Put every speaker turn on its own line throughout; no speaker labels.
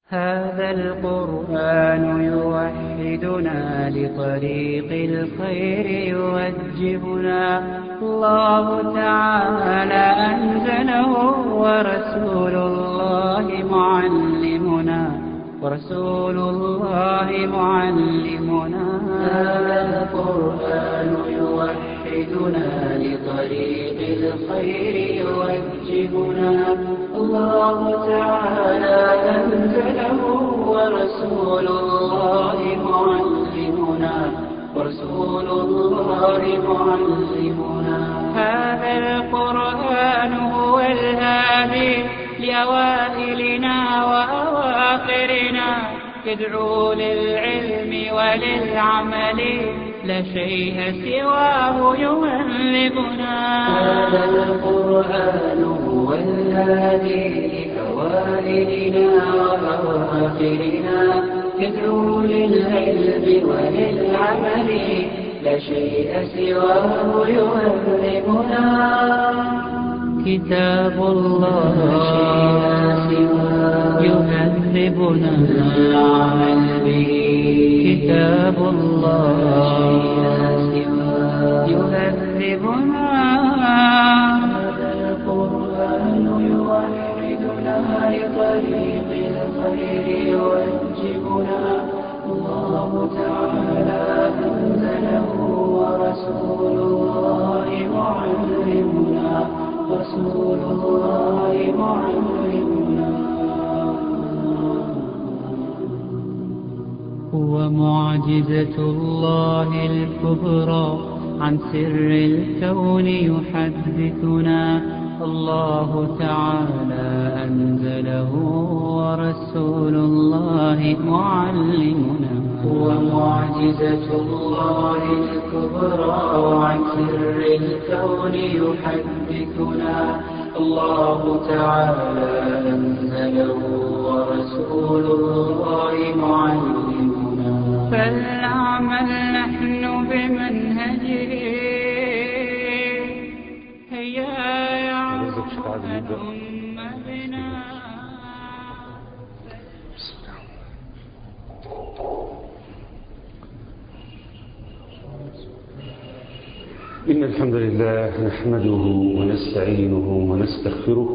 هذا القرآن يوحدنا لطريق الخير يوجهنا الله تعالى أنزله ورسول الله معلمنا ورسول الله معلمنا هذا القرآن يوحدنا لطريق الخير يوجهنا الله تعالى أنزله ورسول الله معلمنا ورسول الله معلمنا هذا القرآن هو الهادي لأوائلنا وأواخرنا يدعو للعلم وللعمل لا شيء سواه يهذبنا هذا القرآن هو الهادي لأوائلنا وأواخرنا يدعو للعلم وللعمل لا شيء سواه يهذبنا كتاب الله يهذبنا العمل به كتاب الله يهذبنا هذا القرآن يوحدنا لطريق الخير يوجبنا الله تعالى أنزله ورسول الله معلمنا رسول الله معلمنا هو معجزة الله الكبرى عن سر الكون يحدثنا الله تعالى أنزله ورسول الله معلمنا هو معجزة الله الكبرى عن سر الكون يحدثنا الله تعالى أنزله ورسول الله معلمنا فلنعمل نحن بمنهجه هيا يا أمة بنا
إن الحمد لله نحمده ونستعينه ونستغفره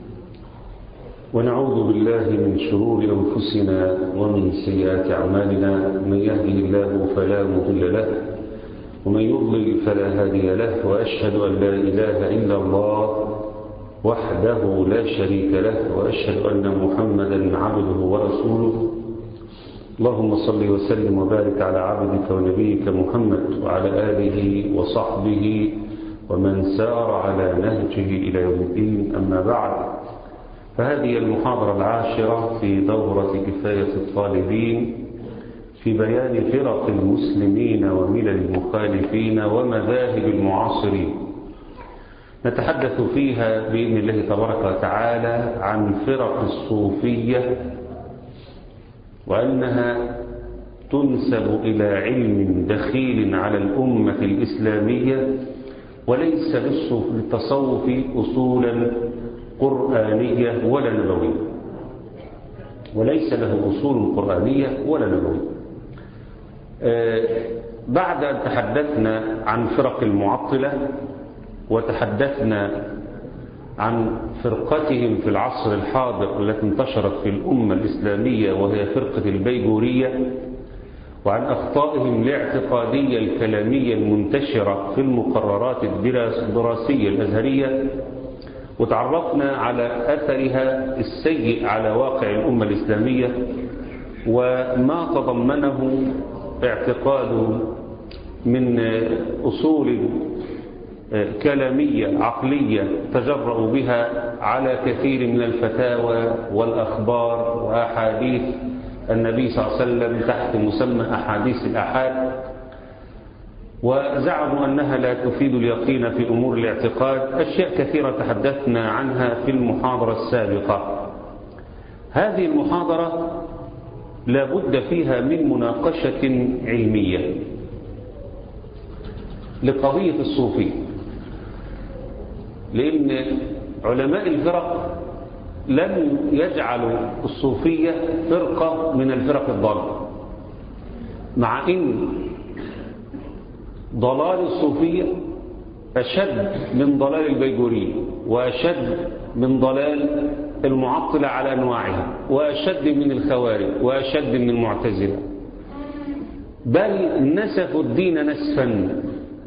ونعوذ بالله من شرور أنفسنا ومن سيئات أعمالنا من يهده الله فلا مضل له ومن يضلل فلا هادي له وأشهد أن لا إله إلا الله وحده لا شريك له وأشهد أن محمدا عبده ورسوله اللهم صل وسلم وبارك على عبدك ونبيك محمد وعلى آله وصحبه ومن سار على نهجه إلى يوم الدين أما بعد فهذه المحاضرة العاشرة في دورة كفاية الطالبين في بيان فرق المسلمين وملل المخالفين ومذاهب المعاصرين نتحدث فيها بإذن الله تبارك وتعالى عن فرق الصوفية وأنها تنسب إلى علم دخيل على الأمة الإسلامية وليس للتصوف أصولا قرآنية ولا نبوية وليس له أصول قرآنية ولا نبوية بعد أن تحدثنا عن فرق المعطلة وتحدثنا عن فرقتهم في العصر الحاضر التي انتشرت في الأمة الإسلامية وهي فرقة البيجورية وعن أخطائهم الاعتقادية الكلامية المنتشرة في المقررات الدراسية الأزهرية وتعرفنا على أثرها السيء على واقع الأمة الإسلامية وما تضمنه اعتقاد من أصول كلامية عقلية تجرأوا بها على كثير من الفتاوى والأخبار وأحاديث النبي صلى الله عليه وسلم تحت مسمى أحاديث الأحاد وزعموا أنها لا تفيد اليقين في أمور الاعتقاد أشياء كثيرة تحدثنا عنها في المحاضرة السابقة هذه المحاضرة لا بد فيها من مناقشة علمية لقضية الصوفية لأن علماء الفرق لم يجعلوا الصوفية فرقة من الفرق الضالة مع ان ضلال الصوفية أشد من ضلال البيجورية وأشد من ضلال المعطلة على أنواعها وأشد من الخوارج وأشد من المعتزلة بل نسفوا الدين نسفا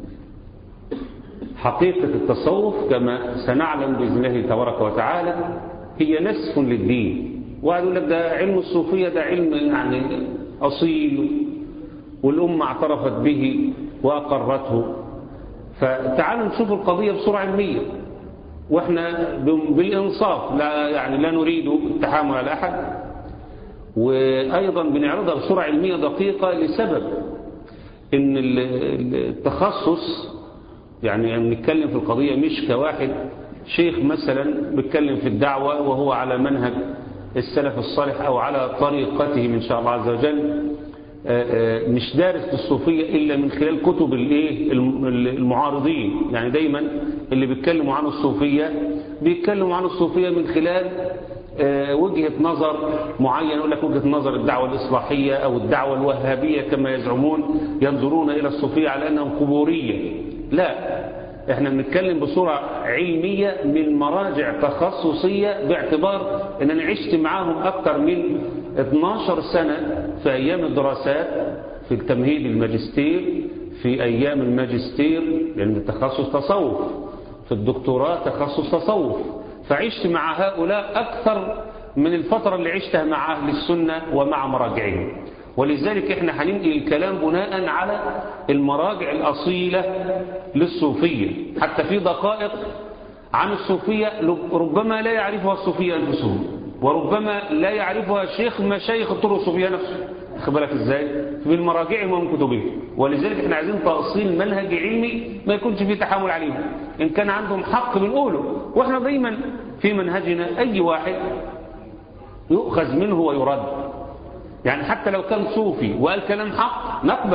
حقيقة التصوف كما سنعلم بإذن الله تبارك وتعالى هي نسف للدين وقالوا لك ده علم الصوفية ده علم يعني أصيل والأمة اعترفت به وأقرته فتعالوا نشوف القضية بصورة علمية واحنا بالإنصاف لا يعني لا نريد التحامل على أحد وأيضا بنعرضها بصورة علمية دقيقة لسبب إن التخصص يعني بنتكلم في القضية مش كواحد شيخ مثلا بيتكلم في الدعوة وهو على منهج السلف الصالح أو على طريقته من شاء الله عز وجل مش دارس الصوفية إلا من خلال كتب الايه المعارضين يعني دايما اللي بيتكلموا عن الصوفية بيتكلموا عن الصوفية من خلال وجهة نظر معين يقول لك وجهة نظر الدعوة الإصلاحية أو الدعوة الوهابية كما يزعمون ينظرون إلى الصوفية على أنهم قبورية لا احنا بنتكلم بصورة علمية من مراجع تخصصية باعتبار ان انا عشت معاهم اكتر من 12 سنة في ايام الدراسات في التمهيد الماجستير في ايام الماجستير لان التخصص تصوف في الدكتوراه تخصص تصوف فعشت مع هؤلاء اكثر من الفترة اللي عشتها مع اهل السنة ومع مراجعهم ولذلك احنا هننقل الكلام بناء على المراجع الأصيلة للصوفية حتى في دقائق عن الصوفية ربما لا يعرفها الصوفية أنفسهم وربما لا يعرفها شيخ مشايخ الطرق الصوفية نفسه بالك ازاي في المراجع ومن كتبهم ولذلك احنا عايزين تأصيل منهج علمي ما يكونش فيه تحامل عليهم ان كان عندهم حق بنقوله واحنا دايما في منهجنا اي واحد يؤخذ منه ويرد يعني حتى لو كان صوفي وقال كلام حق نقبل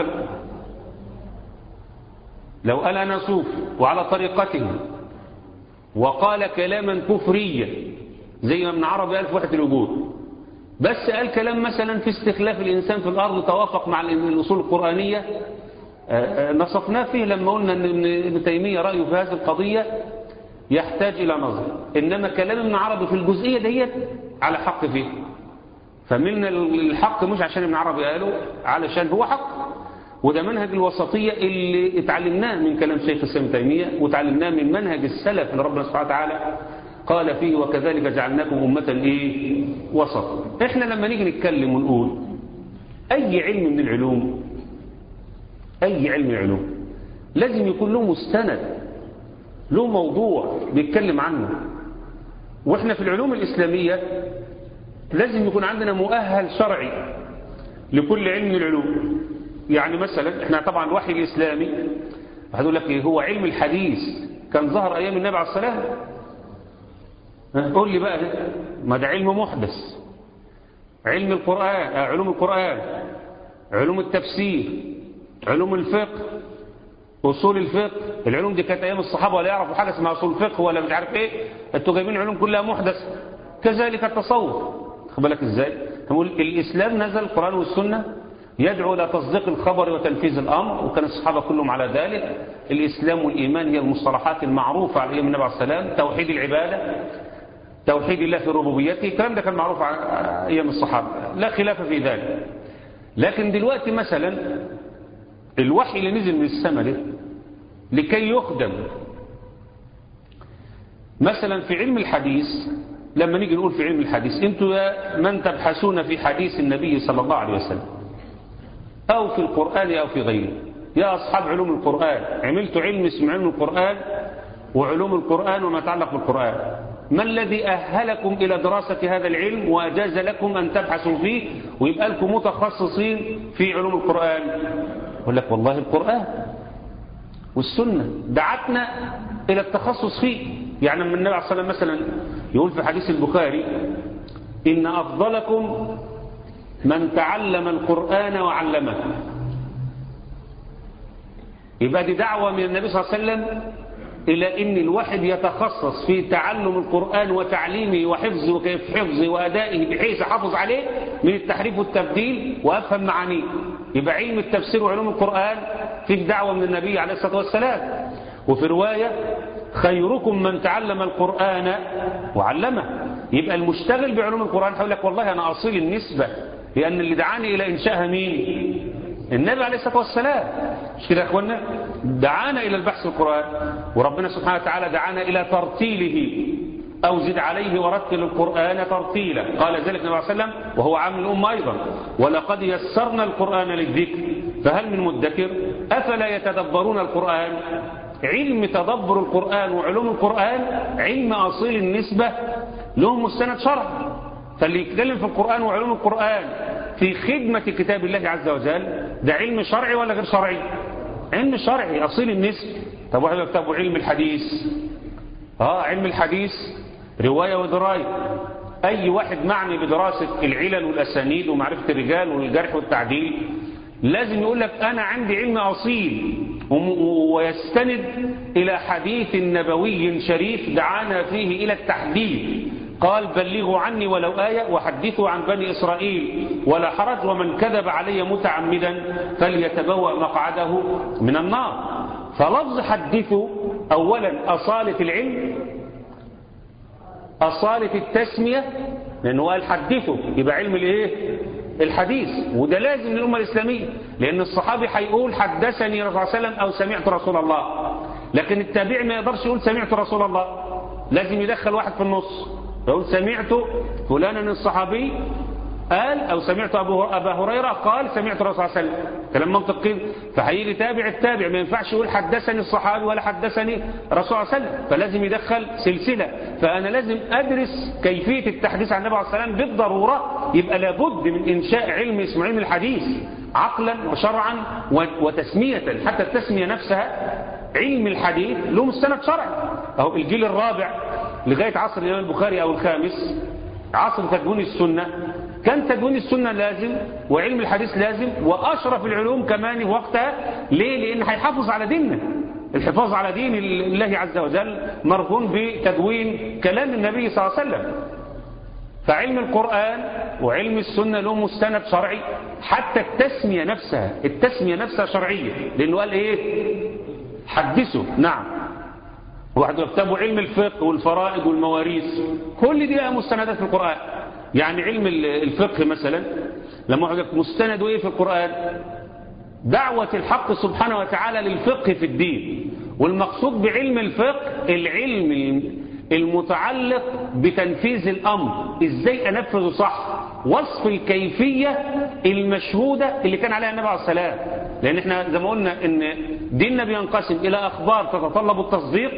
لو قال أنا صوفي وعلى طريقته وقال كلاما كفريا زي ما ابن عربي قال في وحدة الوجود بس قال كلام مثلا في استخلاف الإنسان في الأرض توافق مع الأصول القرآنية نصفناه فيه لما قلنا أن ابن تيمية رأيه في هذه القضية يحتاج إلى نظر إنما كلام ابن عربي في الجزئية ديت على حق فيه فملنا الحق مش عشان ابن عربي قاله علشان هو حق وده منهج الوسطية اللي اتعلمناه من كلام شيخ السلام تيمية وتعلمناه من منهج السلف اللي ربنا سبحانه وتعالى قال فيه وكذلك جعلناكم أمة إيه وسط احنا لما نيجي نتكلم ونقول أي علم من العلوم أي علم من العلوم لازم يكون له مستند له موضوع بيتكلم عنه واحنا في العلوم الإسلامية لازم يكون عندنا مؤهل شرعي لكل علم من العلوم يعني مثلا احنا طبعا الوحي الإسلامي هتقول لك ايه هو علم الحديث كان ظهر أيام النبي عليه الصلاة قول لي بقى ما ده علم محدث علم القرآن علوم القرآن علوم التفسير علوم الفقه أصول الفقه العلوم دي كانت أيام الصحابة ولا يعرفوا حاجة اسمها أصول الفقه ولا مش عارف إيه أنتوا جايبين علوم كلها محدث كذلك التصوف خد بالك إزاي نقول الإسلام نزل القرآن والسنة يدعو إلى تصديق الخبر وتنفيذ الأمر وكان الصحابة كلهم على ذلك الإسلام والإيمان هي المصطلحات المعروفة على أيام النبي عليه السلام توحيد العبادة توحيد الله في ربوبيته الكلام ده كان معروف أيام الصحابة لا خلاف في ذلك لكن دلوقتي مثلا الوحي اللي نزل من السماء ده لكي يخدم مثلا في علم الحديث لما نيجي نقول في علم الحديث انتوا يا من تبحثون في حديث النبي صلى الله عليه وسلم أو في القرآن أو في غيره يا أصحاب علوم القرآن عملتوا علم اسمه علم القرآن وعلوم القرآن وما يتعلق بالقرآن ما الذي أهلكم إلى دراسة هذا العلم وأجاز لكم أن تبحثوا فيه ويبقى لكم متخصصين في علوم القرآن يقول لك والله القرآن والسنة دعتنا إلى التخصص فيه يعني من النبي عليه الصلاة والسلام مثلا يقول في حديث البخاري إن أفضلكم من تعلم القرآن وعلمه يبقى دي دعوة من النبي صلى الله عليه وسلم إلى أن الواحد يتخصص في تعلم القرآن وتعليمه وحفظه وكيف حفظه وأدائه بحيث أحافظ عليه من التحريف والتبديل وأفهم معانيه يبقى علم التفسير وعلوم القرآن فيه دعوة من النبي عليه الصلاة والسلام وفي رواية خيركم من تعلم القرآن وعلمه يبقى المشتغل بعلوم القرآن هيقول لك والله أنا أصيل النسبة لأن اللي دعاني إلى إنشائها مين النبي عليه الصلاة والسلام مش كده يا أخوانا دعانا إلى البحث القرآن وربنا سبحانه وتعالى دعانا إلى ترتيله أو زد عليه ورتل القرآن ترتيلا قال ذلك النبي عليه وسلم وهو عام الأمة أيضا ولقد يسرنا القرآن للذكر فهل من مدكر أفلا يتدبرون القرآن علم تدبر القرآن وعلوم القرآن علم أصيل النسبة لهم مستند شرع فاللي يتكلم في القرآن وعلوم القرآن في خدمة كتاب الله عز وجل ده علم شرعي ولا غير شرعي علم شرعي أصيل النسبة طب واحد يكتبوا علم الحديث اه علم الحديث رواية ودراية أي واحد معني بدراسة العلل والأسانيد ومعرفة الرجال والجرح والتعديل لازم يقول لك أنا عندي علم أصيل ويستند إلى حديث نبوي شريف دعانا فيه إلى التحديث قال بلغوا عني ولو آية وحدثوا عن بني إسرائيل ولا حرج ومن كذب علي متعمدا فليتبوأ مقعده من النار فلفظ حدثوا أولا أصالة العلم أصالة التسمية لأنه قال حدثوا يبقى علم الإيه الحديث وده لازم للأمة الإسلامية لأن الصحابي هيقول حدثني رسول الله صلى الله عليه وسلم أو سمعت رسول الله لكن التابع ما يقدرش يقول سمعت رسول الله لازم يدخل واحد في النص يقول سمعت فلانا الصحابي قال أو سمعت أبو أبا هريرة قال سمعت الرسول صلى الله عليه وسلم كلام منطقي فهيجي تابع التابع ما ينفعش يقول حدثني الصحابي ولا حدثني الرسول صلى الله عليه وسلم فلازم يدخل سلسلة فأنا لازم أدرس كيفية التحديث عن النبي عليه الصلاة والسلام بالضرورة يبقى لابد من إنشاء علم اسمه علم الحديث عقلا وشرعا وتسمية حتى التسمية نفسها علم الحديث له مستند شرعي أهو الجيل الرابع لغاية عصر الإمام البخاري أو الخامس عصر تكوين السنة كان تدوين السنة لازم وعلم الحديث لازم وأشرف العلوم كمان وقتها ليه؟ لأن هيحافظ على ديننا الحفاظ على دين الله عز وجل مرهون بتدوين كلام النبي صلى الله عليه وسلم فعلم القرآن وعلم السنة له مستند شرعي حتى التسمية نفسها التسمية نفسها شرعية لأنه قال إيه حدثوا نعم واحد يكتبوا علم الفقه والفرائض والمواريث كل دي لها مستندات في القرآن يعني علم الفقه مثلا لما واحد مستند ايه في القرآن دعوة الحق سبحانه وتعالى للفقه في الدين والمقصود بعلم الفقه العلم المتعلق بتنفيذ الأمر ازاي أنفذه صح وصف الكيفية المشهودة اللي كان عليها النبي عليه السلام لأن احنا زي ما قلنا ان ديننا بينقسم إلى أخبار تتطلب التصديق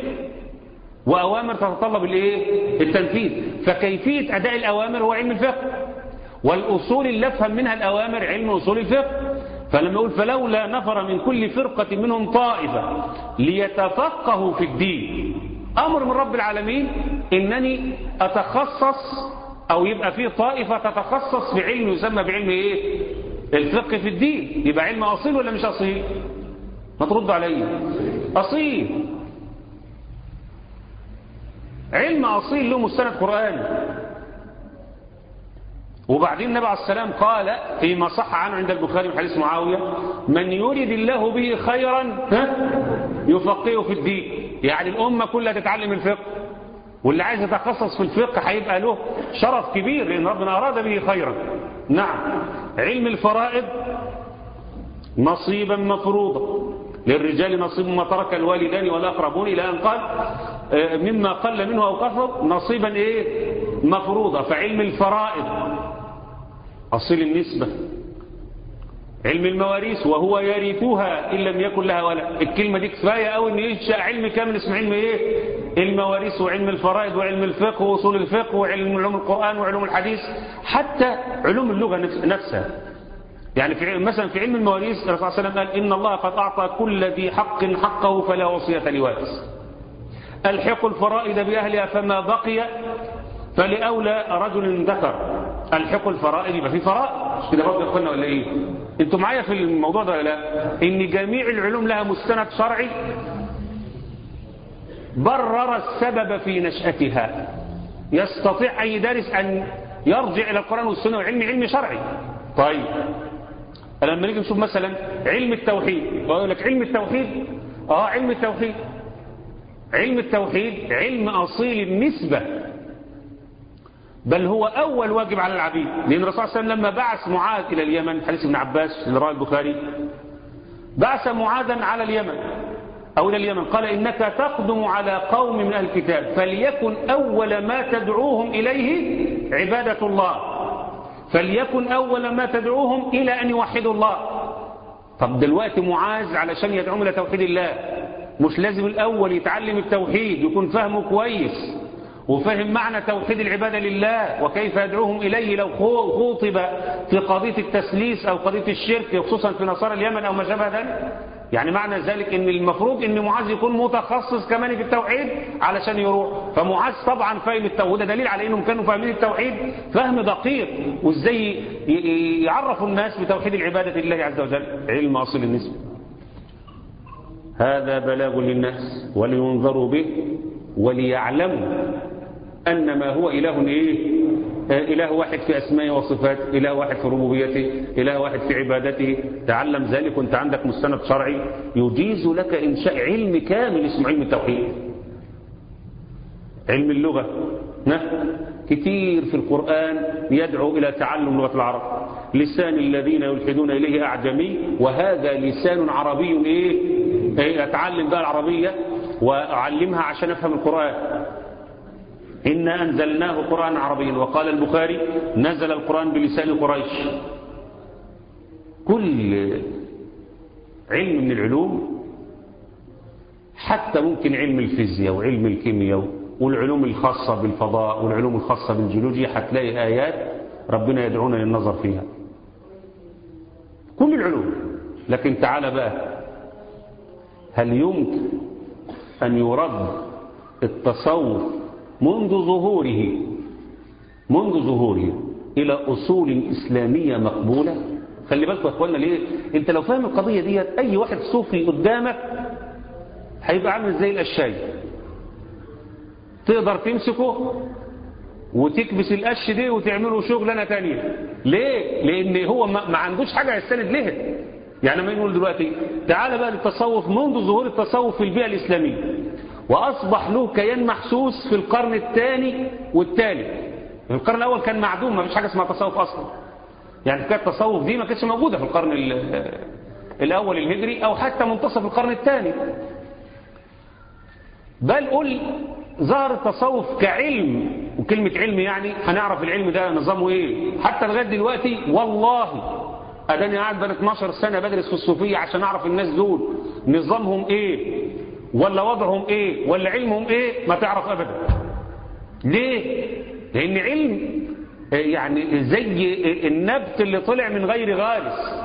وأوامر تتطلب الايه التنفيذ فكيفية أداء الأوامر هو علم الفقه والأصول اللي أفهم منها الأوامر علم أصول الفقه فلما يقول فلولا نفر من كل فرقة منهم طائفة ليتفقهوا في الدين أمر من رب العالمين إنني أتخصص أو يبقى فيه طائفة تتخصص في علم يسمى بعلم إيه الفقه في الدين يبقى علم أصيل ولا مش أصيل ما ترد علي أصيل علم أصيل له مستند قرآني وبعدين النبي عليه السلام قال فيما صح عنه عند البخاري من حديث معاوية من يريد الله به خيرا يفقهه في الدين يعني الأمة كلها تتعلم الفقه واللي عايز يتخصص في الفقه هيبقى له شرف كبير لأن ربنا أراد به خيرا نعم علم الفرائض نصيبا مفروضا للرجال نصيب ما ترك الوالدان والأقربون إلى أن قال مما قل منه أو كثر نصيبا إيه مفروضا فعلم الفرائض أصيل النسبة علم المواريث وهو يرثها إن لم يكن لها ولا الكلمة دي كفاية أو إن ينشأ علم كامل اسمه علم إيه المواريث وعلم الفرائض وعلم الفقه وأصول الفقه وعلم علوم القرآن وعلوم الحديث حتى علوم اللغة نفسها يعني في مثلا في علم المواريث الرسول صلى الله عليه وسلم قال إن الله قد أعطى كل ذي حق حقه فلا وصية لوارث الحق الفرائض بأهلها فما بقي فلأولى رجل ذكر الحق الفرائض يبقى في فرائض مش كده برضه يا اخوانا ولا ايه انتوا معايا في الموضوع ده ولا لا ان جميع العلوم لها مستند شرعي برر السبب في نشأتها يستطيع أي دارس أن يرجع إلى القرآن والسنة وعلم علم شرعي طيب لما نيجي نشوف مثلا علم التوحيد ويقول لك علم التوحيد اه علم التوحيد علم التوحيد علم أصيل النسبة بل هو أول واجب على العبيد لأن الرسول صلى الله عليه وسلم لما بعث معاذ إلى اليمن حديث ابن عباس اللي رواه البخاري بعث معاذا على اليمن أو إلى اليمن قال إنك تقدم على قوم من أهل الكتاب فليكن أول ما تدعوهم إليه عبادة الله فليكن أول ما تدعوهم إلى أن يوحدوا الله طب دلوقتي معاذ علشان يدعوهم إلى توحيد الله مش لازم الأول يتعلم التوحيد يكون فهمه كويس وفهم معنى توحيد العبادة لله وكيف يدعوهم إليه لو خوطب في قضية التسليس أو قضية الشرك خصوصا في نصارى اليمن أو ما شابه ذلك يعني معنى ذلك ان المفروض ان معاذ يكون متخصص كمان في التوحيد علشان يروح فمعاذ طبعا فاهم التوحيد دليل على انهم كانوا فاهمين التوحيد فهم دقيق وازاي يعرفوا الناس بتوحيد العبادة لله عز وجل علم اصل النسبة هذا بلاغ للناس ولينذروا به وليعلموا أن ما هو إله إيه إله واحد في أسمائه وصفاته إله واحد في ربوبيته إله واحد في عبادته تعلم ذلك وانت عندك مستند شرعي يجيز لك إنشاء علم كامل اسمه علم التوحيد علم اللغة كتير في القرآن يدعو إلى تعلم لغة العرب لسان الذين يلحدون إليه أعجمي وهذا لسان عربي إيه أتعلم بقى العربية وأعلمها عشان أفهم القرآن إنا أنزلناه قرآن عربيا وقال البخاري نزل القرآن بلسان قريش كل علم من العلوم حتى ممكن علم الفيزياء وعلم الكيمياء والعلوم الخاصة بالفضاء والعلوم الخاصة بالجيولوجيا هتلاقي آيات ربنا يدعونا للنظر فيها كل العلوم لكن تعال بقى هل يمكن أن يرد التصوف منذ ظهوره منذ ظهوره إلى أصول إسلامية مقبولة خلي بالكم يا أخوانا ليه أنت لو فاهم القضية ديت أي واحد صوفي قدامك هيبقى عامل زي القشاي تقدر تمسكه وتكبس القش دي وتعمله شغلانه تانية ليه لان هو ما عندوش حاجه يستند لها يعني ما نقول دلوقتي تعال بقى للتصوف منذ ظهور التصوف في البيئه الاسلاميه واصبح له كيان محسوس في القرن الثاني والثالث القرن الاول كان معدوم ما فيش حاجه اسمها تصوف اصلا يعني كانت التصوف دي ما كانتش موجوده في القرن الاول الهجري او حتى منتصف القرن الثاني بل قل ظهر التصوف كعلم وكلمة علم يعني هنعرف العلم ده نظامه ايه حتى لغاية دلوقتي والله اداني قاعد بقى 12 سنة بدرس في الصوفية عشان اعرف الناس دول نظامهم ايه ولا وضعهم ايه ولا علمهم ايه ما تعرف ابدا ليه لان علم يعني زي النبت اللي طلع من غير غارس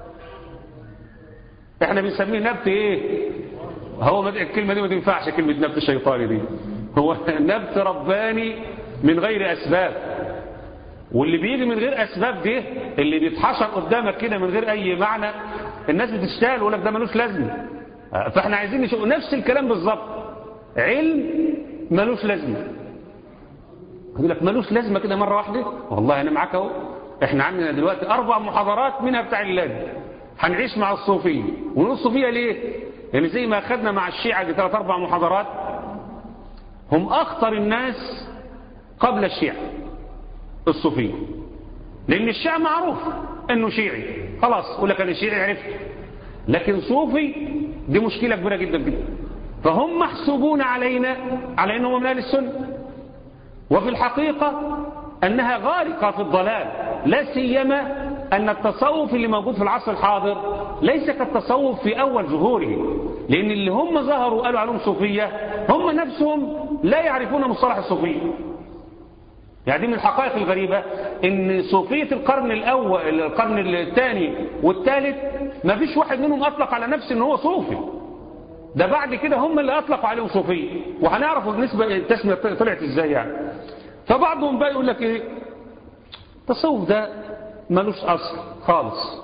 احنا بنسميه نبت ايه هو الكلمة دي ما تنفعش كلمة نبت شيطاني دي هو نبت رباني من غير أسباب واللي بيجي من غير أسباب ده اللي بيتحشر قدامك كده من غير أي معنى الناس بتشتغل ويقول لك ده ملوش لازمه فاحنا عايزين نشوف نفس الكلام بالظبط علم ملوش لازمه يقول لك ملوش لازمه كده مرة واحدة والله أنا معاك اهو احنا عندنا دلوقتي أربع محاضرات منها بتاع اللازم هنعيش مع الصوفية ونقول الصوفية ليه؟ يعني زي ما أخذنا مع الشيعة دي ثلاث أربع محاضرات هم أخطر الناس قبل الشيعة الصوفية لأن الشيعة معروف أنه شيعي خلاص يقول لك أنا شيعي عرفت لكن صوفي دي مشكلة كبيرة جدا جدا فهم محسوبون علينا على أنهم من أهل السنة وفي الحقيقة أنها غارقة في الضلال لا سيما أن التصوف اللي موجود في العصر الحاضر ليس كالتصوف في أول ظهوره لأن اللي هم ظهروا قالوا عليهم صوفية هم نفسهم لا يعرفون مصطلح الصوفية يعني دي من الحقائق الغريبة ان صوفية القرن الاول القرن الثاني والثالث ما فيش واحد منهم اطلق على نفسه ان هو صوفي ده بعد كده هم اللي اطلقوا عليهم صوفية وهنعرف النسبة التسمية طلعت ازاي يعني فبعضهم بقى يقول لك ايه التصوف ده ملوش اصل خالص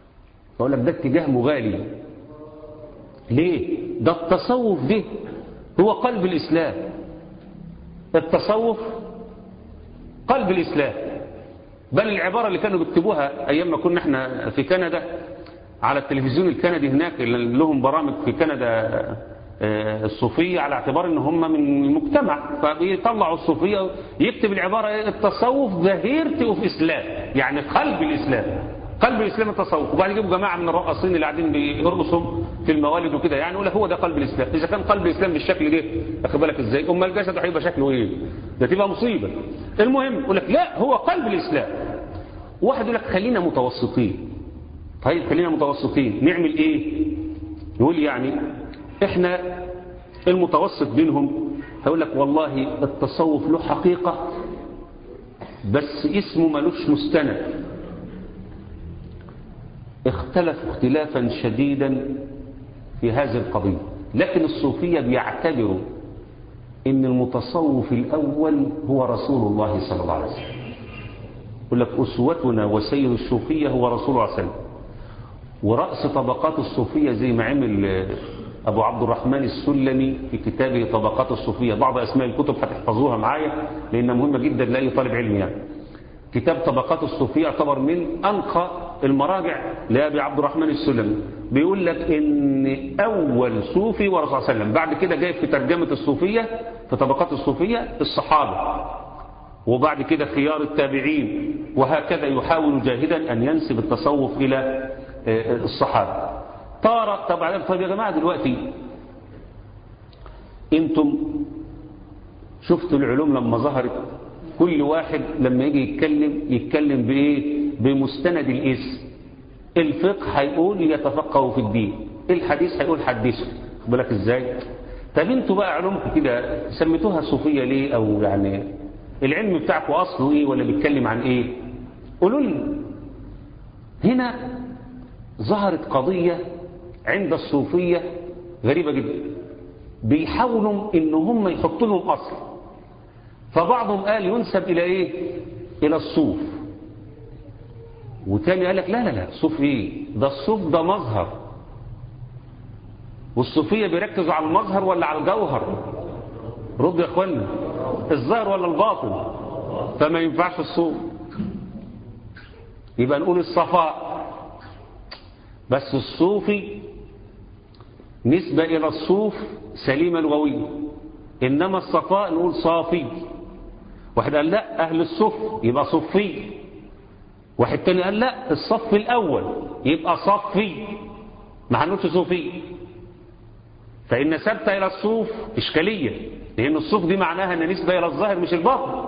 يقول لك ده اتجاه مغالي ليه ده التصوف ده هو قلب الإسلام التصوف قلب الإسلام بل العبارة اللي كانوا بيكتبوها أيام ما كنا احنا في كندا على التلفزيون الكندي هناك اللي لهم برامج في كندا الصوفية على اعتبار ان هم من المجتمع فبيطلعوا الصوفية يكتب العبارة التصوف ظهيرتي وفي إسلام يعني قلب الإسلام قلب الإسلام التصوف وبعد يجيبوا جماعة من الرقاصين اللي قاعدين بيرقصوا في الموالد وكده يعني يقول لك هو ده قلب الإسلام إذا كان قلب الإسلام بالشكل ده أخد بالك إزاي أما الجسد هيبقى شكله إيه ده تبقى مصيبة المهم يقول لك لا هو قلب الإسلام واحد يقول لك خلينا متوسطين طيب خلينا متوسطين نعمل إيه يقول يعني إحنا المتوسط بينهم هيقول لك والله التصوف له حقيقة بس اسمه ملوش مستند اختلفوا اختلافا شديدا في هذه القضية لكن الصوفية بيعتبروا ان المتصوف الأول هو رسول الله صلى الله عليه وسلم يقول لك أسوتنا وسيد الصوفية هو رسول الله صلى الله عليه وسلم ورأس طبقات الصوفية زي ما عمل أبو عبد الرحمن السلمي في كتابه طبقات الصوفية بعض أسماء الكتب هتحفظوها معايا لأنها مهمة جدا لأي طالب علم يعني كتاب طبقات الصوفية يعتبر من أنقى المراجع لأبي عبد الرحمن السلمي بيقول لك إن أول صوفي ورسول الله عليه وسلم بعد كده جاي في ترجمة الصوفية في طبقات الصوفية الصحابة وبعد كده خيار التابعين وهكذا يحاول جاهدا أن ينسب التصوف إلى الصحابة طار طبعا طيب يا جماعة دلوقتي انتم شفتوا العلوم لما ظهرت كل واحد لما يجي يتكلم يتكلم بإيه بمستند الاسم الفقه هيقول يتفقهوا في الدين الحديث هيقول حدثوا بالك ازاي طب انتوا بقى علومكم كده سميتوها صوفية ليه او يعني العلم بتاعكم اصله ايه ولا بيتكلم عن ايه قولوا لي هنا ظهرت قضية عند الصوفية غريبة جدا بيحاولوا ان هم يحطوا لهم اصل فبعضهم قال ينسب الى ايه الى الصوف وتاني قال لك لا لا لا صوف ايه ده الصوف ده مظهر والصوفية بيركزوا على المظهر ولا على الجوهر رد يا اخوانا الظاهر ولا الباطن فما ينفعش الصوف يبقى نقول الصفاء بس الصوفي نسبة إلى الصوف سليمة لغوية إنما الصفاء نقول صافي واحد قال لا أهل الصف يبقى صفي واحد تاني قال لا الصف الأول يبقى صفي ما هنقولش صوفي فإن نسبت إلى الصوف إشكالية لأن الصوف دي معناها أن نسبة إلى الظاهر مش الباطن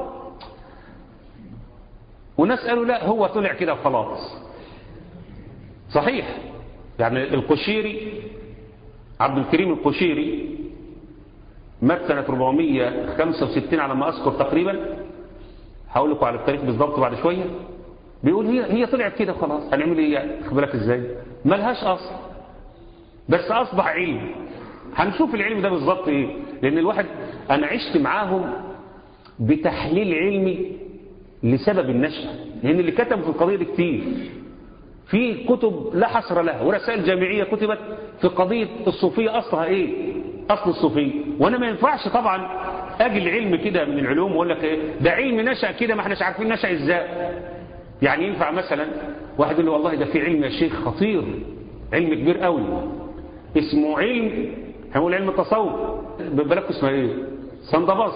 وناس قالوا لا هو طلع كده وخلاص صحيح يعني القشيري عبد الكريم القشيري مات سنة 465 على ما أذكر تقريبا هقول لكم على التاريخ بالضبط بعد شوية بيقول هي هي طلعت كده خلاص هنعمل ايه بالك ازاي ملهاش اصل بس اصبح علم هنشوف العلم ده بالظبط ايه لان الواحد انا عشت معاهم بتحليل علمي لسبب النشأة لان اللي كتبوا في القضية دي كتير في كتب لا حصر لها ورسائل جامعية كتبت في قضية الصوفية أصلها إيه أصل الصوفية وأنا ما ينفعش طبعا أجي العلم كده من العلوم وأقول لك إيه ده علم نشأ كده ما احناش عارفين نشأ إزاي يعني ينفع مثلا واحد يقول لي والله ده في علم يا شيخ خطير علم كبير قوي اسمه علم هنقول علم التصوف بالك اسمه ايه صندبص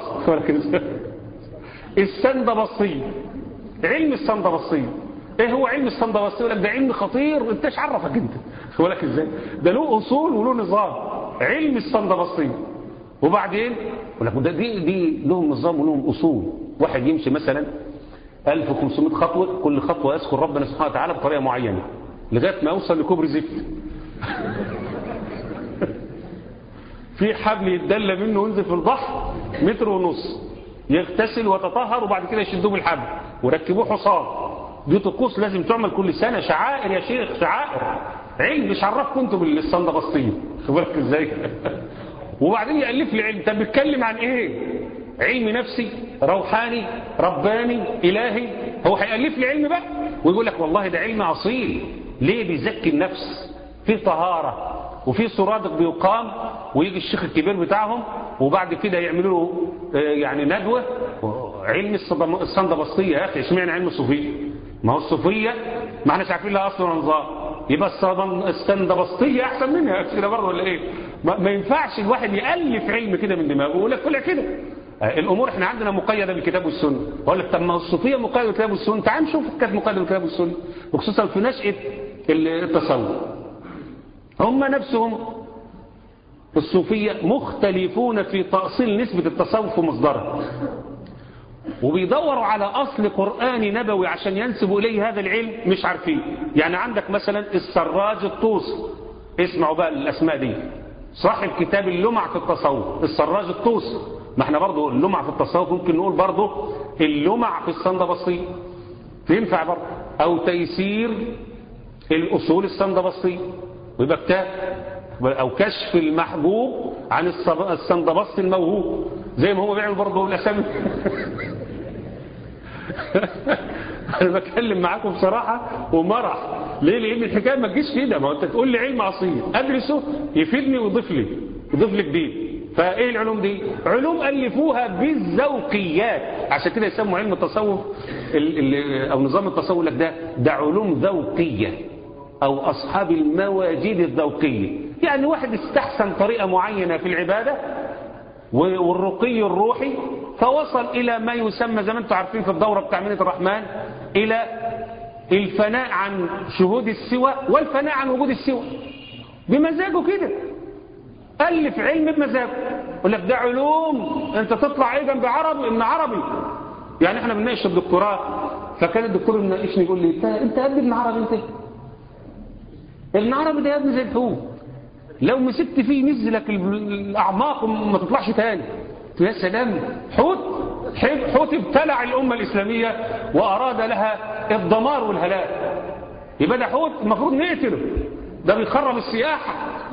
السندبصي علم السندبصي ايه هو علم الصندوقي يقول لك ده علم خطير انت ايش عرفك انت يقول لك ازاي ده له اصول وله نظام علم الصندوقي وبعدين يقول لك ده دي دي لهم نظام ولهم اصول واحد يمشي مثلا 1500 خطوه كل خطوه يذكر ربنا سبحانه وتعالى بطريقه معينه لغايه ما يوصل لكوبري زفت في حبل يتدلى منه وينزل في البحر متر ونص يغتسل وتطهر وبعد كده يشدوه بالحبل وركبوه حصان دي طقوس لازم تعمل كل سنة شعائر يا شيخ شعائر علم مش عرفكم انتوا بالصندبسطين بالك ازاي وبعدين يألف لي علم طب بيتكلم عن ايه علم نفسي روحاني رباني إلهي هو هيألف لي علم بقى ويقول لك والله ده علم أصيل ليه بيزكي النفس في طهارة وفي سرادق بيقام ويجي الشيخ الكبير بتاعهم وبعد كده يعملوا له آه، يعني ندوة علم الصدم- الصندبسطية يا أخي اشمعنى علم الصوفية ما هو الصوفية ما احناش عارفين لها أصل ولا نظام يبقى الصدم- الصندبسطية أحسن منها مش كده برضه ولا إيه ما, ما ينفعش الواحد يألف علم كده من دماغه ويقول لك طلع كده آه، الامور احنا عندنا مقيده بالكتاب والسنه اقول لك طب ما هو الصوفيه مقيده بالكتاب والسنه تعال نشوف كانت مقيده بالكتاب والسنه وخصوصا في نشاه التصوف هم نفسهم الصوفيه مختلفون في تاصيل نسبه التصوف ومصدرها وبيدوروا على اصل قراني نبوي عشان ينسبوا اليه هذا العلم مش عارفين يعني عندك مثلا السراج الطوسي اسمعوا بقى الاسماء دي صاحب كتاب اللمع في التصوف السراج الطوسي ما احنا برضه اللمع في التصوف ممكن نقول برضه اللمع في الصندبسطي ينفع برضه او تيسير الاصول الصندبسطي ويبقى كتاب او كشف المحبوب عن الصب- الصندبسطي الموهوب زي ما هو بيعمل برضه الاسامي انا بتكلم معاكم بصراحه ومرح ليه لان الحكايه ما تجيش كده ما هو انت تقول لي علم اصيل ادرسه يفيدني ويضيف لي يضيف لي جديد فايه العلوم دي علوم الفوها بالذوقيات عشان كده يسموا علم التصوف ال ال او نظام التصوف لك ده ده علوم ذوقيه او اصحاب المواجيد الذوقيه يعني واحد استحسن طريقه معينه في العباده والرقي الروحي فوصل إلى ما يسمى زي ما انتم عارفين في الدورة بتاع منة الرحمن إلى الفناء عن شهود السوى والفناء عن وجود السوى بمزاجه كده ألف علم بمزاجه يقول لك ده علوم انت تطلع ايه جنب عربي ابن عربي يعني احنا بنناقش الدكتوراه فكان الدكتور يناقشني يقول لي انت انت قد ابن عربي انت ابن عربي ده يا ابني زي الحوت لو مسكت فيه نزلك الأعماق وما تطلعش تاني يا سلام حوت حوت ابتلع الأمة الإسلامية وأراد لها الدمار والهلاك يبقى ده حوت المفروض نقتله ده بيخرب السياحة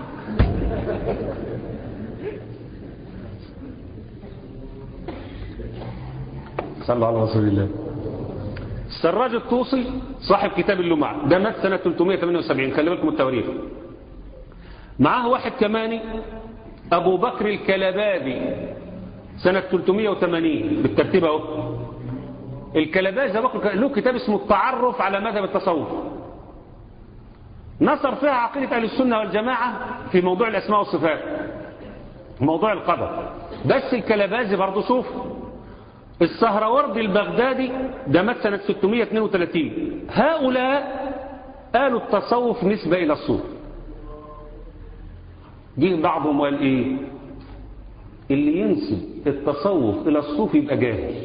صلى على رسول الله السراج الطوسي صاحب كتاب اللمع ده مات سنة 378 خلي بالكم التواريخ معاه واحد كمان أبو بكر الكلبابي سنة 380 بالترتيب اهو الكلبابي أبو بكر له كتاب اسمه التعرف على مذهب التصوف نصر فيها عقيدة أهل السنة والجماعة في موضوع الأسماء والصفات موضوع القدر بس الكلبازي برضه صوف السهروردي البغدادي ده مات سنة 632 هؤلاء قالوا التصوف نسبة إلى الصوف جه بعضهم وقال ايه اللي ينسب التصوف الى الصوف يبقى جاهل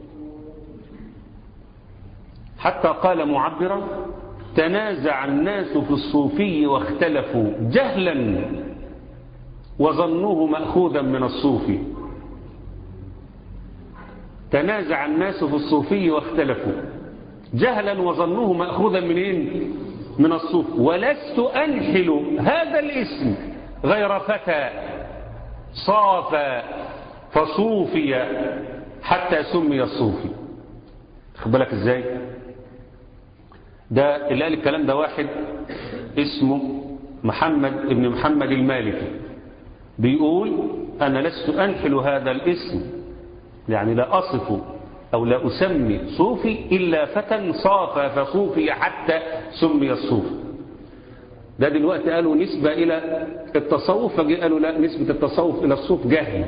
حتى قال معبرا تنازع الناس في الصوفي واختلفوا جهلا وظنوه مأخوذا من الصوفي تنازع الناس في الصوفي واختلفوا جهلا وظنوه مأخوذا منين من الصوف ولست أنحل هذا الاسم غير فتى صافى فصوفي حتى سمي الصوفي خد بالك ازاي ده اللي قال الكلام ده واحد اسمه محمد ابن محمد المالكي بيقول انا لست انحل هذا الاسم يعني لا اصف او لا اسمي صوفي الا فتى صافى فصوفي حتى سمي الصوفي ده دلوقتي قالوا نسبة إلى التصوف فجي قالوا لا نسبة التصوف إلى الصوف جهل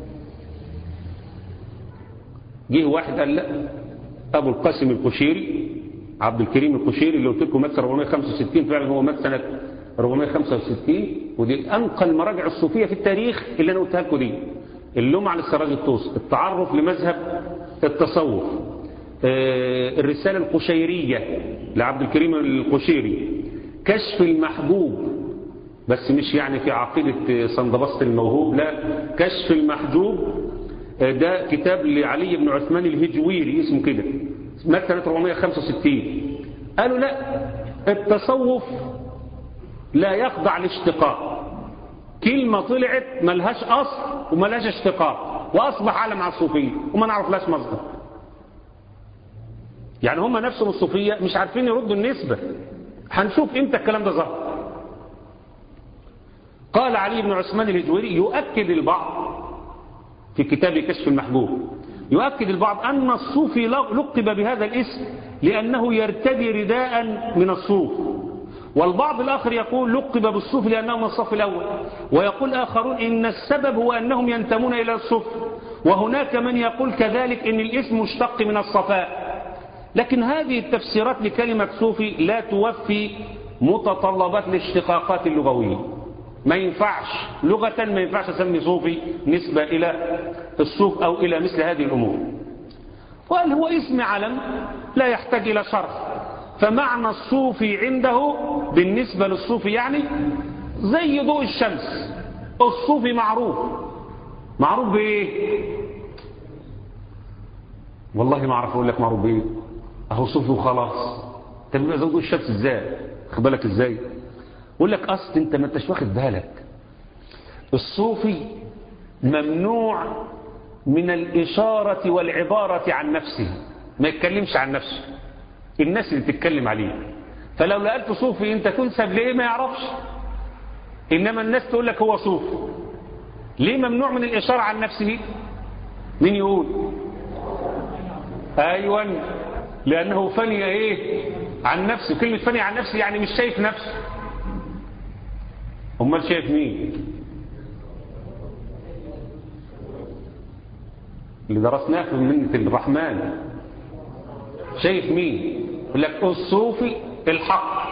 جه واحد قال لا أبو القاسم القشيري عبد الكريم القشيري اللي قلت لكم مات 465 فعلا هو مات سنة 465 ودي أنقى المراجع الصوفية في التاريخ اللي أنا قلتها لكم دي اللوم على السراج الطوس التعرف لمذهب التصوف الرسالة القشيرية لعبد الكريم القشيري كشف المحبوب بس مش يعني في عقيدة صندبسط الموهوب لا كشف المحجوب ده كتاب لعلي بن عثمان الهجويري اسمه كده مات سنة 465 قالوا لا التصوف لا يخضع لاشتقاق كلمة طلعت ملهاش أصل وملهاش اشتقاق وأصبح علم على الصوفية وما نعرف لاش مصدر يعني هم نفسهم الصوفية مش عارفين يردوا النسبة هنشوف امتى الكلام ده ظهر قال علي بن عثمان الهجوري يؤكد البعض في كتاب كشف المحجوب يؤكد البعض أن الصوفي لقب بهذا الاسم لأنه يرتدي رداء من الصوف والبعض الآخر يقول لقب بالصوف لأنه من الصف الأول ويقول آخرون إن السبب هو أنهم ينتمون إلى الصوف وهناك من يقول كذلك إن الاسم مشتق من الصفاء لكن هذه التفسيرات لكلمة صوفي لا توفي متطلبات الاشتقاقات اللغوية ما ينفعش لغة ما ينفعش أسمي صوفي نسبة إلى الصوف أو إلى مثل هذه الأمور وقال هو اسم علم لا يحتاج إلى شرح فمعنى الصوفي عنده بالنسبة للصوفي يعني زي ضوء الشمس الصوفي معروف معروف بإيه والله ما أعرف أقول لك معروف بإيه أهو صوفي وخلاص طب يبقى زي ضوء الشمس إزاي خد بالك إزاي يقول لك أصل أنت ما أنتش واخد بالك الصوفي ممنوع من الإشارة والعبارة عن نفسه ما يتكلمش عن نفسه الناس اللي تتكلم عليه فلو لقيت صوفي انت تنسب ليه ما يعرفش انما الناس تقول لك هو صوفي ليه ممنوع من الاشاره عن نفسه مين يقول ايوه لانه فني ايه عن نفسه كلمه فني عن نفسه يعني مش شايف نفسه امال شايف مين اللي درسناه في منة الرحمن شايف مين يقول لك الصوفي الحق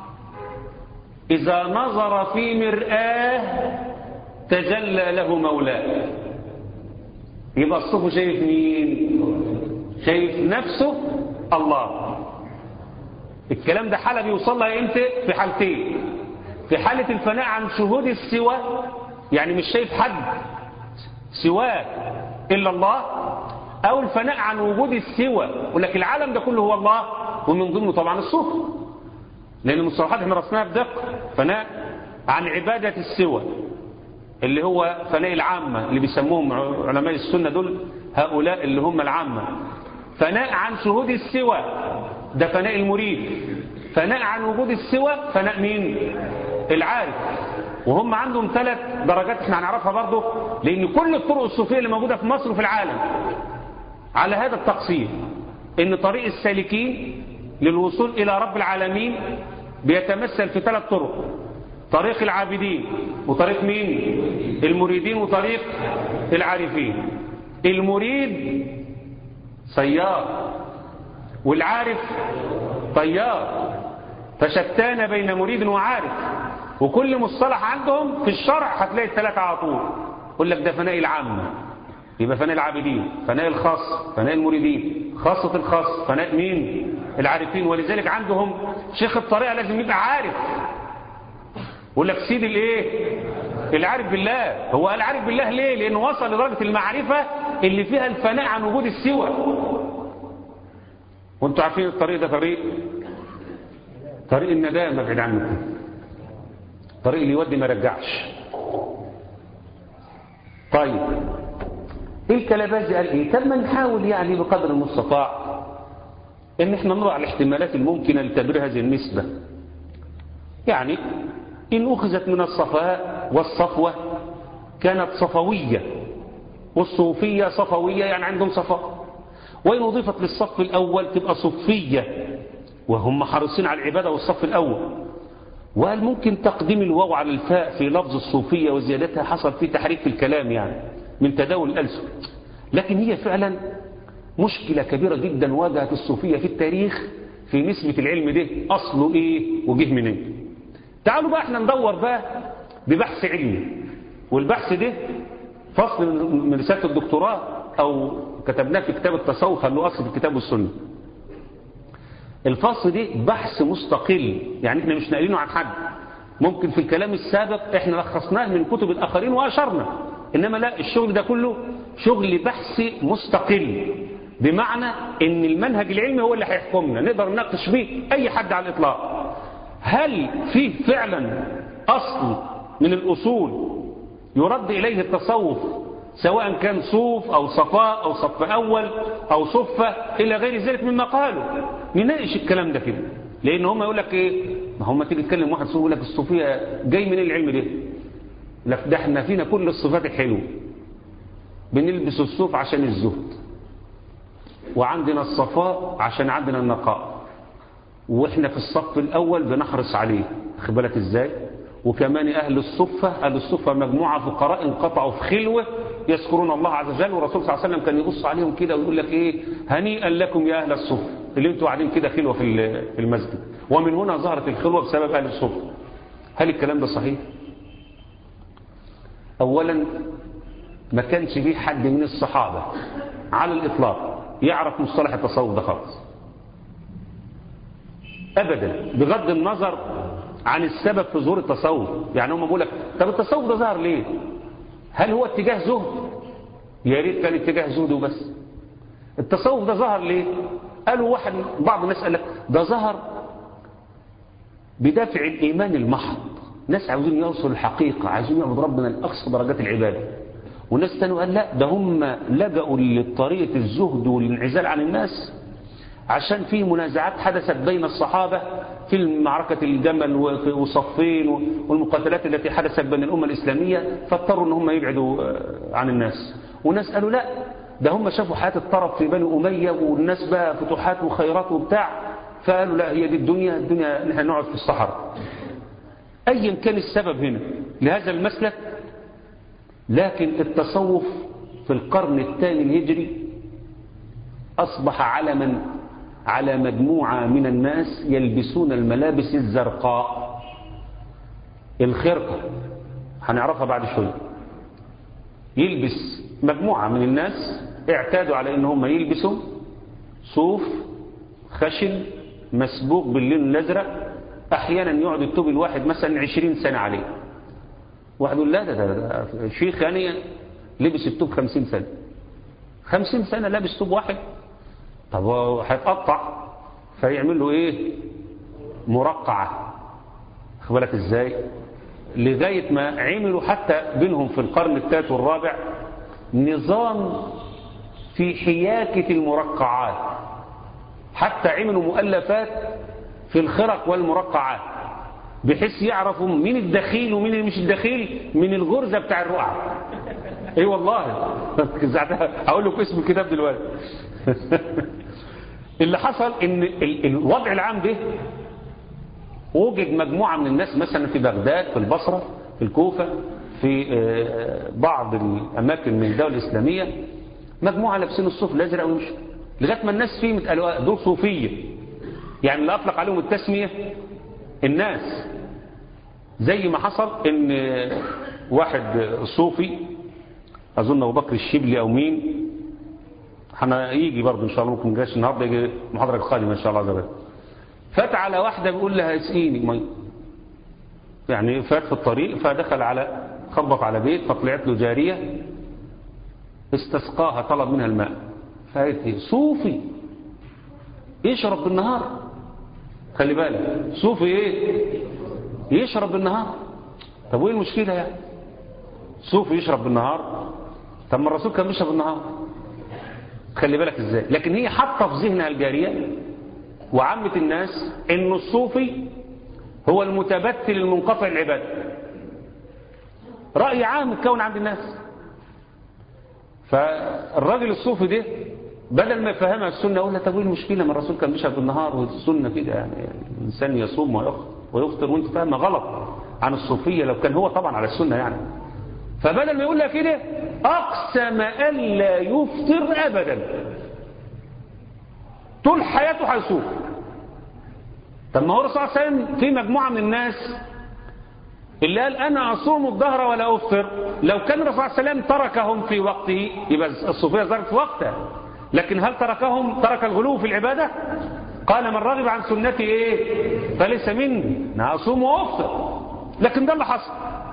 إذا نظر في مرآه تجلى له مولاه يبقى الصوفي شايف مين شايف نفسه الله الكلام ده حالة بيوصل لها امتى في حالتين في حالة الفناء عن شهود السوى يعني مش شايف حد سواه إلا الله أو الفناء عن وجود السوى ولكن العالم ده كله هو الله ومن ضمنه طبعا الصوف لأن المصطلحات احنا رسناها بدقة فناء عن عبادة السوى اللي هو فناء العامة اللي بيسموهم علماء السنة دول هؤلاء اللي هم العامة فناء عن شهود السوى ده فناء المريد فناء عن وجود السوى فناء مين العارف وهم عندهم ثلاث درجات احنا هنعرفها برضه لان كل الطرق الصوفيه اللي موجوده في مصر وفي العالم على هذا التقسيم ان طريق السالكين للوصول الى رب العالمين بيتمثل في ثلاث طرق طريق العابدين وطريق مين المريدين وطريق العارفين المريد سيار والعارف طيار فشتان بين مريد وعارف وكل مصطلح عندهم في الشرع هتلاقي الثلاثة على طول يقول لك ده فناء العامة يبقى فناء العابدين فناء الخاص فناء المريدين خاصة الخاص فناء مين العارفين ولذلك عندهم شيخ الطريقة لازم يبقى عارف يقول لك سيد الايه العارف بالله هو قال عارف بالله ليه لانه وصل لدرجة المعرفة اللي فيها الفناء عن وجود السوى وانتوا عارفين الطريق ده طريق طريق الندامة بعيد عنكم طريق اللي يودي ما رجعش طيب ايه الكلبازي قال ايه طب ما نحاول يعني بقدر المستطاع ان احنا نضع الاحتمالات الممكنة لتبرير هذه النسبة يعني ان اخذت من الصفاء والصفوة كانت صفوية والصوفية صفوية يعني عندهم صفاء وإن أضيفت للصف الأول تبقى صفية وهم حريصين على العبادة والصف الأول وقال ممكن تقديم الواو على الفاء في لفظ الصوفية وزيادتها حصل فيه تحريك في الكلام يعني من تداول الألسن لكن هي فعلا مشكلة كبيرة جدا واجهت الصوفية في التاريخ في نسبة العلم ده أصله إيه وجه منين إيه؟ تعالوا بقى احنا ندور بقى ببحث علمي والبحث ده فصل من رسالة الدكتوراه أو كتبناه في كتاب التصوف خلوه أصل في الكتاب والسنة الفصل دي بحث مستقل يعني احنا مش ناقلينه عن حد ممكن في الكلام السابق احنا لخصناه من كتب الآخرين وأشرنا إنما لا الشغل ده كله شغل بحثي مستقل بمعنى ان المنهج العلمي هو اللي هيحكمنا نقدر نناقش بيه اي حد على الاطلاق هل فيه فعلا اصل من الاصول يرد اليه التصوف سواء كان صوف او صفاء او صف اول او صفة الى غير ذلك مما قالوا نناقش الكلام ده كده لان هم يقول لك ايه ما هم تيجي تكلم واحد صوفي يقول لك الصوفيه جاي من العلم ده لك ده احنا فينا كل الصفات الحلوة بنلبس الصوف عشان الزهد وعندنا الصفاء عشان عندنا النقاء واحنا في الصف الاول بنحرص عليه خد بالك ازاي وكمان اهل الصفه اهل الصفه مجموعه فقراء انقطعوا في خلوه يذكرون الله عز وجل والرسول صلى الله عليه وسلم كان يبص عليهم كده ويقول لك ايه هنيئا لكم يا اهل الصفه اللي انتوا قاعدين كده خلوه في في المسجد ومن هنا ظهرت الخلوه بسبب اهل الصفه هل الكلام ده صحيح اولا ما كانش فيه حد من الصحابه على الاطلاق يعرف مصطلح التصوف ده خالص ابدا بغض النظر عن السبب في ظهور التصوف يعني هم بيقول لك طب التصوف ده ظهر ليه هل هو اتجاه زهد يا ريت كان اتجاه زهد وبس التصوف ده ظهر ليه قالوا واحد بعض الناس قال لك ده ظهر بدافع الايمان المحض ناس عاوزين يوصلوا الحقيقه عايزين يعبدوا ربنا لاقصى درجات العباده وناس تاني قال لا ده هم لجأوا لطريقه الزهد والانعزال عن الناس عشان في منازعات حدثت بين الصحابة في معركة الجمل وصفين والمقاتلات التي حدثت بين الأمة الإسلامية فاضطروا ان هم يبعدوا عن الناس وناس قالوا لا ده هم شافوا حياة الطرف في بني أمية والناس بقى فتوحات وخيرات وبتاع فقالوا لا هي دي الدنيا الدنيا نحن نقعد في الصحراء أيا كان السبب هنا لهذا المسلك لكن التصوف في القرن الثاني الهجري أصبح علما على مجموعة من الناس يلبسون الملابس الزرقاء الخرقة هنعرفها بعد شوية يلبس مجموعة من الناس اعتادوا على ان هم يلبسوا صوف خشن مسبوق باللون الازرق احيانا يقعد التوب الواحد مثلا عشرين سنة عليه واحد يقول لا ده, ده, ده شيخ يعني لبس التوب خمسين سنة خمسين سنة لابس توب واحد طب هيتقطع فيعمل له ايه مرقعة خد بالك ازاي لغاية ما عملوا حتى بينهم في القرن الثالث والرابع نظام في حياكة المرقعات حتى عملوا مؤلفات في الخرق والمرقعات بحيث يعرفوا مين الدخيل ومين اللي مش الدخيل من الغرزة بتاع الرقعة ايه والله هقول لكم اسم الكتاب دلوقتي اللي حصل ان الوضع العام ده وجد مجموعة من الناس مثلا في بغداد في البصرة في الكوفة في بعض الأماكن من الدولة الإسلامية مجموعة لابسين الصوف الأزرق ويمشوا لغاية ما الناس فيهم قالوا دول صوفية يعني اللي أطلق عليهم التسمية الناس زي ما حصل ان واحد صوفي أظن أبو بكر الشبلي أو مين هيجي برضه إن شاء الله ممكن جاش النهارده يجي المحاضرة القادمة إن شاء الله عز وجل فات على واحدة بيقول لها اسقيني مي يعني فات في الطريق فدخل على خبط على بيت فطلعت له جارية استسقاها طلب منها الماء فقالت لي صوفي يشرب بالنهار خلي بالك صوفي ايه يشرب بالنهار طب وايه المشكلة يعني صوفي يشرب بالنهار طب ما الرسول كان بيشرب بالنهار خلي بالك ازاي لكن هي حاطه في ذهنها الجارية وعامة الناس ان الصوفي هو المتبتل المنقطع العبادة رأي عام اتكون عند الناس فالراجل الصوفي ده بدل ما يفهمها السنة يقول لها طب ايه المشكلة ما الرسول كان بيشرب بالنهار والسنة كده يعني الإنسان يصوم ويفطر وانت فاهمة غلط عن الصوفية لو كان هو طبعا على السنة يعني فبدل ما يقول لها كده أقسم ألا يفطر أبدا طول حياته هيصوم طب ما هو الرسول صلى الله عليه وسلم في مجموعة من الناس اللي قال أنا أصوم الظهر ولا أفطر لو كان الرسول صلى الله عليه وسلم تركهم في وقته يبقى الصوفية ظهرت في وقتها لكن هل تركهم ترك الغلو في العبادة قال من رغب عن سنتي ايه فليس مني انا اصوم وافطر لكن ده اللي حصل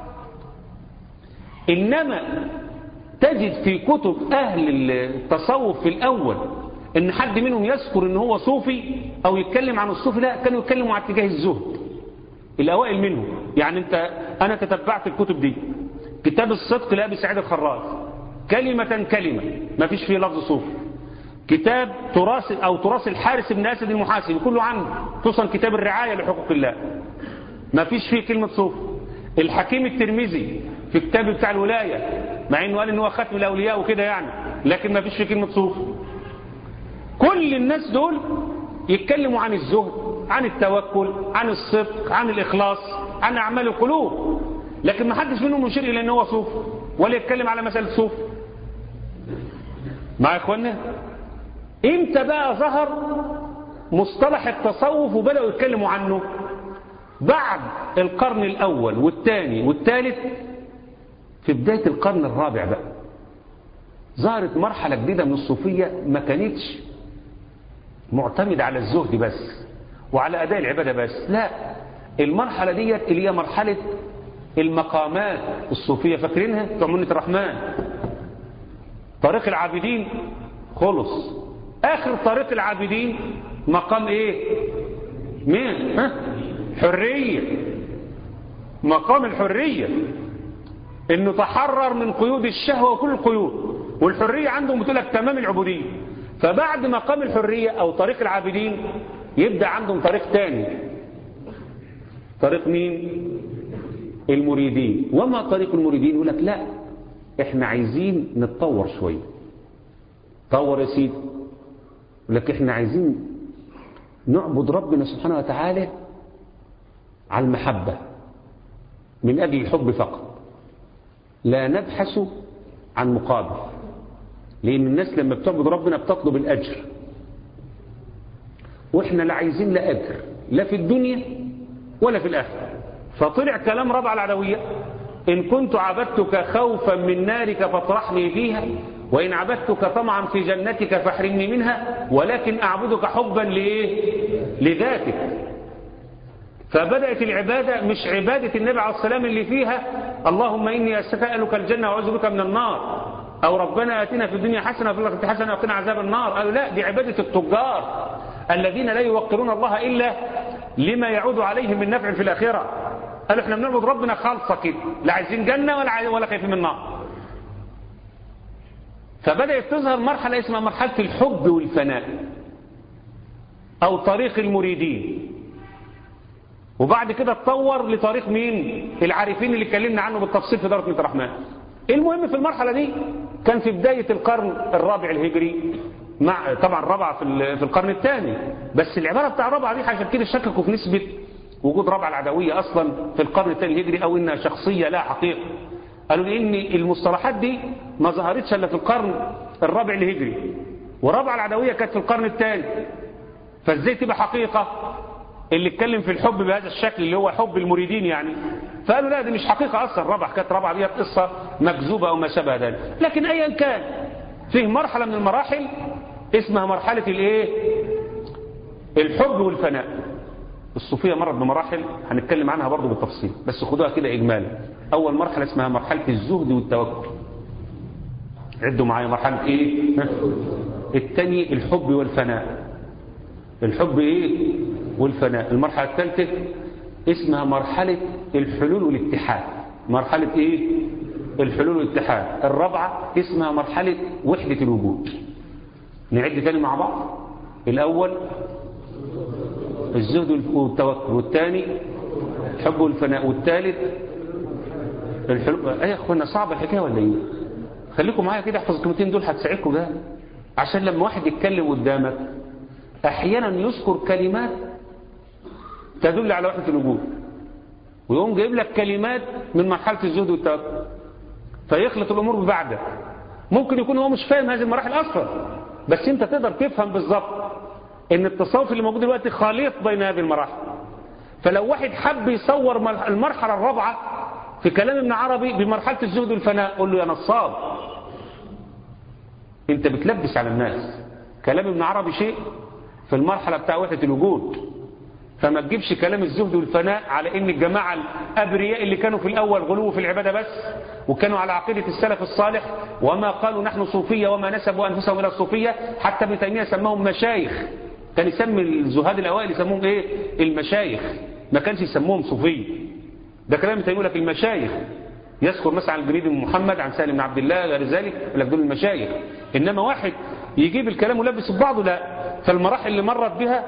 انما تجد في كتب اهل التصوف في الاول ان حد منهم يذكر ان هو صوفي او يتكلم عن الصوفي لا كانوا يتكلموا عن اتجاه الزهد الاوائل منهم يعني انت انا تتبعت الكتب دي كتاب الصدق لابي سعيد الخراز كلمة كلمة ما فيش فيه لفظ صوفي كتاب تراث أو تراث الحارس بن أسد المحاسبي كله عنه خصوصا كتاب الرعاية لحقوق الله ما فيش فيه كلمة صوف الحكيم الترمذي في كتاب بتاع الولاية مع انه قال ان هو ختم الاولياء وكده يعني لكن ما فيش في كلمة صوفي كل الناس دول يتكلموا عن الزهد عن التوكل عن الصدق عن الإخلاص عن أعمال القلوب لكن ما حدش منهم يشير إلى أنه هو صوفي ولا يتكلم على مسألة صوفي مع إخواننا إمتى بقى ظهر مصطلح التصوف وبدأوا يتكلموا عنه بعد القرن الأول والثاني والثالث في بداية القرن الرابع بقى ظهرت مرحلة جديدة من الصوفية ما كانتش معتمدة على الزهد بس وعلى أداء العبادة بس لا المرحلة ديت اللي هي مرحلة المقامات الصوفية فاكرينها بتوع منة الرحمن طريق العابدين خلص آخر طريق العابدين مقام ايه مين ها حرية مقام الحرية انه تحرر من قيود الشهوة وكل القيود والحرية عندهم بتقول لك تمام العبودية فبعد مقام الحرية او طريق العابدين يبدأ عندهم طريق تاني طريق مين المريدين وما طريق المريدين يقول لك لا احنا عايزين نتطور شوية طور يا سيدي يقول لك احنا عايزين نعبد ربنا سبحانه وتعالى على المحبة من أجل الحب فقط لا نبحث عن مقابل لأن الناس لما بتعبد ربنا بتطلب الأجر وإحنا لا عايزين لا أجر لا في الدنيا ولا في الآخرة فطلع كلام ربع العدوية إن كنت عبدتك خوفا من نارك فاطرحني فيها وإن عبدتك طمعا في جنتك فاحرمني منها ولكن أعبدك حبا لإيه؟ لذاتك فبدأت العبادة مش عبادة النبي عليه السلام اللي فيها اللهم إني أسألك الجنة وأعوذ بك من النار أو ربنا آتنا في الدنيا حسنة وفي الآخرة حسنة وقنا عذاب النار قالوا لا دي عبادة التجار الذين لا يوقرون الله إلا لما يعود عليهم من نفع في الآخرة قالوا احنا بنعبد ربنا خالصة كده لا عايزين جنة ولا ولا خايفين من النار فبدأت تظهر مرحلة اسمها مرحلة الحب والفناء أو طريق المريدين وبعد كده اتطور لطريق مين العارفين اللي اتكلمنا عنه بالتفصيل في دارة الرحمن المهم في المرحلة دي كان في بداية القرن الرابع الهجري مع طبعا الرابعة في في القرن الثاني بس العبارة بتاع الرابعة دي عشان كده شككوا في نسبة وجود رابعة العدوية أصلا في القرن الثاني الهجري أو إنها شخصية لا حقيقة قالوا لي ان المصطلحات دي ما ظهرتش الا في القرن الرابع الهجري ورابعه العدويه كانت في القرن الثالث فازاي تبقى حقيقه اللي اتكلم في الحب بهذا الشكل اللي هو حب المريدين يعني فقالوا لا دي مش حقيقه اصلا رابعه كانت رابعه دي قصه مكذوبه او ما شابه ذلك لكن ايا كان فيه مرحله من المراحل اسمها مرحله الايه الحب والفناء الصوفيه مرت بمراحل هنتكلم عنها برضو بالتفصيل بس خدوها كده اجمالا اول مرحله اسمها مرحله الزهد والتوكل عدوا معايا مرحله ايه الثاني الحب والفناء الحب ايه والفناء المرحله الثالثه اسمها مرحله الحلول والاتحاد مرحله ايه الحلول والاتحاد الرابعه اسمها مرحله وحده الوجود نعد تاني مع بعض الاول الزهد والتوكل والثاني الحب والفناء والثالث الحلو ايه يا اخوانا صعبه الحكايه ولا ايه خليكم معايا كده احفظ الكلمتين دول هتساعدكم ده عشان لما واحد يتكلم قدامك احيانا يذكر كلمات تدل على وحده الوجود ويقوم جايب لك كلمات من مرحله الزهد والتوكل فيخلط الامور ببعضها ممكن يكون هو مش فاهم هذه المراحل اصلا بس انت تقدر تفهم بالظبط ان التصوف اللي موجود دلوقتي خليط بين هذه المراحل فلو واحد حب يصور المرحله الرابعه في كلام ابن عربي بمرحلة الزهد والفناء قول له يا نصاب انت بتلبس على الناس كلام ابن عربي شيء في المرحلة بتاع وحدة الوجود فما تجيبش كلام الزهد والفناء على ان الجماعة الابرياء اللي كانوا في الاول غلو في العبادة بس وكانوا على عقيدة السلف الصالح وما قالوا نحن صوفية وما نسبوا انفسهم الى الصوفية حتى ابن تيمية سماهم مشايخ كان يسمي الزهاد الاوائل يسموهم ايه المشايخ ما كانش يسموهم صوفيه ده كلام يقول لك المشايخ يذكر مثلا عن الجنيد بن محمد عن سالم بن عبد الله غير ذلك يقول لك دول المشايخ انما واحد يجيب الكلام ولبس في بعضه لا فالمراحل اللي مرت بها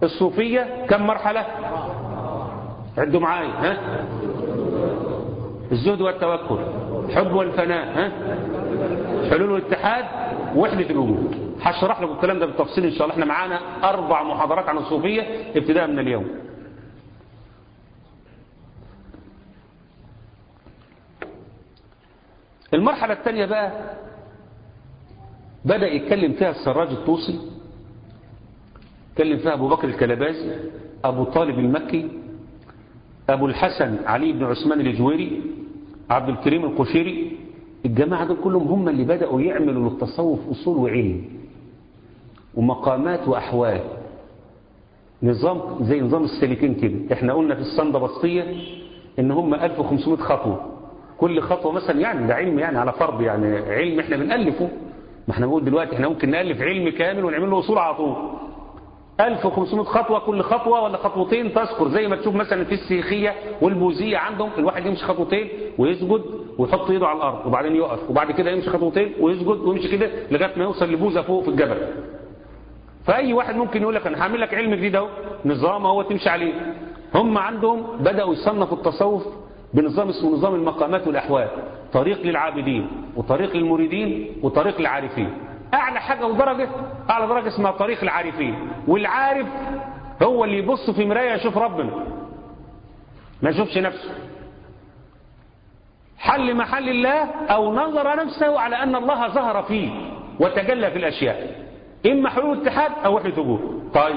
الصوفيه كم مرحله عدوا معايا ها الزهد والتوكل حب والفناء ها حلول والاتحاد وحدة الوجود هشرح لكم الكلام ده بالتفصيل ان شاء الله احنا معانا اربع محاضرات عن الصوفية ابتداء من اليوم المرحلة الثانية بقى بدأ يتكلم فيها السراج الطوسي اتكلم فيها أبو بكر الكلبازي أبو طالب المكي أبو الحسن علي بن عثمان الجويري عبد الكريم القشيري الجماعة دول كلهم هم اللي بدأوا يعملوا للتصوف أصول وعلم ومقامات وأحوال نظام زي نظام السليكين كده احنا قلنا في الصندة بسطية ان هم 1500 خطوة كل خطوة مثلا يعني ده علم يعني على فرض يعني علم احنا بنألفه ما احنا بنقول دلوقتي احنا ممكن نألف علم كامل ونعمل له أصول على طول 1500 خطوة كل خطوة ولا خطوتين تذكر زي ما تشوف مثلا في السيخية والبوزية عندهم الواحد يمشي خطوتين ويسجد ويحط ايده على الأرض وبعدين يقف وبعد كده يمشي خطوتين ويسجد ويمشي كده لغاية ما يوصل لبوزة فوق في الجبل فأي واحد ممكن يقول لك أنا هعمل لك علم جديد اهو نظام هو تمشي عليه هم عندهم بدأوا يصنفوا التصوف بنظام اسمه نظام المقامات والأحوال طريق للعابدين وطريق للمريدين وطريق للعارفين أعلى حاجة ودرجة أعلى درجة اسمها طريق العارفين والعارف هو اللي يبص في مراية يشوف ربنا ما يشوفش نفسه حل محل الله أو نظر نفسه على أن الله ظهر فيه وتجلى في الأشياء إما حلول اتحاد أو وحدة وجود طيب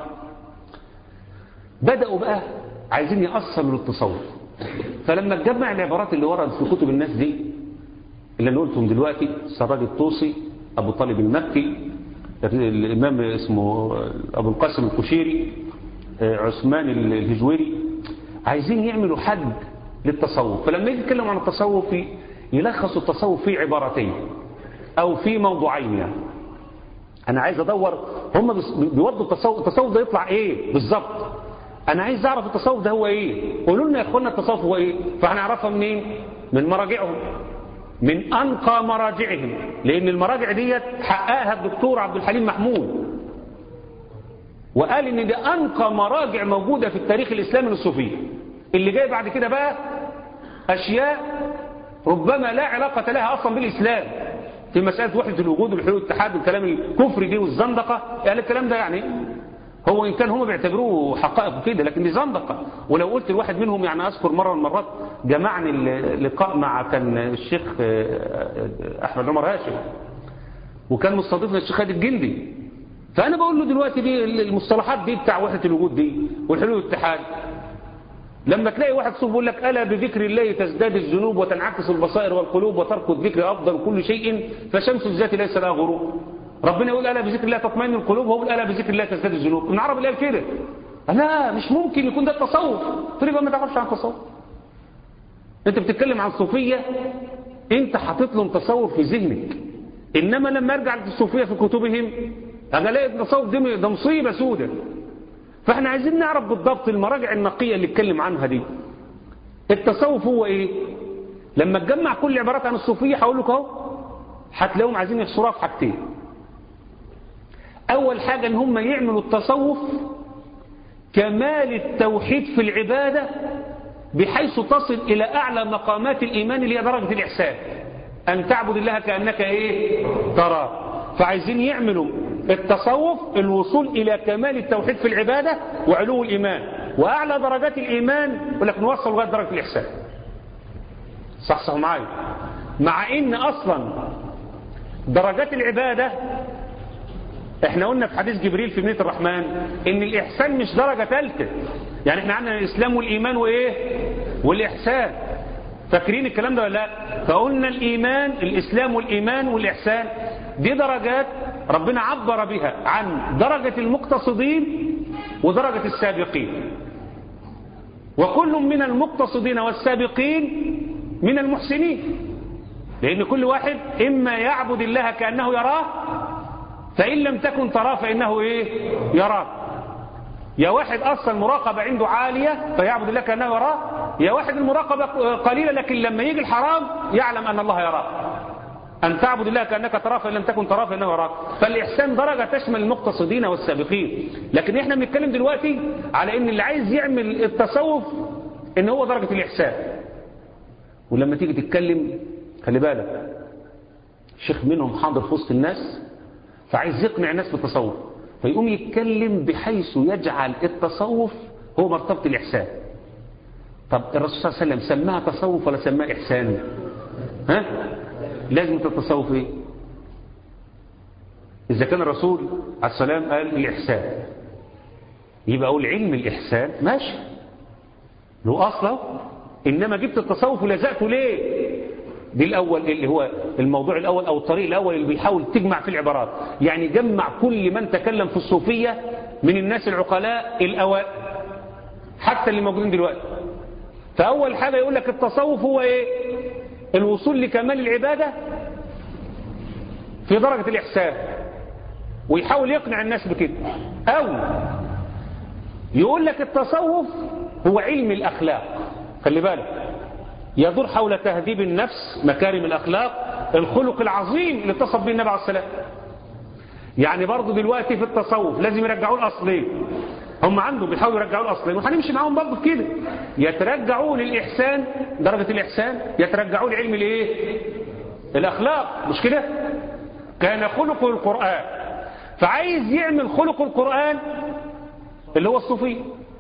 بدأوا بقى عايزين يأصلوا للتصوف فلما تجمع العبارات اللي وردت في كتب الناس دي اللي انا قلتهم دلوقتي السراج الطوسي أبو طالب المكي الإمام اسمه أبو القاسم الكشيري عثمان الهجويري عايزين يعملوا حد للتصوف فلما يجي يتكلم عن التصوف يلخصوا التصوف في عبارتين أو في موضوعين يعني أنا عايز أدور هم بيودوا التصوف التصوف ده يطلع إيه بالظبط أنا عايز أعرف التصوف ده هو إيه قولوا لنا يا إخوانا التصوف هو إيه فهنعرفها منين من مراجعهم من أنقى مراجعهم لأن المراجع ديت حققها الدكتور عبد الحليم محمود وقال إن دي أنقى مراجع موجودة في التاريخ الإسلامي للصوفية اللي جاي بعد كده بقى أشياء ربما لا علاقة لها أصلا بالإسلام في مسألة وحدة الوجود والحلول والاتحاد والكلام الكفري دي والزندقة يعني الكلام ده يعني هو إن كان هم بيعتبروه حقائق كده لكن دي زندقة ولو قلت الواحد منهم يعني أذكر مرة من المرات جمعني اللقاء مع كان الشيخ أحمد عمر هاشم وكان مستضيفنا الشيخ خالد الجندي فأنا بقول له دلوقتي دي المصطلحات دي بتاع وحدة الوجود دي والحلول والاتحاد لما تلاقي واحد صوف بيقول لك ألا بذكر الله تزداد الذنوب وتنعكس البصائر والقلوب وترك الذكر أفضل كل شيء فشمس الذات ليس لها غروب ربنا يقول ألا بذكر الله تطمئن القلوب وهو ألا بذكر الله تزداد الذنوب ابن عربي قال كده لا مش ممكن يكون ده التصوف تقول ما تعرفش عن التصوف انت بتتكلم عن صوفية انت حاطط لهم تصور في ذهنك انما لما ارجع للصوفية في كتبهم انا الاقي التصوف دي ده مصيبة سودة فاحنا عايزين نعرف بالضبط المراجع النقية اللي اتكلم عنها دي التصوف هو ايه لما تجمع كل العبارات عن الصوفية هقول لك اهو هتلاقيهم عايزين يحصروها في حاجتين أول حاجة أن هم يعملوا التصوف كمال التوحيد في العبادة بحيث تصل إلى أعلى مقامات الإيمان اللي هي درجة الإحسان أن تعبد الله كأنك إيه ترى فعايزين يعملوا التصوف الوصول إلى كمال التوحيد في العبادة وعلو الإيمان وأعلى درجات الإيمان ولكن نوصل لغاية درجة الإحسان صح صح معايا مع إن أصلا درجات العبادة احنا قلنا في حديث جبريل في بنية الرحمن ان الاحسان مش درجة ثالثة يعني احنا عندنا الاسلام والايمان وايه والاحسان فاكرين الكلام ده ولا لا فقلنا الايمان الاسلام والايمان والاحسان دي درجات ربنا عبر بها عن درجة المقتصدين ودرجة السابقين وكل من المقتصدين والسابقين من المحسنين لان كل واحد اما يعبد الله كأنه يراه فإن لم تكن تراه فإنه إيه يراك يا واحد أصلا المراقبة عنده عالية فيعبد الله كأنه يراه يا واحد المراقبة قليلة لكن لما يجي الحرام يعلم أن الله يراه أن تعبد الله كأنك تراه فإن لم تكن تراه فإنه يراك فالإحسان درجة تشمل المقتصدين والسابقين لكن إحنا بنتكلم دلوقتي على إن اللي عايز يعمل التصوف إن هو درجة الإحسان ولما تيجي تتكلم خلي بالك شيخ منهم حاضر في وسط الناس فعايز يقنع الناس بالتصوف فيقوم يتكلم بحيث يجعل التصوف هو مرتبة الإحسان طب الرسول صلى الله عليه وسلم سماها تصوف ولا سماها إحسان ها لازم التصوف ايه إذا كان الرسول عليه السلام قال الإحسان يبقى أقول علم الإحسان ماشي له أصله إنما جبت التصوف ولزقته ليه دي الأول اللي هو الموضوع الأول أو الطريق الأول اللي بيحاول تجمع في العبارات يعني جمع كل من تكلم في الصوفية من الناس العقلاء الأوائل حتى اللي موجودين دلوقتي فأول حاجة يقول لك التصوف هو إيه الوصول لكمال العبادة في درجة الإحسان ويحاول يقنع الناس بكده أو يقول لك التصوف هو علم الأخلاق خلي بالك يدور حول تهذيب النفس مكارم الأخلاق الخلق العظيم اللي اتصف به النبي عليه السلام يعني برضه دلوقتي في التصوف لازم يرجعوا الأصلين هم عندهم بيحاولوا يرجعوا الأصلين وهنمشي معاهم برضه في كده يترجعوا للإحسان درجة الإحسان يترجعوا لعلم الإيه الأخلاق مش كده كان خلق القرآن فعايز يعمل خلق القرآن اللي هو الصوفي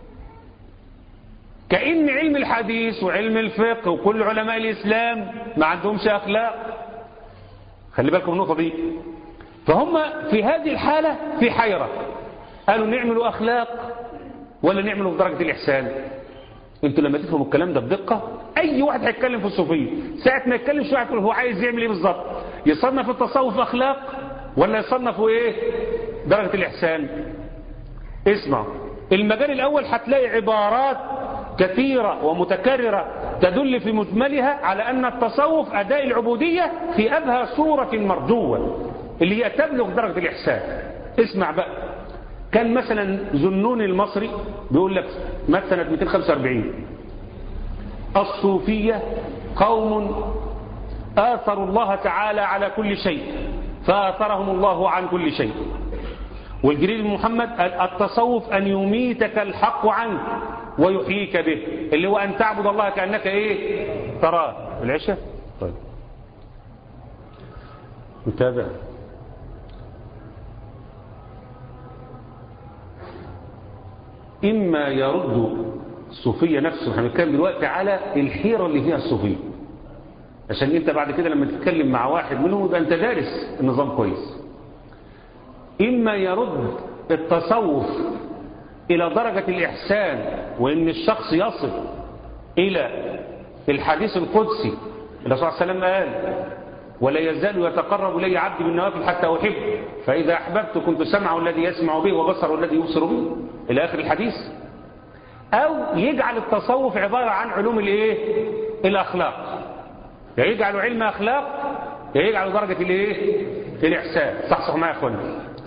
كأن علم الحديث وعلم الفقه وكل علماء الإسلام ما عندهمش أخلاق خلي بالكم النقطة دي فهم في هذه الحالة في حيرة قالوا نعملوا أخلاق ولا نعملوا في درجة الإحسان انتوا لما تفهموا الكلام ده بدقة أي واحد هيتكلم في الصوفية ساعة ما يتكلم شوية يقول هو عايز يعمل إيه بالظبط يصنف التصوف أخلاق ولا يصنفوا إيه درجة الإحسان اسمع المجال الأول هتلاقي عبارات كثيرة ومتكررة تدل في مجملها على أن التصوف أداء العبودية في أبهى صورة مرجوة اللي هي تبلغ درجة الإحسان اسمع بقى كان مثلا زنون المصري بيقول لك مات سنة 245 الصوفية قوم آثروا الله تعالى على كل شيء فآثرهم الله عن كل شيء والجليل محمد التصوف أن يميتك الحق عنك ويحييك به اللي هو أن تعبد الله كأنك إيه تراه العشاء طيب نتابع إما يرد الصوفية نفسه هنتكلم دلوقتي على الحيرة اللي فيها الصوفية عشان انت بعد كده لما تتكلم مع واحد منهم يبقى انت دارس النظام كويس إما يرد التصوف إلى درجة الإحسان وإن الشخص يصل إلى الحديث القدسي الرسول صلى الله عليه وسلم قال ولا يزال يتقرب إلي عبدي بالنوافل حتى أحب فإذا أحببت كنت سمعه الذي يسمع به وبصره الذي يبصر به إلى آخر الحديث أو يجعل التصوف عبارة عن علوم الإيه؟ الأخلاق يجعل علم أخلاق يجعل درجة الإيه؟ الإحسان صح صح معي يا أخوانا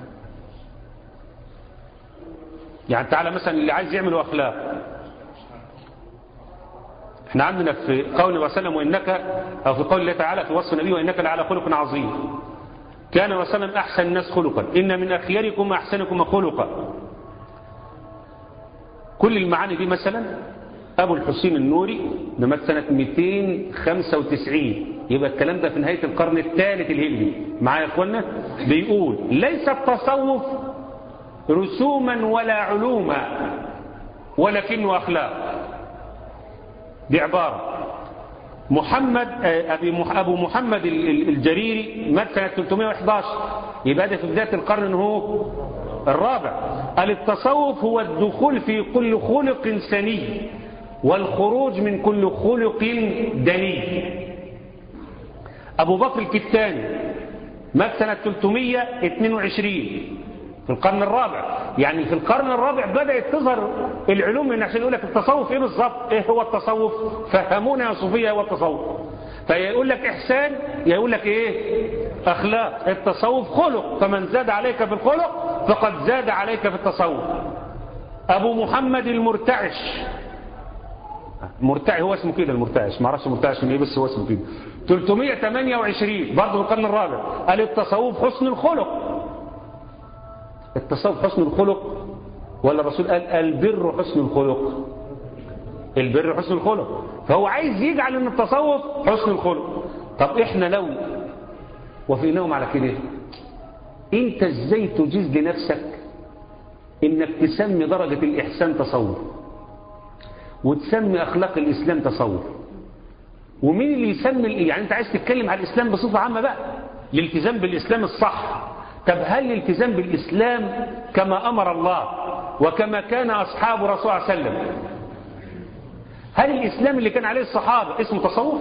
يعني تعالى مثلا اللي عايز يعمل أخلاق احنا عندنا في قول النبي صلى الله عليه وسلم وإنك أو في قول الله تعالى في وصف النبي وإنك لعلى خلق عظيم كان وسلم أحسن الناس خلقا إن من أخياركم أحسنكم خلقا كل المعاني دي مثلا أبو الحسين النوري ده مات سنة 295 يبقى الكلام ده في نهاية القرن الثالث الهجري معايا يا اخوانا بيقول ليس التصوف رسوما ولا علوما ولكنه أخلاق دي عبارة محمد أبي أبو محمد الجريري مات سنة 311 يبقى ده في بداية القرن هو الرابع قال التصوف هو الدخول في كل خلق سني والخروج من كل خلق دني أبو بكر الكتاني مات سنة 322 في القرن الرابع يعني في القرن الرابع بدأت تظهر العلوم من عشان يقول لك التصوف ايه بالظبط ايه هو التصوف فهمونا يا صوفية هو التصوف فيقول لك احسان يقول لك ايه اخلاق التصوف خلق فمن زاد عليك في الخلق فقد زاد عليك في التصوف ابو محمد المرتعش مرتعش هو اسمه كده المرتعش ما اعرفش مرتعش من ايه بس هو اسمه كده 328 برضه في القرن الرابع قال التصوف حسن الخلق التصوف حسن الخلق ولا الرسول قال البر حسن الخلق البر حسن الخلق فهو عايز يجعل ان التصوف حسن الخلق طب احنا لو وفيناهم على كده انت ازاي تجيز لنفسك انك تسمي درجة الاحسان تصوف وتسمي اخلاق الاسلام تصوف ومين اللي يسمي يعني انت عايز تتكلم على الاسلام بصفة عامة بقى الالتزام بالاسلام الصح طب هل الالتزام بالاسلام كما امر الله وكما كان اصحاب رسول الله صلى الله عليه وسلم هل الاسلام اللي كان عليه الصحابة اسمه تصوف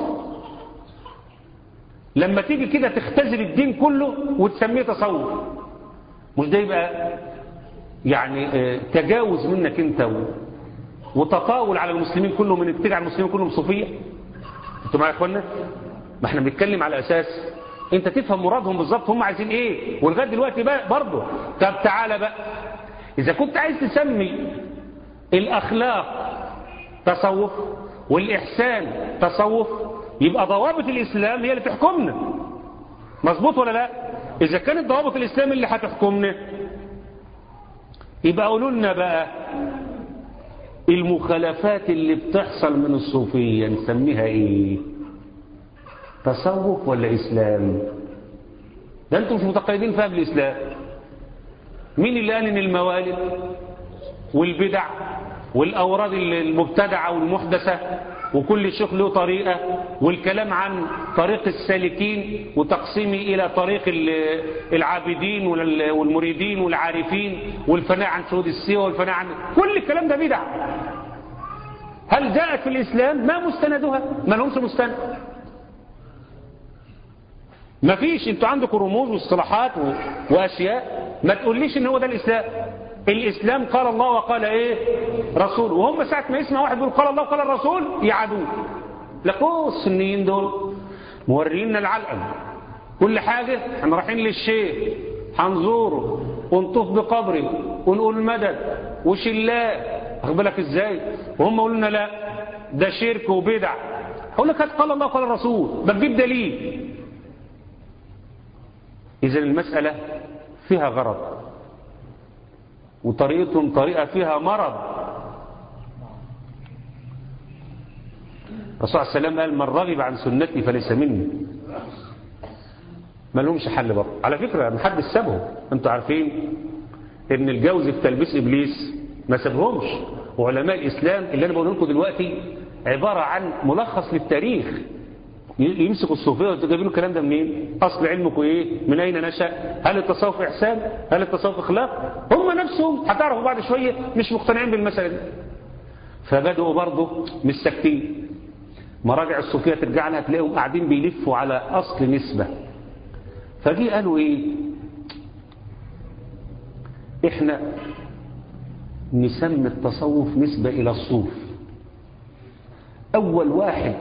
لما تيجي كده تختزل الدين كله وتسميه تصوف مش ده يبقى يعني تجاوز منك انت وتطاول على المسلمين كلهم انك تجعل المسلمين كلهم صوفيه انتوا معايا يا اخوانا ما احنا بنتكلم على اساس انت تفهم مرادهم بالظبط هم عايزين ايه ولغايه دلوقتي بقى برضه طب تعالى بقى اذا كنت عايز تسمي الاخلاق تصوف والاحسان تصوف يبقى ضوابط الاسلام هي اللي تحكمنا مظبوط ولا لا اذا كانت ضوابط الاسلام اللي هتحكمنا يبقى قولوا لنا بقى المخالفات اللي بتحصل من الصوفية نسميها ايه تصوف ولا اسلام ده انتم مش متقيدين فيها بالاسلام مين اللي قال ان الموالد والبدع والاوراد المبتدعة والمحدثة وكل شيخ له طريقة والكلام عن طريق السالكين وتقسيمه إلى طريق العابدين والمريدين والعارفين والفناء عن شهود السيوة والفناء عن كل الكلام ده بدع هل جاءت في الإسلام ما مستندها ما لهمش مستند ما فيش انتوا عندكم رموز واصطلاحات واشياء ما تقوليش ان هو ده الاسلام الإسلام قال الله وقال إيه رسول وهم ساعة ما يسمع واحد يقول قال الله وقال الرسول يعادوه لقوا السنيين دول مورينا العلقم كل حاجة احنا رايحين للشيخ هنزوره ونطوف بقبره ونقول مدد وشلاه واخد بالك ازاي وهم يقولوا لنا لا ده شرك وبدع هقول لك قال الله وقال الرسول بتجيب دليل اذا المسألة فيها غرض وطريقتهم طريقة فيها مرض الرسول عليه السلام قال من رغب عن سنتي فليس مني ما لهمش حل برضه على فكرة ما حد سابهم انتوا عارفين ان الجوز في تلبيس ابليس ما سابهمش وعلماء الاسلام اللي انا بقول لكم دلوقتي عبارة عن ملخص للتاريخ يمسكوا الصوفيه وانتوا جايبين الكلام ده منين اصل علمكم ايه من اين نشا هل التصوف احسان هل التصوف اخلاق هم نفسهم هتعرفوا بعد شويه مش مقتنعين بالمساله دي فبداوا برضه مش ساكتين مراجع الصوفيه ترجع لها تلاقيهم قاعدين بيلفوا على اصل نسبه فجي قالوا ايه احنا نسمي التصوف نسبه الى الصوف اول واحد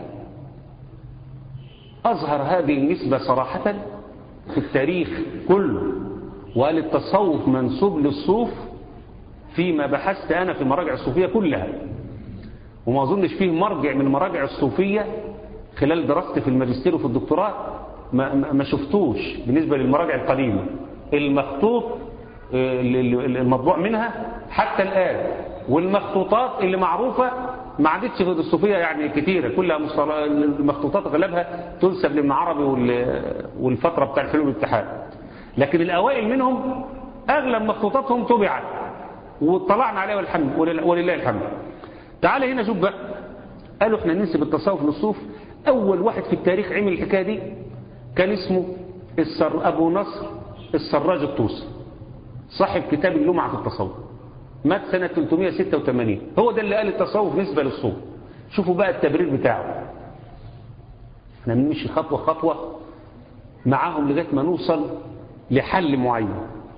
أظهر هذه النسبة صراحة في التاريخ كله وقال التصوف منسوب للصوف فيما بحثت أنا في مراجع الصوفية كلها وما أظنش فيه مرجع من مراجع الصوفية خلال دراستي في الماجستير وفي الدكتوراه ما, ما شفتوش بالنسبة للمراجع القديمة المخطوط المطبوع منها حتى الآن والمخطوطات اللي معروفة ما عادتش في الصوفية يعني كتيرة كلها المخطوطات غالبها تنسب لابن عربي والفترة بتاع الحلول والاتحاد لكن الأوائل منهم أغلب مخطوطاتهم طبعت واطلعنا عليها والحمد ولله الحمد تعال هنا شوف بقى قالوا احنا ننسب التصوف للصوف أول واحد في التاريخ عمل الحكاية دي كان اسمه السر أبو نصر السراج الطوسي صاحب كتاب اللمعة في التصوف مات سنة 386 هو ده اللي قال التصوف نسبة للصوف شوفوا بقى التبرير بتاعه احنا بنمشي خطوة خطوة معاهم لغاية ما نوصل لحل معين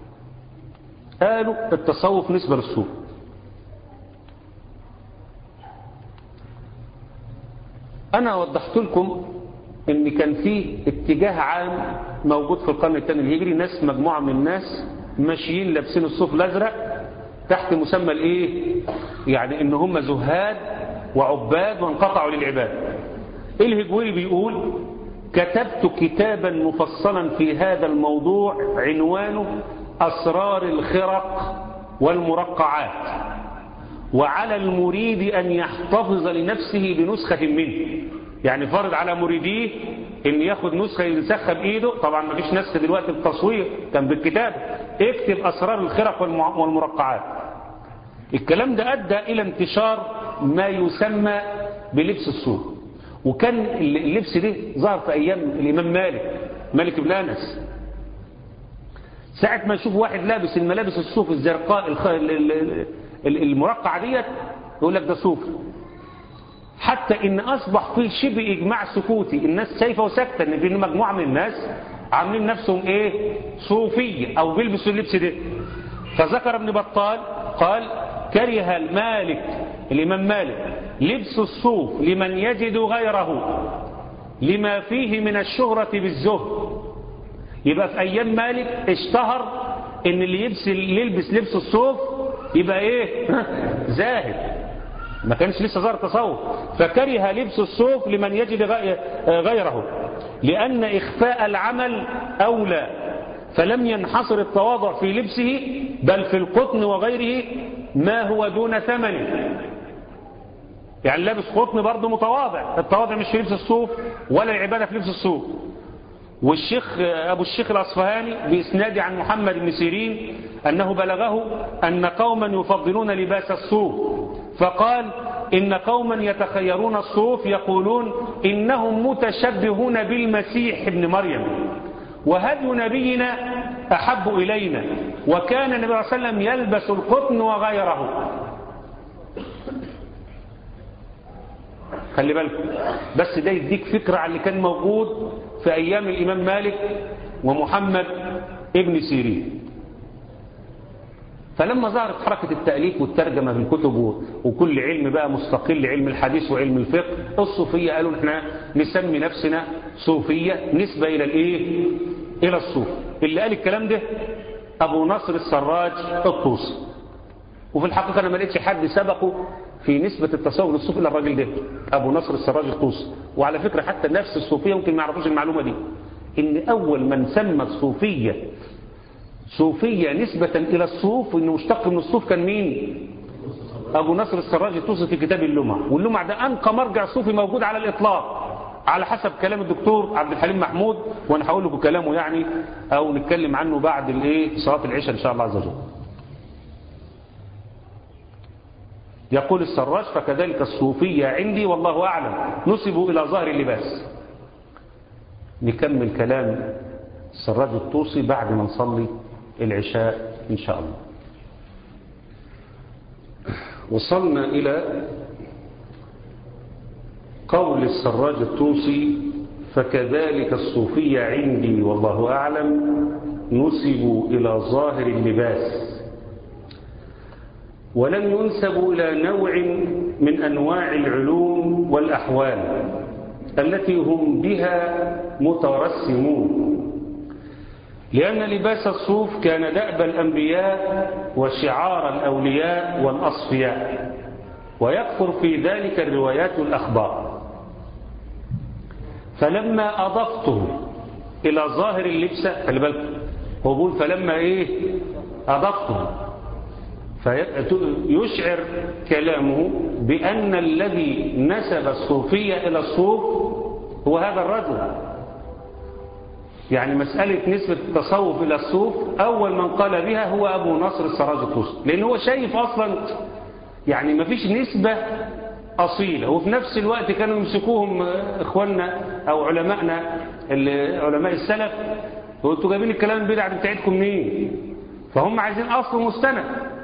قالوا التصوف نسبة للصوف أنا وضحت لكم ان كان في اتجاه عام موجود في القرن الثاني الهجري ناس مجموعة من الناس ماشيين لابسين الصوف الازرق تحت مسمى الايه يعني ان هم زهاد وعباد وانقطعوا للعباد الهجوي بيقول كتبت كتابا مفصلا في هذا الموضوع عنوانه أسرار الخرق والمرقعات وعلى المريد أن يحتفظ لنفسه بنسخة منه يعني فرض على مريديه ان ياخد نسخة ينسخها بإيده طبعا ما فيش نسخ دلوقتي بالتصوير كان بالكتاب اكتب أسرار الخرق والمرقعات الكلام ده أدى إلى انتشار ما يسمى بلبس الصوف وكان اللبس ده ظهر في أيام الإمام مالك مالك بن أنس ساعة ما يشوف واحد لابس الملابس الصوف الزرقاء المرقعة ديت يقول لك ده صوف حتى ان اصبح في شبه اجماع سكوتي الناس شايفه وساكته ان في مجموعه من الناس عاملين نفسهم ايه صوفيه او بيلبسوا اللبس ده فذكر ابن بطال قال كره المالك الامام مالك لبس الصوف لمن يجد غيره لما فيه من الشهرة بالزهد يبقى في ايام مالك اشتهر ان اللي يلبس اللي يلبس لبس الصوف يبقى ايه زاهد ما كانش لسه ظهر تصوف فكره لبس الصوف لمن يجد غيره لأن إخفاء العمل أولى فلم ينحصر التواضع في لبسه بل في القطن وغيره ما هو دون ثمنه يعني لابس قطن برضه متواضع التواضع مش في لبس الصوف ولا العبادة في لبس الصوف والشيخ أبو الشيخ الأصفهاني بإسناد عن محمد بن سيرين أنه بلغه أن قوما يفضلون لباس الصوف فقال إن قوما يتخيرون الصوف يقولون إنهم متشبهون بالمسيح ابن مريم وهدي نبينا أحب إلينا وكان النبي صلى الله عليه وسلم يلبس القطن وغيره خلي بالكم بس ده يديك فكرة عن اللي كان موجود في أيام الإمام مالك ومحمد ابن سيرين فلما ظهرت حركة التأليف والترجمة في الكتب وكل علم بقى مستقل علم الحديث وعلم الفقه الصوفية قالوا احنا نسمي نفسنا صوفية نسبة إلى الإيه؟ إلى الصوف اللي قال الكلام ده أبو نصر السراج الطوسي وفي الحقيقة أنا ما لقيتش حد سبقه في نسبة التصوف للصوف إلا الراجل ده أبو نصر السراج الطوسي وعلى فكرة حتى نفس الصوفية ممكن ما يعرفوش المعلومة دي إن أول من سمى الصوفية صوفية نسبة إلى الصوف إنه مشتق من الصوف كان مين أبو نصر السراج الطوسي في كتاب اللمع واللمع ده أنقى مرجع صوفي موجود على الإطلاق على حسب كلام الدكتور عبد الحليم محمود وانا هقول لكم كلامه يعني او نتكلم عنه بعد الايه صلاه العشاء ان شاء الله عز وجل يقول السراج فكذلك الصوفية عندي والله أعلم نسبوا إلى ظهر اللباس نكمل كلام السراج الطوسي بعد ما نصلي العشاء إن شاء الله وصلنا إلى قول السراج الطوسي فكذلك الصوفية عندي والله أعلم نسبوا إلى ظاهر اللباس ولم ينسبوا إلى نوع من أنواع العلوم والأحوال التي هم بها مترسمون لأن لباس الصوف كان دأب الأنبياء وشعار الأولياء والأصفياء ويكثر في ذلك الروايات والأخبار فلما أضفته إلى ظاهر اللبسة خلي بالكم هو بيقول فلما إيه أضفته فيشعر كلامه بأن الذي نسب الصوفية إلى الصوف هو هذا الرجل يعني مسألة نسبة التصوف إلى الصوف أول من قال بها هو أبو نصر السراج الطوسي لأن هو شايف أصلا يعني ما فيش نسبة أصيلة وفي نفس الوقت كانوا يمسكوهم إخواننا أو علمائنا علماء السلف وانتوا جايبين الكلام البدع بتاعتكم منين فهم عايزين أصل مستند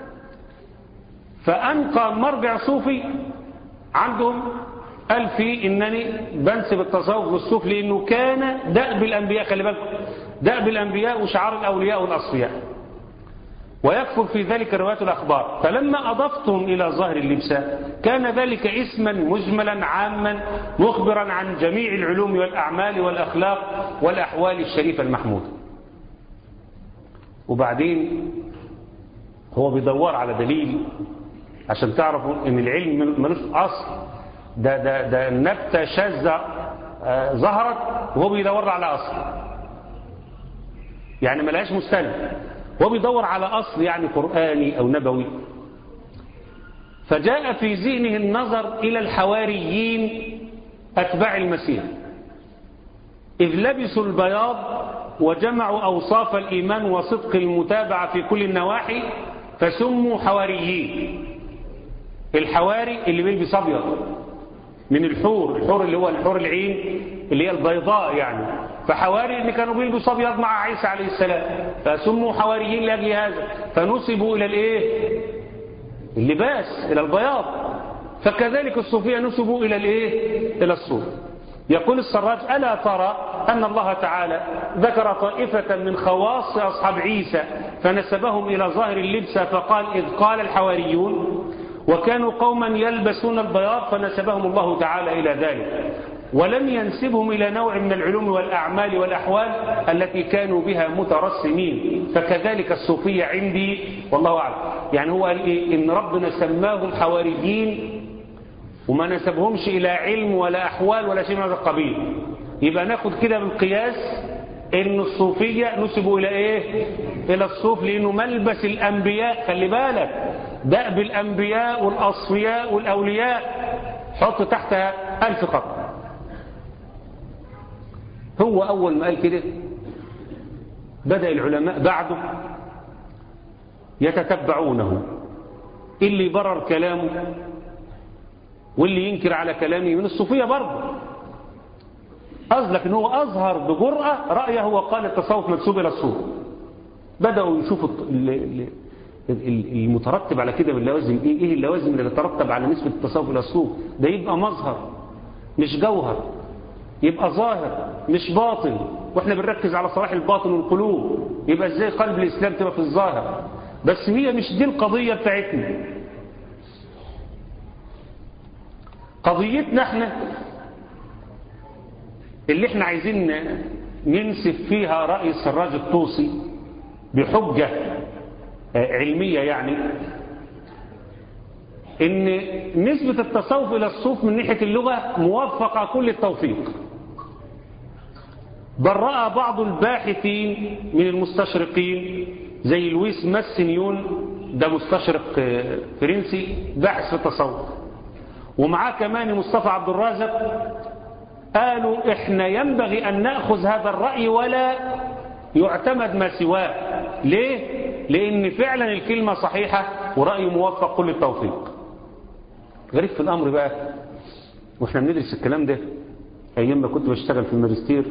فأنقى مرجع صوفي عندهم قال فيه إنني بنسب التصوف للصوف لأنه كان دأب الأنبياء خلي بالكم دأب الأنبياء وشعار الأولياء والأصفياء ويكفر في ذلك روايات الأخبار فلما أضفتهم إلى ظاهر اللبسة كان ذلك اسما مجملا عاما مخبرا عن جميع العلوم والأعمال والأخلاق والأحوال الشريفة المحمودة وبعدين هو بيدور على دليل عشان تعرفوا ان العلم ملوش اصل ده ده ده نبته شاذه آه ظهرت وهو بيدور على اصل يعني ملهاش مستند هو بيدور على اصل يعني قراني او نبوي فجاء في ذهنه النظر إلى الحواريين أتباع المسيح إذ لبسوا البياض وجمعوا أوصاف الإيمان وصدق المتابعة في كل النواحي فسموا حواريين الحواري اللي بيلبس أبيض من الحور الحور اللي هو الحور العين اللي هي البيضاء يعني فحواري اللي كانوا بيلبسوا أبيض مع عيسى عليه السلام فسموا حواريين لأجل هذا فنسبوا إلى الإيه اللباس إلى البياض فكذلك الصوفية نسبوا إلى الإيه إلى الصوف يقول السراج ألا ترى أن الله تعالى ذكر طائفة من خواص أصحاب عيسى فنسبهم إلى ظاهر اللبسة فقال إذ قال الحواريون وكانوا قوما يلبسون البياض فنسبهم الله تعالى إلى ذلك ولم ينسبهم إلى نوع من العلوم والأعمال والأحوال التي كانوا بها مترسمين فكذلك الصوفية عندي والله أعلم يعني هو قال إيه إن ربنا سماهم حواريين وما نسبهمش إلى علم ولا أحوال ولا شيء من هذا القبيل يبقى ناخد كده بالقياس إن الصوفية نسبوا إلى إيه إلى الصوف لأنه ملبس الأنبياء خلي بالك دأب الأنبياء والأصفياء والأولياء حط تحتها ألف خط هو أول ما قال كده بدأ العلماء بعده يتتبعونه اللي برر كلامه واللي ينكر على كلامه من الصوفية برضه قصدك ان هو أظهر بجرأة رأيه وقال التصوف منسوب إلى الصوف بدأوا يشوفوا المترتب على كده باللوازم ايه ايه اللوازم اللي تترتب على نسبة التصوف إلى الصوف ده يبقى مظهر مش جوهر يبقى ظاهر مش باطن واحنا بنركز على صلاح الباطن والقلوب يبقى ازاي قلب الإسلام تبقى في الظاهر بس هي مش دي القضية بتاعتنا قضيتنا احنا اللي احنا عايزين ننسف فيها رأي السراج الطوسي بحجة علمية يعني ان نسبة التصوف الى الصوف من ناحية اللغة موفقة كل التوفيق بل رأى بعض الباحثين من المستشرقين زي لويس ماسنيون ده مستشرق فرنسي باحث في التصوف ومعاه كمان مصطفى عبد الرازق قالوا احنا ينبغي ان نأخذ هذا الرأي ولا يعتمد ما سواه ليه؟ لان فعلا الكلمة صحيحة ورأي موفق كل التوفيق غريب في الامر بقى واحنا بندرس الكلام ده ايام ما كنت بشتغل في الماجستير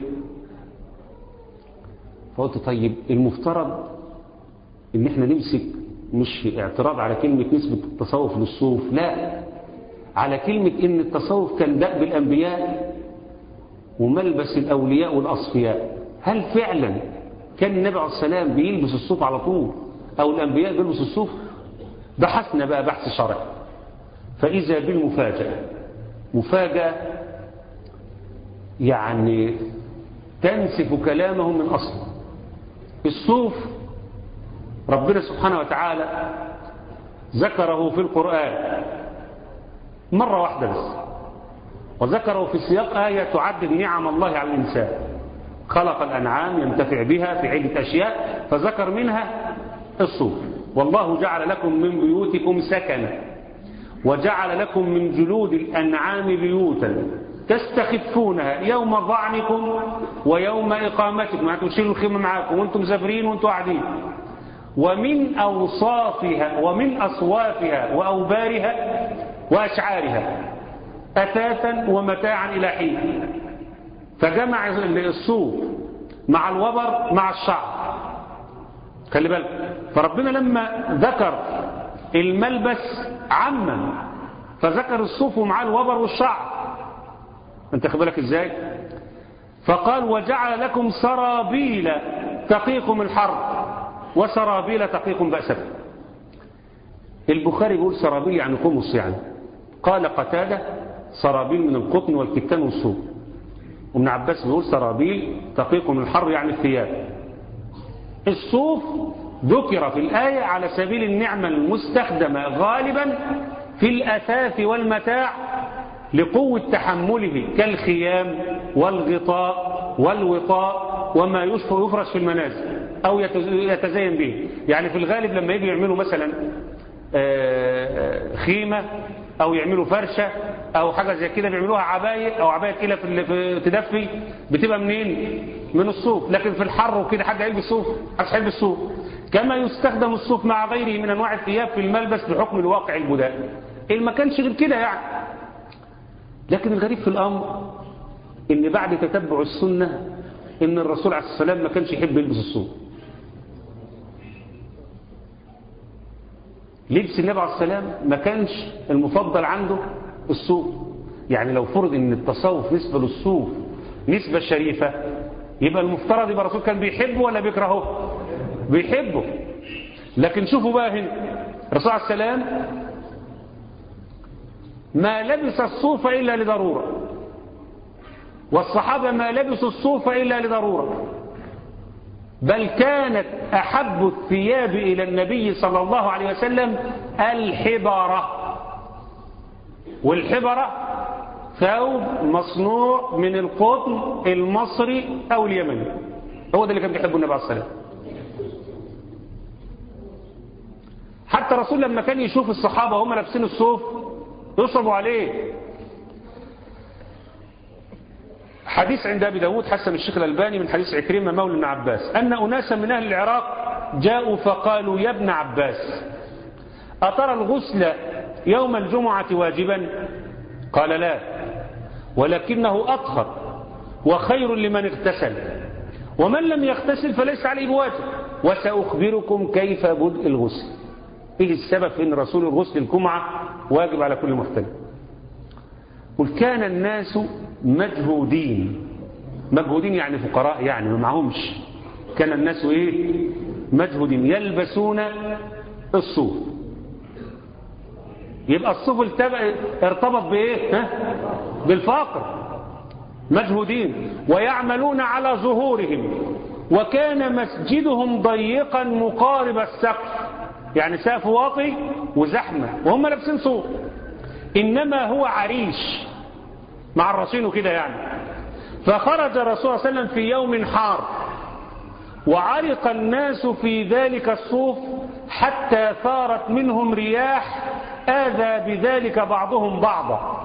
فقلت طيب المفترض ان احنا نمسك مش اعتراض على كلمة نسبة التصوف للصوف لا على كلمة ان التصوف كان دأب الانبياء وملبس الاولياء والاصفياء هل فعلا كان النبي عليه السلام بيلبس الصوف على طول او الانبياء بيلبسوا الصوف بحثنا بقى بحث شرعي فاذا بالمفاجأة مفاجأة يعني تنسف كلامهم من اصله الصوف ربنا سبحانه وتعالى ذكره في القرآن مرة واحدة بس وذكره في سياق آية تعدد نعم الله على الإنسان خلق الأنعام ينتفع بها في عدة أشياء فذكر منها الصوف والله جعل لكم من بيوتكم سكنا وجعل لكم من جلود الأنعام بيوتا تستخفونها يوم ضعنكم ويوم إقامتكم يعني تشيلوا الخيمة معاكم وانتم مسافرين وانتم قاعدين ومن أوصافها ومن أصوافها وأوبارها وأشعارها أثاثا ومتاعا إلى حين فجمع الصوف مع الوبر مع الشعر خلي بالك فربنا لما ذكر الملبس عما فذكر الصوف مع الوبر والشعر انت خبالك ازاي فقال وجعل لكم سرابيل تقيكم الحر وسرابيل تقيكم بأسكم البخاري بيقول سرابيل يعني قمص يعني قال قتادة سرابيل من القطن والكتان والصوف وابن عباس بيقول سرابيل تقيكم الحر يعني الثياب الصوف ذكر في الآية على سبيل النعمة المستخدمة غالبا في الأثاث والمتاع لقوة تحمله كالخيام والغطاء والوطاء وما يفرش في المنازل أو يتزين به يعني في الغالب لما يجي يعملوا مثلا خيمة أو يعملوا فرشة أو حاجة زي كده بيعملوها عباية أو عباية تقيلة في تدفي بتبقى منين؟ من الصوف لكن في الحر وكده حد هيلبس صوف حد هيلبس صوف كما يستخدم الصوف مع غيره من أنواع الثياب في الملبس بحكم الواقع البدائي ما كانش غير كده يعني لكن الغريب في الأمر إن بعد تتبع السنة إن الرسول عليه السلام ما كانش يحب يلبس الصوف لبس النبي عليه السلام ما كانش المفضل عنده الصوف يعني لو فرض ان التصوف نسبة للصوف نسبة شريفة يبقى المفترض يبقى الرسول كان بيحبه ولا بيكرهه بيحبه لكن شوفوا بقى هنا الرسول عليه السلام ما لبس الصوف إلا لضرورة والصحابة ما لبسوا الصوف إلا لضرورة بل كانت أحب الثياب إلى النبي صلى الله عليه وسلم الحبرة والحبرة ثوب مصنوع من القطن المصري أو اليمني هو ده اللي كان بيحبه النبي عليه الصلاة حتى الرسول لما كان يشوف الصحابة هم لابسين الصوف يصبوا عليه حديث عند أبي داود حسن الشيخ الألباني من حديث عكرمة مولى ابن عباس أن أناسا من أهل العراق جاءوا فقالوا يا ابن عباس أترى الغسل يوم الجمعة واجبا قال لا ولكنه أطهر وخير لمن اغتسل ومن لم يغتسل فليس عليه بواجب وسأخبركم كيف بدء الغسل إيه السبب في أن رسول الغسل الجمعة واجب على كل محتاج قل كان الناس مجهودين مجهودين يعني فقراء يعني ما معهمش كان الناس ايه مجهودين يلبسون الصوف يبقى الصوف ارتبط بايه ها؟ بالفقر مجهودين ويعملون على ظهورهم وكان مسجدهم ضيقا مقارب السقف يعني سقف واطي وزحمة وهم لابسين صوف إنما هو عريش مع الرصين وكده يعني فخرج الرسول صلى الله عليه وسلم في يوم حار وعرق الناس في ذلك الصوف حتى ثارت منهم رياح آذى بذلك بعضهم بعضا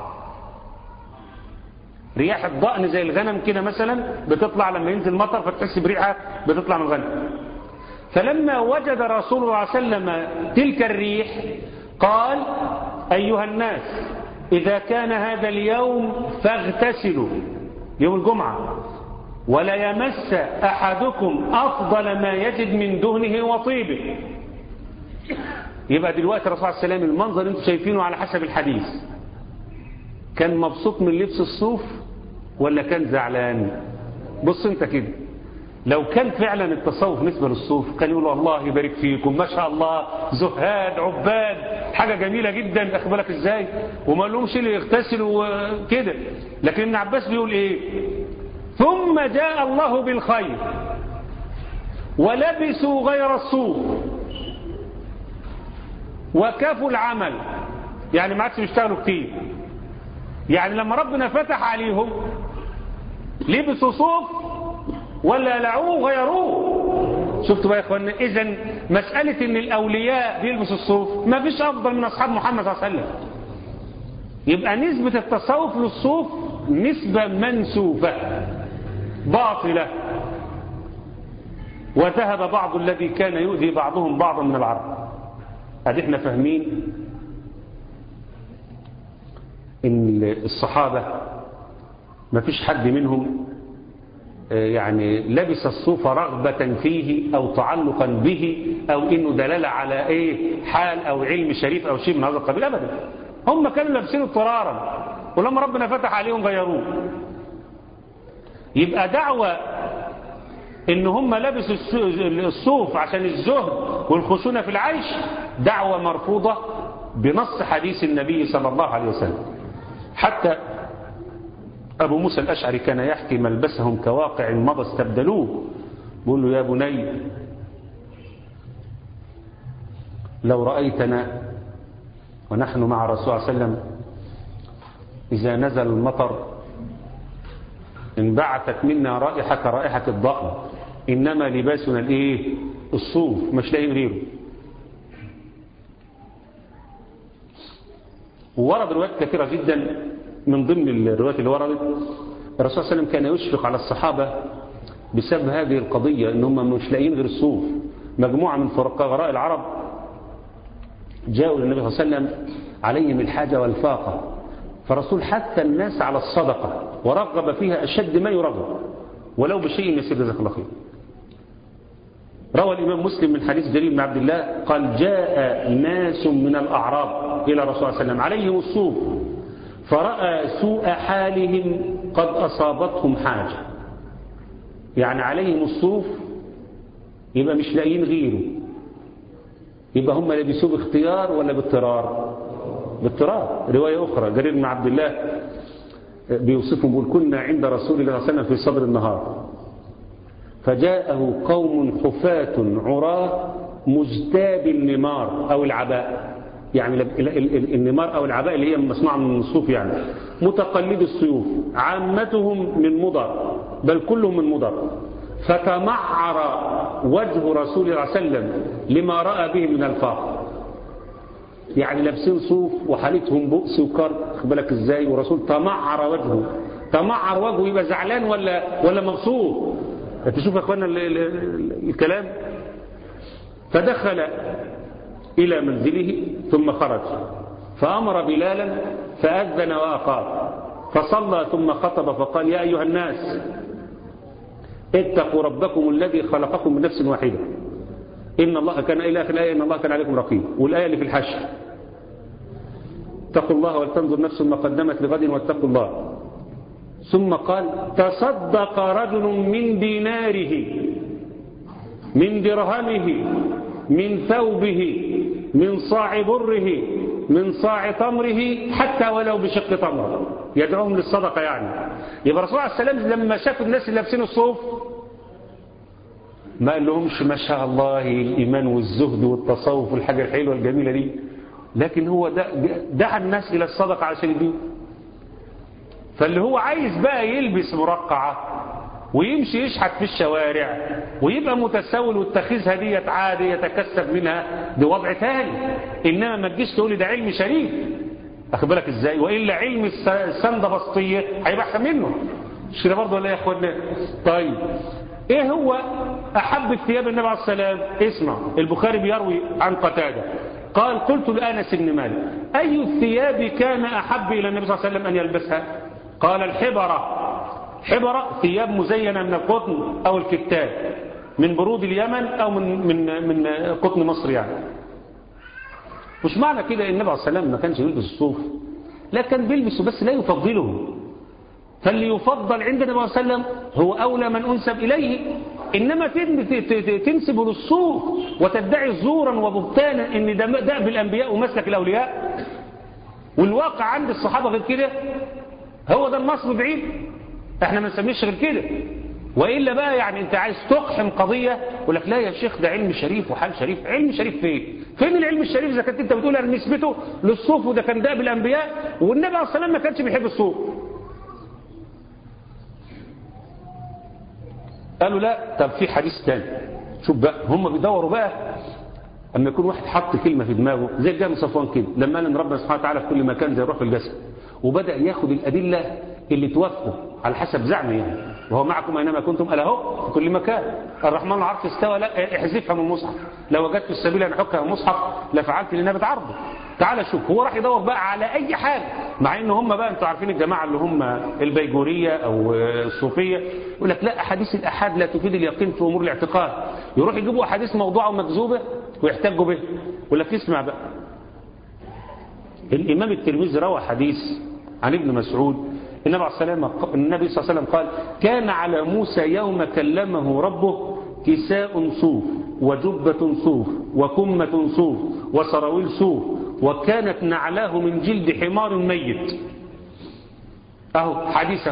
رياح الضأن زي الغنم كده مثلا بتطلع لما ينزل مطر فتحس بريحة بتطلع من الغنم فلما وجد رسول الله صلى الله عليه وسلم تلك الريح قال أيها الناس إذا كان هذا اليوم فاغتسلوا يوم الجمعة ولا يمس أحدكم أفضل ما يجد من دهنه وطيبه يبقى دلوقتي الرسول عليه السلام المنظر انتم شايفينه على حسب الحديث كان مبسوط من لبس الصوف ولا كان زعلان بص انت كده لو كان فعلا التصوف نسبة للصوف كان يقول الله يبارك فيكم ما شاء الله زهاد عباد حاجة جميلة جدا اخبرك ازاي وما لهمش اللي يغتسلوا كده لكن ابن عباس بيقول ايه ثم جاء الله بالخير ولبسوا غير الصوف وكفوا العمل يعني ما عادش بيشتغلوا كتير يعني لما ربنا فتح عليهم لبسوا صوف ولا لعوه وغيروه شفتوا بقى يا اخوانا اذا مسألة ان الاولياء بيلبسوا الصوف ما فيش افضل من اصحاب محمد صلى الله عليه وسلم يبقى نسبة التصوف للصوف نسبة منسوبة باطلة وذهب بعض الذي كان يؤذي بعضهم بعضا من العرب هذه احنا فاهمين ان الصحابة ما فيش حد منهم يعني لبس الصوف رغبة فيه أو تعلقا به أو إنه دلالة على إيه حال أو علم شريف أو شيء من هذا القبيل أبدا هم كانوا لابسين اضطرارا ولما ربنا فتح عليهم غيروه يبقى دعوة إن هم لبسوا الصوف عشان الزهد والخشونة في العيش دعوة مرفوضة بنص حديث النبي صلى الله عليه وسلم حتى أبو موسى الأشعري كان يحكي ملبسهم كواقع مضى استبدلوه بيقول له يا بني لو رأيتنا ونحن مع الرسول صلى الله عليه وسلم إذا نزل المطر انبعثت منا رائحة كرائحة الضأن إنما لباسنا الإيه الصوف مش لاقيين غيره وورد روايات كثيرة جدا من ضمن الروايات اللي وردت الرسول صلى الله عليه وسلم كان يشفق على الصحابة بسبب هذه القضية ان هم مش لاقيين غير الصوف مجموعة من فقراء العرب جاءوا للنبي صلى الله عليه وسلم عليهم الحاجة والفاقة فالرسول حث الناس على الصدقة ورغب فيها أشد ما يرغب ولو بشيء يسير جزاك الله خير روى الإمام مسلم من حديث جرير بن عبد الله قال جاء ناس من الأعراب إلى رسول الله صلى الله عليه وسلم عليهم الصوف فرأى سوء حالهم قد أصابتهم حاجة يعني عليهم الصوف يبقى مش لاقيين غيره يبقى هم لبسوه باختيار ولا باضطرار باضطرار رواية أخرى جرير بن عبد الله بيوصفهم بيقول كنا عند رسول الله صلى الله عليه وسلم في صبر النهار فجاءه قوم حفاة عراة مجتاب النمار أو العباء يعني النمار أو العباء اللي هي مصنوعة من الصوف يعني متقلد السيوف عامتهم من مضر بل كلهم من مضر فتمعر وجه رسول الله صلى الله عليه وسلم لما رأى به من الفقر يعني لابسين صوف وحالتهم بؤس وكرب خد بالك ازاي ورسول تمعر وجهه تمعر وجهه يبقى زعلان ولا ولا مبسوط تشوف يا اخوانا الكلام فدخل الى منزله ثم خرج فامر بلالا فاذن واقام فصلى ثم خطب فقال يا ايها الناس اتقوا ربكم الذي خلقكم من نفس واحده إن الله كان إلى آخر الآية إن الله كان عليكم رقيب والآية اللي في الحشر اتقوا الله ولتنظر نفس ما قدمت لغد واتقوا الله ثم قال تصدق رجل من ديناره من درهمه من ثوبه من صاع بره من صاع تمره حتى ولو بشق تمره يدعوهم للصدقة يعني يبقى الرسول عليه السلام لما شاف الناس اللي لابسين الصوف ما قال لهمش ما شاء الله الإيمان والزهد والتصوف والحاجة الحلوة الجميلة دي لكن هو دعا الناس إلى الصدقة عشان يديه فاللي هو عايز بقى يلبس مرقعة ويمشي يشحت في الشوارع ويبقى متسول واتخذها ديت عادي يتكسب منها ده وضع ثاني إنما ما تجيش تقول ده علم شريف أخد بالك إزاي وإلا علم السندبسطية هيبقى أحسن منه مش كده برضه ولا يا إخوانا طيب ايه هو احب الثياب النبي عليه السلام اسمع البخاري بيروي عن قتاده قال قلت لانس بن مالك اي الثياب كان احب الى النبي صلى الله عليه وسلم ان يلبسها قال الحبره حبره ثياب مزينه من القطن او الكتان من برود اليمن او من من من قطن مصر يعني مش معنى كده النبي عليه السلام ما كانش يلبس الصوف لا كان بيلبسه بس لا يفضله فاللي يفضل عند النبي صلى الله عليه وسلم هو أولى من أنسب إليه إنما تنسب للصوف وتدعي زورا وبهتانا إن ده دأب الأنبياء ومسلك الأولياء والواقع عند الصحابة غير كده هو ده النصر بعيد احنا ما نسميش غير كده وإلا بقى يعني انت عايز تقحم قضية يقول لك لا يا شيخ ده علم شريف وحال شريف علم شريف فين فين العلم الشريف إذا كنت انت بتقول أن نسبته للصوف وده كان دأب الأنبياء والنبي عليه الصلاة والسلام ما كانش بيحب الصوف قالوا لا طب في حديث تاني شوف بقى هم بيدوروا بقى اما يكون واحد حط كلمة في دماغه زي الجامع صفوان كده لما قال ان ربنا سبحانه وتعالى في كل مكان زي الروح في الجسد وبدأ ياخد الأدلة اللي توافقه على حسب زعمه يعني وهو معكم أينما كنتم ألا هو في كل مكان الرحمن العرش استوى لا احذفها من المصحف لو وجدت السبيل أن أحكها من المصحف لفعلت لأنها بتعرضه تعال شوف هو راح يدور بقى على أي حاجة مع إن هم بقى أنتوا عارفين الجماعة اللي هم البيجورية أو الصوفية يقول لك لا أحاديث الأحاد لا تفيد اليقين في أمور الاعتقاد يروح يجيبوا أحاديث موضوعة ومكذوبة ويحتجوا به يقول لك اسمع بقى الإمام الترمذي روى حديث عن ابن مسعود النبي عليه السلام النبي صلى الله عليه وسلم قال كان على موسى يوم كلمه ربه كساء صوف وجبة صوف وكمة صوف وسراويل صوف وكانت نعلاه من جلد حمار ميت اهو حديثه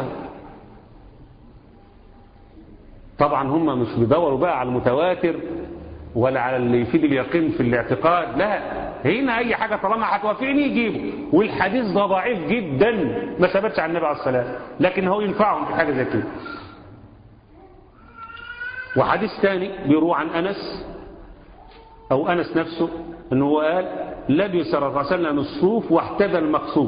طبعا هم مش بيدوروا بقى على المتواتر ولا على اللي يفيد اليقين في الاعتقاد لا هنا اي حاجة طالما هتوافقني يجيبه والحديث ده ضعيف جدا ما ثبتش عن النبي عليه الصلاة لكن هو ينفعهم في حاجة زي كده وحديث ثاني بيروى عن أنس أو أنس نفسه أنه هو قال لبس صلى الله عليه وسلم الصوف واحتذى المقصوف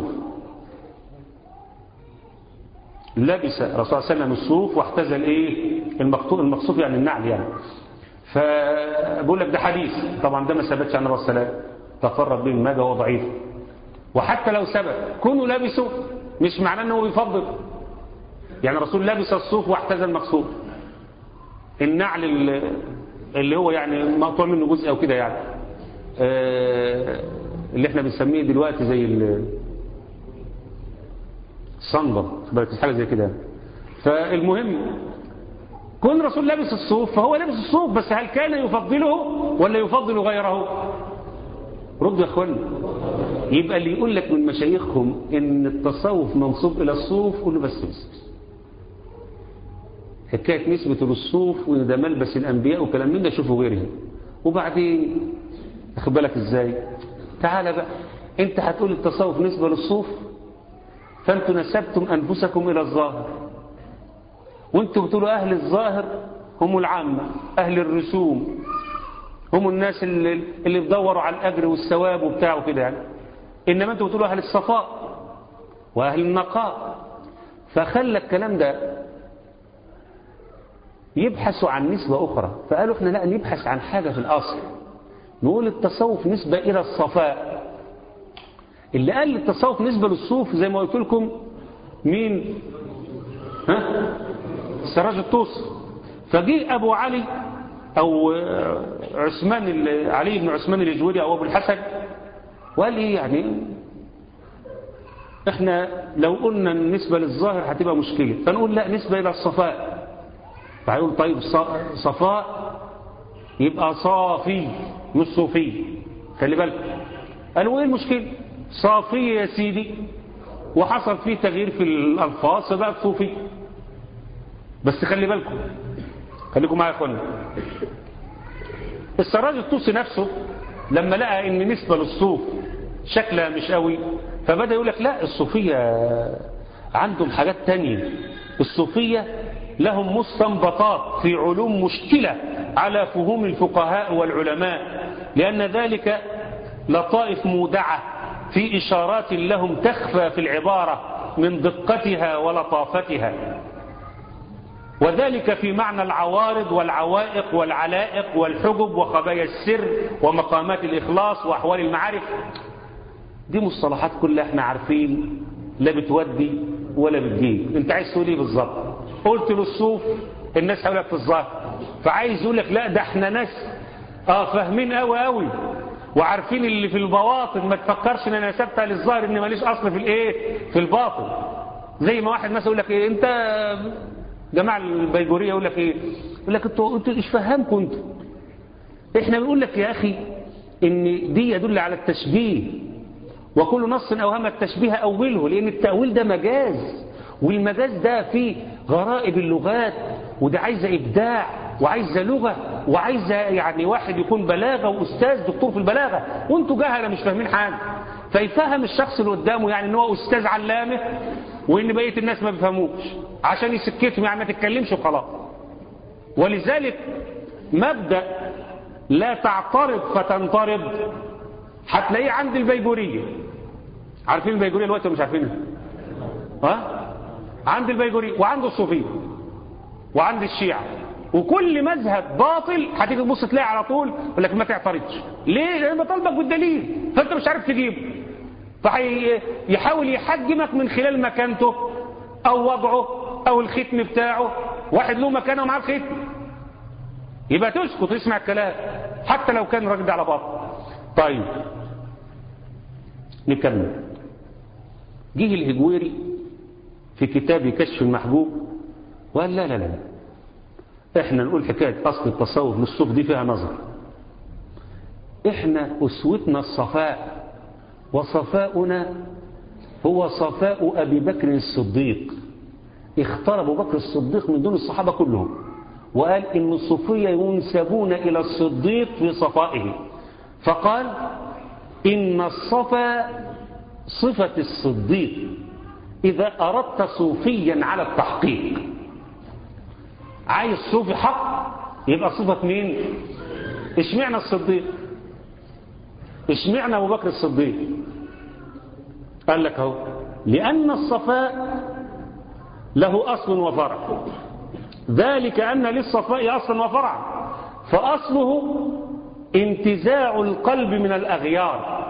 لبس الرسول صلى الله عليه وسلم الصوف واحتذى الايه المقصوف المقصوف يعني النعل يعني فبقول لك ده حديث طبعا ده ما ثبتش عن الرسول صلى الله عليه وسلم تفرد به الماجه وهو ضعيف وحتى لو ثبت كونه لابسه مش معناه انه بيفضل يعني الرسول لبس الصوف واحتذى المقصوف النعل اللي هو يعني مقطوع منه جزء او كده يعني اللي احنا بنسميه دلوقتي زي الصندة بالك حاجه زي كده فالمهم كون رسول لابس الصوف فهو لابس الصوف بس هل كان يفضله ولا يفضل غيره رد يا اخوانا يبقى اللي يقول لك من مشايخهم ان التصوف منصوب الى الصوف قول له بس بس حكايه نسبه للصوف وان ده ملبس الانبياء وكلام من ده شوفوا غيرها وبعدين اخد بالك ازاي تعالى بقى انت هتقول التصوف نسبه للصوف فانتم نسبتم انفسكم الى الظاهر وانتم بتقولوا اهل الظاهر هم العامه اهل الرسوم هم الناس اللي, اللي بيدوروا على الاجر والثواب وبتاع وكده يعني انما انتم بتقولوا اهل الصفاء واهل النقاء فخلى الكلام ده يبحثوا عن نسبة أخرى فقالوا احنا لا نبحث عن حاجة في الأصل نقول التصوف نسبة إلى الصفاء اللي قال التصوف نسبة للصوف زي ما قلت لكم مين ها السراج الطوسي فجي أبو علي أو عثمان علي بن عثمان الجوري أو أبو الحسن وقال إيه يعني احنا لو قلنا النسبة للظاهر هتبقى مشكلة فنقول لا نسبة إلى الصفاء فهيقول طيب صفاء يبقى صافي مش صوفي خلي بالك قالوا ايه المشكلة صافي يا سيدي وحصل فيه تغيير في الألفاظ فبقى صوفي بس خلي بالكم خليكم معايا يا اخوانا السراج الطوسي نفسه لما لقى ان نسبة للصوف شكلها مش قوي فبدأ يقول لك لا الصوفية عندهم حاجات تانية الصوفية لهم مستنبطات في علوم مشكلة على فهوم الفقهاء والعلماء لأن ذلك لطائف مودعة في إشارات لهم تخفى في العبارة من دقتها ولطافتها وذلك في معنى العوارض والعوائق والعلائق والحجب وخبايا السر ومقامات الإخلاص وأحوال المعارف دي مصطلحات كلها احنا عارفين لا بتودي ولا بتجيب انت عايز تقول ايه بالظبط قلت له الصوف الناس هقول لك في الظاهر فعايز يقول لك لا ده احنا ناس اه فاهمين قوي قوي وعارفين اللي في البواطن ما تفكرش ان انا سبتها للظاهر ان ماليش اصل في الايه في الباطن زي ما واحد مثلا يقول لك ايه انت جماعه البيجوريه يقول لك ايه يقول لك انتوا انتوا ايش فهمكم انتوا احنا بنقول لك يا اخي ان دي يدل على التشبيه وكل نص اوهم التشبيه اوله لان التاويل ده مجاز والمجاز ده فيه غرائب اللغات وده عايزه ابداع وعايزه لغه وعايزه يعني واحد يكون بلاغه واستاذ دكتور في البلاغه وانتوا جهله مش فاهمين حاجه فيفهم الشخص اللي قدامه يعني ان هو استاذ علامه وان بقيه الناس ما بيفهموش عشان يسكتهم يعني ما تتكلمش وخلاص ولذلك مبدا لا تعترض فتنطرد هتلاقيه عند البيجوريه عارفين البيجوريه دلوقتي ولا مش عارفينها ها عند البيجوري وعند الصوفية وعند الشيعة وكل مذهب باطل هتيجي تبص تلاقي على طول يقول لك ما تعترضش ليه لان بطالبك بالدليل فانت مش عارف تجيبه فيحاول يحجمك من خلال مكانته او وضعه او الختم بتاعه واحد له مكانه ومعاه الختم يبقى تسكت تسمع الكلام حتى لو كان الراجل ده على باطل طيب نكمل جه الهجويري في كتاب كشف المحبوب وقال لا لا لا احنا نقول حكاية اصل التصوف للصوف دي فيها نظر احنا اسوتنا الصفاء وصفاؤنا هو صفاء ابي بكر الصديق اختار ابو بكر الصديق من دون الصحابة كلهم وقال ان الصوفية ينسبون الى الصديق في صفائه فقال ان الصفا صفة الصديق إذا أردت صوفيا على التحقيق عايز صوفي حق يبقى صفة مين اشمعنى الصديق اشمعنى أبو بكر الصديق قال لك اهو لأن الصفاء له أصل وفرع ذلك أن للصفاء أصلا وفرعا فأصله انتزاع القلب من الأغيار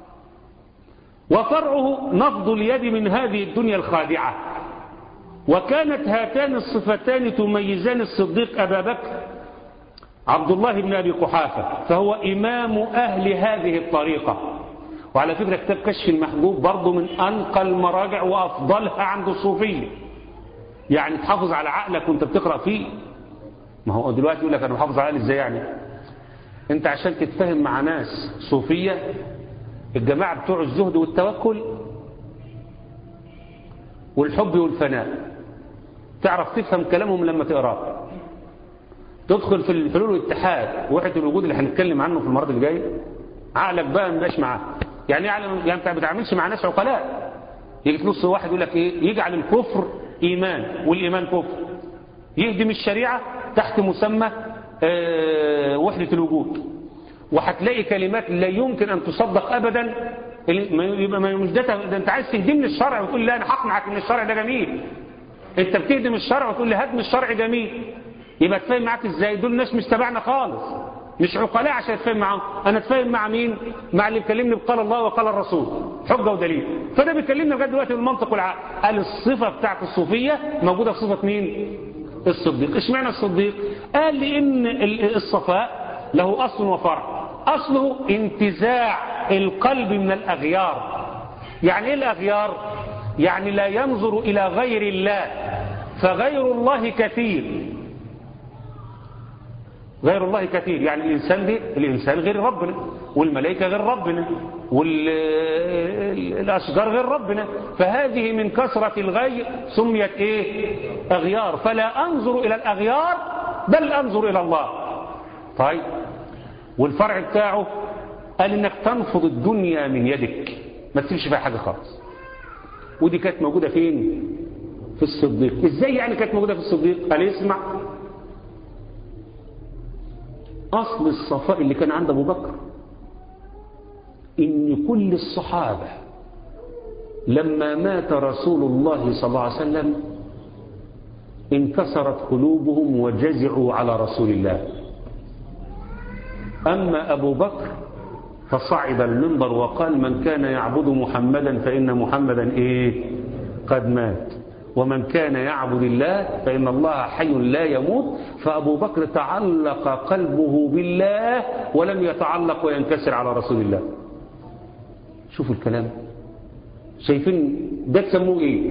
وفرعه نفض اليد من هذه الدنيا الخادعة وكانت هاتان الصفتان تميزان الصديق أبا بكر عبد الله بن أبي قحافة فهو إمام أهل هذه الطريقة وعلى فكرة كتاب كشف المحبوب برضه من أنقى المراجع وأفضلها عند الصوفية يعني تحافظ على عقلك وانت بتقرأ فيه ما هو دلوقتي يقول لك أنا بحافظ على عقلي إزاي يعني انت عشان تتفهم مع ناس صوفية الجماعة بتوع الزهد والتوكل والحب والفناء تعرف تفهم كلامهم لما تقراه تدخل في الحلول والاتحاد وحدة الوجود اللي هنتكلم عنه في المرات اللي جايه عقلك بقى مبقاش معاه يعني يعني يعني انت ما بتتعاملش مع ناس عقلاء يجي تنص واحد يقول لك ايه يجعل الكفر ايمان والايمان كفر يهدم الشريعه تحت مسمى اه وحده الوجود وهتلاقي كلمات لا يمكن ان تصدق ابدا يبقى ما مش ده انت عايز تهدمني الشرع وتقول لا انا هقنعك ان الشرع ده جميل انت بتهدم الشرع وتقول لي هدم الشرع جميل يبقى تفهم معاك ازاي دول ناس مش تبعنا خالص مش عقلاء عشان اتفاهم معاهم انا اتفاهم مع مين مع اللي بيكلمني بقال الله وقال الرسول حجه ودليل فده بيكلمنا لغايه دلوقتي بالمنطق والعقل قال الصفه بتاعت الصوفيه موجوده في صفه مين الصديق اشمعنى الصديق قال لان الصفاء له اصل وفرع اصله انتزاع القلب من الاغيار يعني ايه الاغيار يعني لا ينظر الى غير الله فغير الله كثير غير الله كثير يعني الإنسان دي الإنسان غير ربنا والملائكة غير ربنا والأشجار غير ربنا فهذه من كثرة الغي سميت إيه أغيار فلا أنظر إلى الأغيار بل أنظر إلى الله طيب والفرع بتاعه قال إنك تنفض الدنيا من يدك ما تسيبش فيها حاجة خالص ودي كانت موجودة فين في الصديق ازاي يعني كانت موجودة في الصديق قال اسمع أصل الصفاء اللي كان عند أبو بكر إن كل الصحابة لما مات رسول الله صلى الله عليه وسلم انكسرت قلوبهم وجزعوا على رسول الله أما أبو بكر فصعد المنبر وقال من كان يعبد محمدا فإن محمدا إيه قد مات ومن كان يعبد الله فإن الله حي لا يموت فأبو بكر تعلق قلبه بالله ولم يتعلق وينكسر على رسول الله شوفوا الكلام شايفين ده تسموه ايه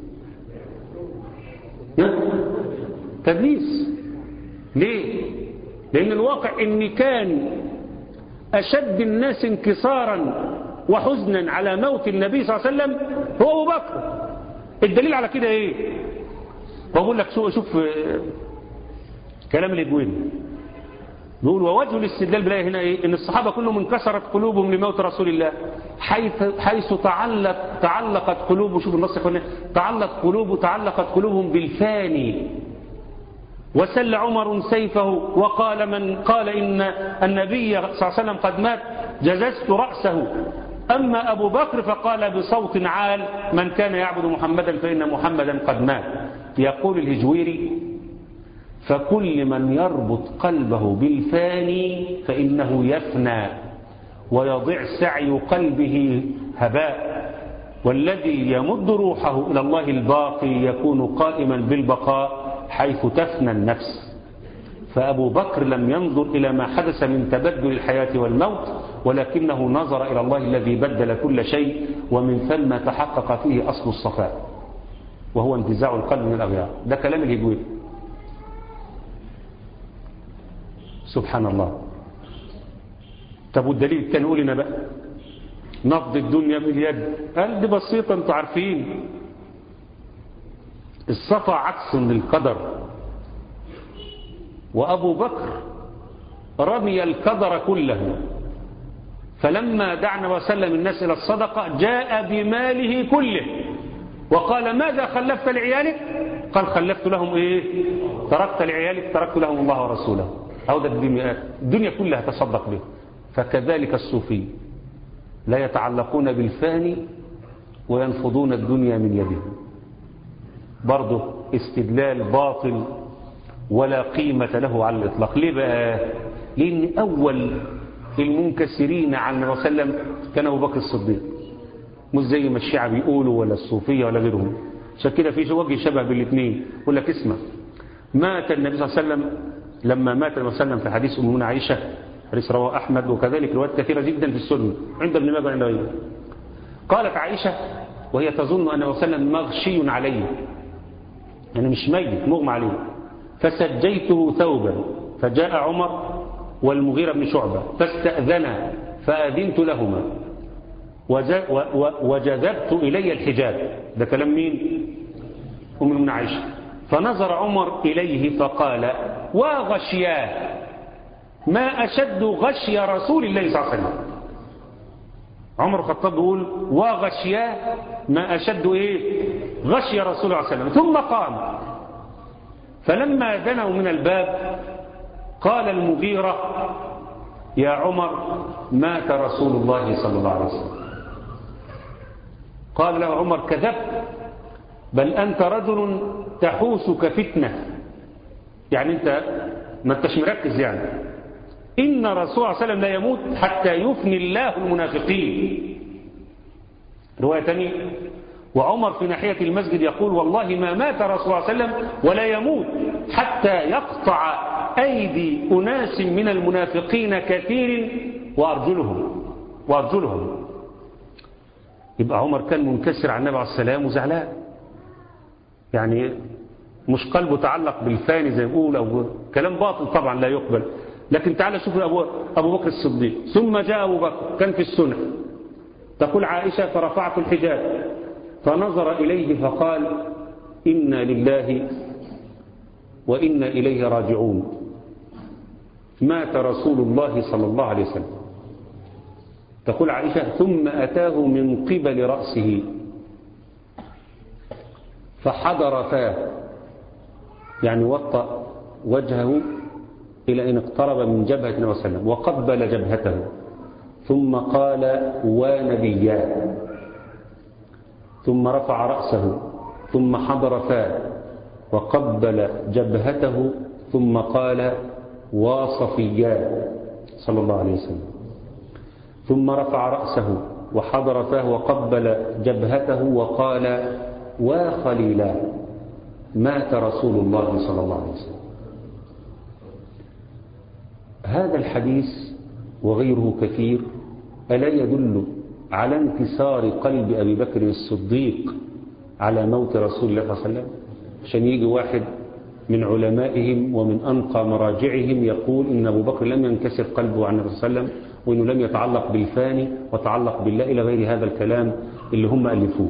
تدليس ليه لأن الواقع ان كان أشد الناس انكسارا وحزنا على موت النبي صلى الله عليه وسلم هو أبو بكر الدليل على كده ايه بقول لك شوف شوف كلام الإجوين بيقول ووجه الاستدلال بالآية هنا ايه ان الصحابة كلهم انكسرت قلوبهم لموت رسول الله حيث, حيث تعلق تعلقت قلوب شوف النص يقول تعلق قلوب تعلقت قلوبهم بالفاني وسل عمر سيفه وقال من قال إن النبي صلى الله عليه وسلم قد مات جززت رأسه أما أبو بكر فقال بصوت عال من كان يعبد محمدا فإن محمدا قد مات يقول الهجويري فكل من يربط قلبه بالفاني فإنه يفنى ويضيع سعي قلبه هباء والذي يمد روحه إلى الله الباقي يكون قائما بالبقاء حيث تفنى النفس فأبو بكر لم ينظر إلى ما حدث من تبدل الحياة والموت ولكنه نظر إلى الله الذي بدل كل شيء ومن ثم تحقق فيه أصل الصفاء وهو انتزاع القلب من الأغيار ده كلام الهجوي سبحان الله طب والدليل الثاني قول لنا بقى نفض الدنيا باليد قال دي بسيطة انتوا عارفين الصفا عكس للقدر وأبو بكر رمي القدر كله فلما دعنا وسلم الناس إلى الصدقة جاء بماله كله وقال ماذا خلفت لعيالك قال خلفت لهم إيه تركت لعيالك تركت لهم الله ورسوله أو ده الدنيا, الدنيا كلها تصدق به فكذلك الصوفي لا يتعلقون بالفاني وينفضون الدنيا من يدهم برضه استدلال باطل ولا قيمة له على الإطلاق ليه بقى لأن أول المنكسرين عن النبي صلى الله عليه وسلم كان أبو بكر الصديق مش زي ما الشيعة بيقولوا ولا الصوفية ولا غيرهم عشان كده في وجه شبه بالاثنين يقول لك اسمع مات النبي صلى الله عليه وسلم لما مات النبي صلى الله عليه وسلم في حديث أمنا عائشة حديث رواه أحمد وكذلك روايات كثيرة جدا في السنة عند ابن ماجه وعند غيره قالت عائشة وهي تظن أن النبي صلى الله عليه وسلم مغشي عليه يعني مش ميت مغمى عليه فسجيته ثوبا فجاء عمر والمغيرة بن شعبة فاستأذنا فأذنت لهما وجذبت إلي الحجاب ده كلام مين أم من عائشة فنظر عمر إليه فقال وغشياه ما أشد غشي رسول الله صلى الله عليه وسلم عمر الخطاب بيقول وغشياه ما أشد إيه غشي رسول الله صلى الله عليه وسلم ثم قام فلما دنوا من الباب قال المغيرة يا عمر مات رسول الله صلى الله عليه وسلم قال له عمر كذبت بل أنت رجل تحوسك فتنة يعني أنت ما انتش مركز يعني إن رسول الله صلى الله عليه وسلم لا يموت حتى يفني الله المنافقين رواية ثانية وعمر في ناحية المسجد يقول والله ما مات رسول الله صلى الله عليه وسلم ولا يموت حتى يقطع أيدي أناس من المنافقين كثير وأرجلهم وأرجلهم يبقى عمر كان منكسر عن النبي عليه السلام وزعلان يعني مش قلبه تعلق بالفاني زي ما يقول أو كلام باطل طبعا لا يقبل لكن تعالى شوف أبو, أبو بكر الصديق ثم جاء أبو بكر كان في السنة تقول عائشة فرفعت الحجاب فنظر إليه فقال إنا لله وإنا إليه راجعون مات رسول الله صلى الله عليه وسلم تقول عائشة ثم أتاه من قبل رأسه فحضر فاه يعني وطأ وجهه إلى أن اقترب من جبهة النبي صلى الله عليه وسلم وقبل جبهته ثم قال ونبيا ثم رفع رأسه ثم حضر فاه وقبل جبهته ثم قال واصفيا صلى الله عليه وسلم ثم رفع رأسه وحضر فاه وقبل جبهته وقال وخليلا مات رسول الله صلى الله عليه وسلم هذا الحديث وغيره كثير ألا يدل على انكسار قلب أبي بكر الصديق على موت رسول الله صلى الله عليه وسلم عشان يجي واحد من علمائهم ومن أنقى مراجعهم يقول إن أبو بكر لم ينكسر قلبه عن النبي صلى الله عليه وسلم وإنه لم يتعلق بالفاني وتعلق بالله إلى غير هذا الكلام اللي هم ألفوه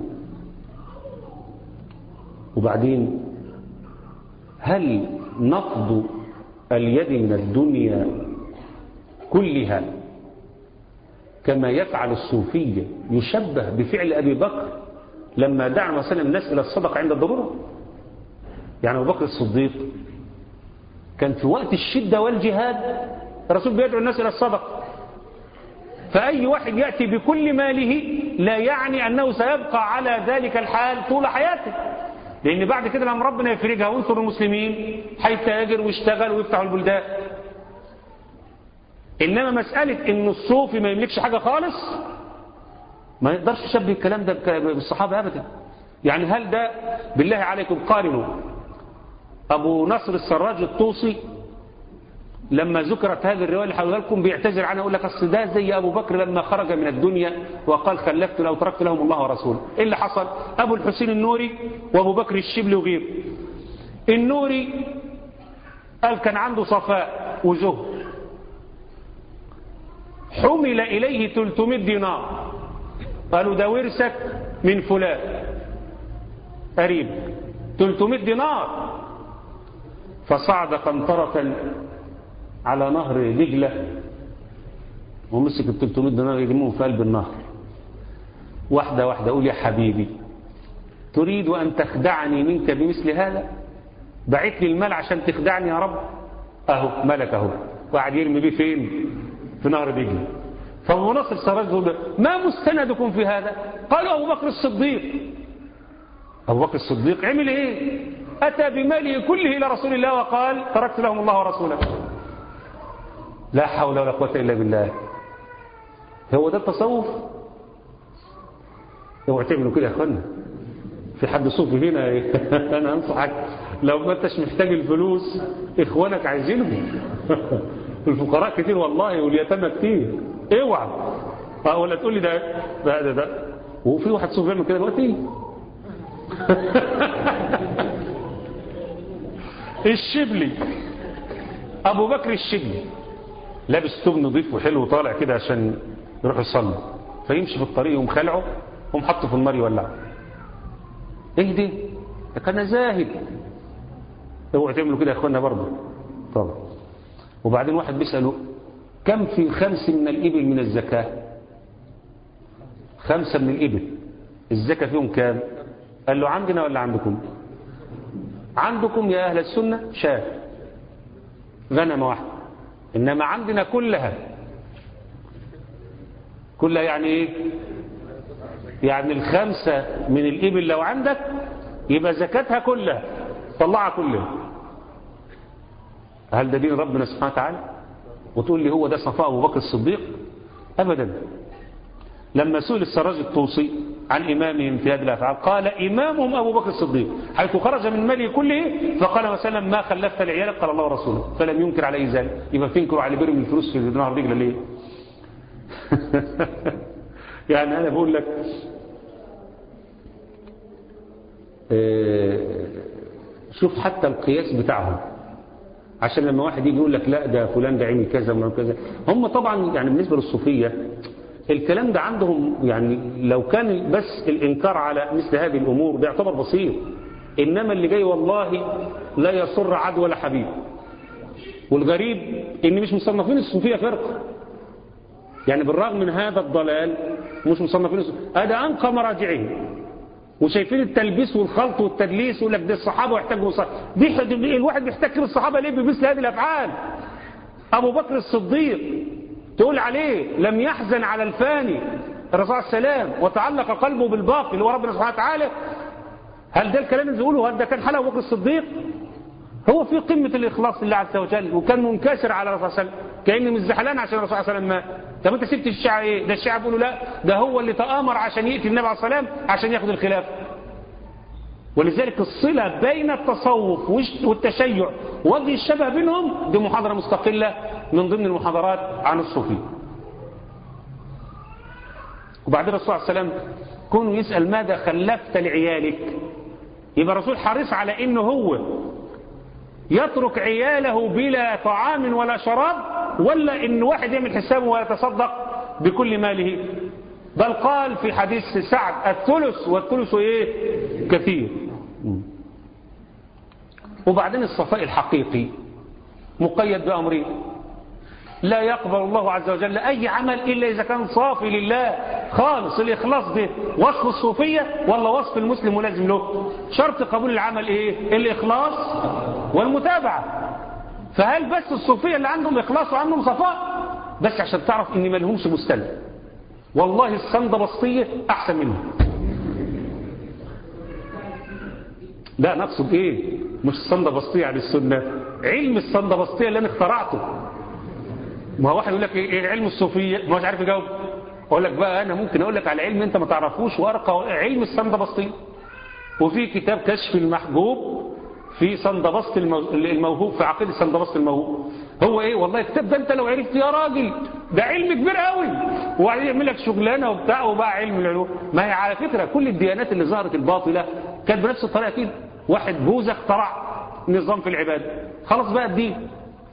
وبعدين هل نقض اليد من الدنيا كلها كما يفعل الصوفية يشبه بفعل أبي بكر لما دعا مثلا الناس إلى الصدقة عند الضرورة يعني أبو بكر الصديق كان في وقت الشدة والجهاد الرسول بيدعو الناس إلى الصدقة فأي واحد يأتي بكل ماله لا يعني أنه سيبقى على ذلك الحال طول حياته لأن بعد كده لما ربنا يفرجها وينصر المسلمين هيتاجر ويشتغل ويفتح البلدان إنما مسألة إن الصوفي ما يملكش حاجة خالص ما يقدرش يشبه الكلام ده بالصحابة أبدا يعني هل ده بالله عليكم قارنوا أبو نصر السراج الطوسي لما ذكرت هذه الرواية اللي حولها لكم بيعتذر عنها يقول لك أصل ده زي أبو بكر لما خرج من الدنيا وقال خلفت لو تركت لهم الله ورسوله إيه اللي حصل أبو الحسين النوري وأبو بكر الشبلي وغيره النوري قال كان عنده صفاء وزهد حمل إليه 300 دينار قالوا ده ورثك من فلان قريب 300 دينار فصعد قنطرة على نهر دجلة ومسك ال 300 دينار يرموهم في قلب النهر واحدة واحدة أقول يا حبيبي تريد أن تخدعني منك بمثل هذا بعت لي المال عشان تخدعني يا رب أهو ملك أهو وقعد يرمي بيه فين في نهر دجله فابو نصر السراج يقول ما مستندكم في هذا قالوا ابو بكر الصديق ابو بكر الصديق عمل ايه اتى بماله كله الى رسول الله وقال تركت لهم الله ورسوله لا حول ولا قوه الا بالله هو ده التصوف اوعوا تعملوا كده يا اخوانا في حد صوفي هنا انا انصحك لو ما انتش محتاج الفلوس اخوانك عايزينهم الفقراء كتير والله واليتامى كتير اوعى اه ولا تقول لي ده ده ده, ده. وفي واحد صوفي بيعمل كده دلوقتي الشبلي ابو بكر الشبلي لابس ثوب نظيف وحلو وطالع كده عشان يروح يصلي فيمشي في الطريق يقوم خلعه يقوم حطه في النار يولعه ايه دي ده كان زاهد اوعوا تعملوا كده يا اخوانا برضه طبعا وبعدين واحد بيساله كم في خمس من الابل من الزكاه خمسه من الابل الزكاه فيهم كام قال له عندنا ولا عندكم عندكم يا اهل السنه شاه غنمه واحده انما عندنا كلها كلها يعني ايه يعني الخمسة من الإبل لو عندك يبقى زكاتها كلها طلعها كلها هل ده دين ربنا سبحانه وتعالى وتقول لي هو ده صفاء أبو بكر الصديق أبدا لما سئل السراج الطوسي عن إمامهم في هذه الأفعال قال إمامهم أبو بكر الصديق حيث خرج من ماله كله فقال مثلا ما خلفت لعيالك قال الله ورسوله فلم ينكر عليه ذلك يبقى تنكروا على بر من الفلوس في نهر رجل ليه يعني أنا بقول لك شوف حتى القياس بتاعهم عشان لما واحد يجي يقول لك لا ده فلان ده عمل كذا ولا كذا هم طبعا يعني بالنسبة للصوفية الكلام ده عندهم يعني لو كان بس الإنكار على مثل هذه الأمور ده يعتبر بسيط إنما اللي جاي والله لا يسر عدو ولا حبيب والغريب إن مش مصنفين الصوفية فرقة يعني بالرغم من هذا الضلال مش مصنفين هذا أنقى مراجعهم وشايفين التلبيس والخلط والتدليس يقول لك ده الصحابة يحتاجوا صح دي الواحد بيحتكر الصحابة ليه بمثل هذه الأفعال أبو بكر الصديق تقول عليه لم يحزن على الفاني الرسول عليه السلام وتعلق قلبه بالباقي اللي هو ربنا سبحانه وتعالى هل ده الكلام اللي بيقوله هل ده كان حال أبو بكر الصديق هو في قمة الإخلاص لله عز وجل وكان منكسر على الرسول صلى الله عليه وسلم كأنه مش زعلان عشان الرسول صلى الله عليه وسلم مات طب انت سبت الشيعة ايه ده الشيعة بيقولوا لا ده هو اللي تآمر عشان يأتي النبي عليه الصلاة والسلام عشان ياخد الخلافة ولذلك الصلة بين التصوف والتشيع ووجه الشبه بينهم دي محاضرة مستقلة من ضمن المحاضرات عن الصوفية وبعدين الرسول صلى الله عليه وسلم كونه يسأل ماذا خلفت لعيالك يبقى الرسول حريص على انه هو يترك عياله بلا طعام ولا شراب ولا ان واحد يعمل حسابه ويتصدق بكل ماله بل قال في حديث سعد الثلث والثلث ايه كثير وبعدين الصفاء الحقيقي مقيد بأمرين لا يقبل الله عز وجل أي عمل إلا إذا كان صافي لله خالص الإخلاص ده وصف الصوفية ولا وصف المسلم ملازم له شرط قبول العمل إيه الإخلاص والمتابعة فهل بس الصوفية اللي عندهم إخلاص وعندهم صفاء بس عشان تعرف إن ما لهمش مستند والله الصندة بسطية أحسن منهم لا نقصد إيه مش الصندة بسطية عن السنة علم الصندة بسطية اللي أنا اخترعته ما هو واحد يقول لك ايه علم الصوفية ما مش عارف يجاوب اقول لك بقى انا ممكن اقول لك على علم انت ما تعرفوش وارقى علم الصندبسطي وفي كتاب كشف المحجوب في صندبسط الموهوب في عقيدة صندبسط الموهوب هو ايه والله الكتاب ده انت لو عرفت يا راجل ده علم كبير قوي وبعدين يعمل لك شغلانه وبتاع وبقى علم العلوم ما هي على فكره كل الديانات اللي ظهرت الباطله كانت بنفس الطريقه كده واحد بوذا اخترع نظام في العباده خلاص بقى الدين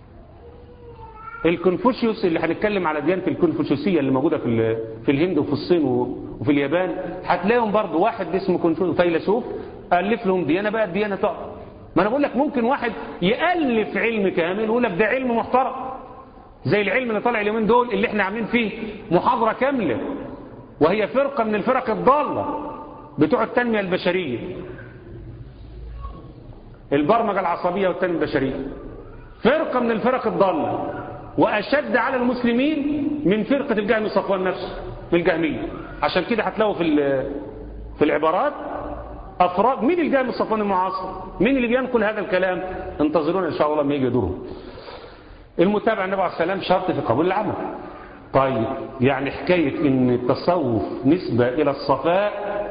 الكونفوشيوس اللي هنتكلم على ديانة الكونفوشيوسية اللي موجودة في في الهند وفي الصين وفي اليابان هتلاقيهم برضو واحد اسمه فيلسوف ألف لهم ديانة بقى الديانة تقع ما أنا بقول لك ممكن واحد يألف علم كامل ويقول لك ده علم محترم زي العلم اللي طالع اليومين دول اللي احنا عاملين فيه محاضرة كاملة وهي فرقة من الفرق الضالة بتوع التنمية البشرية البرمجة العصبية والتنمية البشرية فرقة من الفرق الضالة وأشد على المسلمين من فرقة الجهم صفوان نفسه من الجهمية عشان كده هتلاقوا في في العبارات أفراد مين الجهم صفوان المعاصر مين اللي بينقل هذا الكلام انتظرونا إن شاء الله لما يجي دوره المتابعة النبي عليه السلام شرط في قبول العمل طيب يعني حكاية ان التصوف نسبة الى الصفاء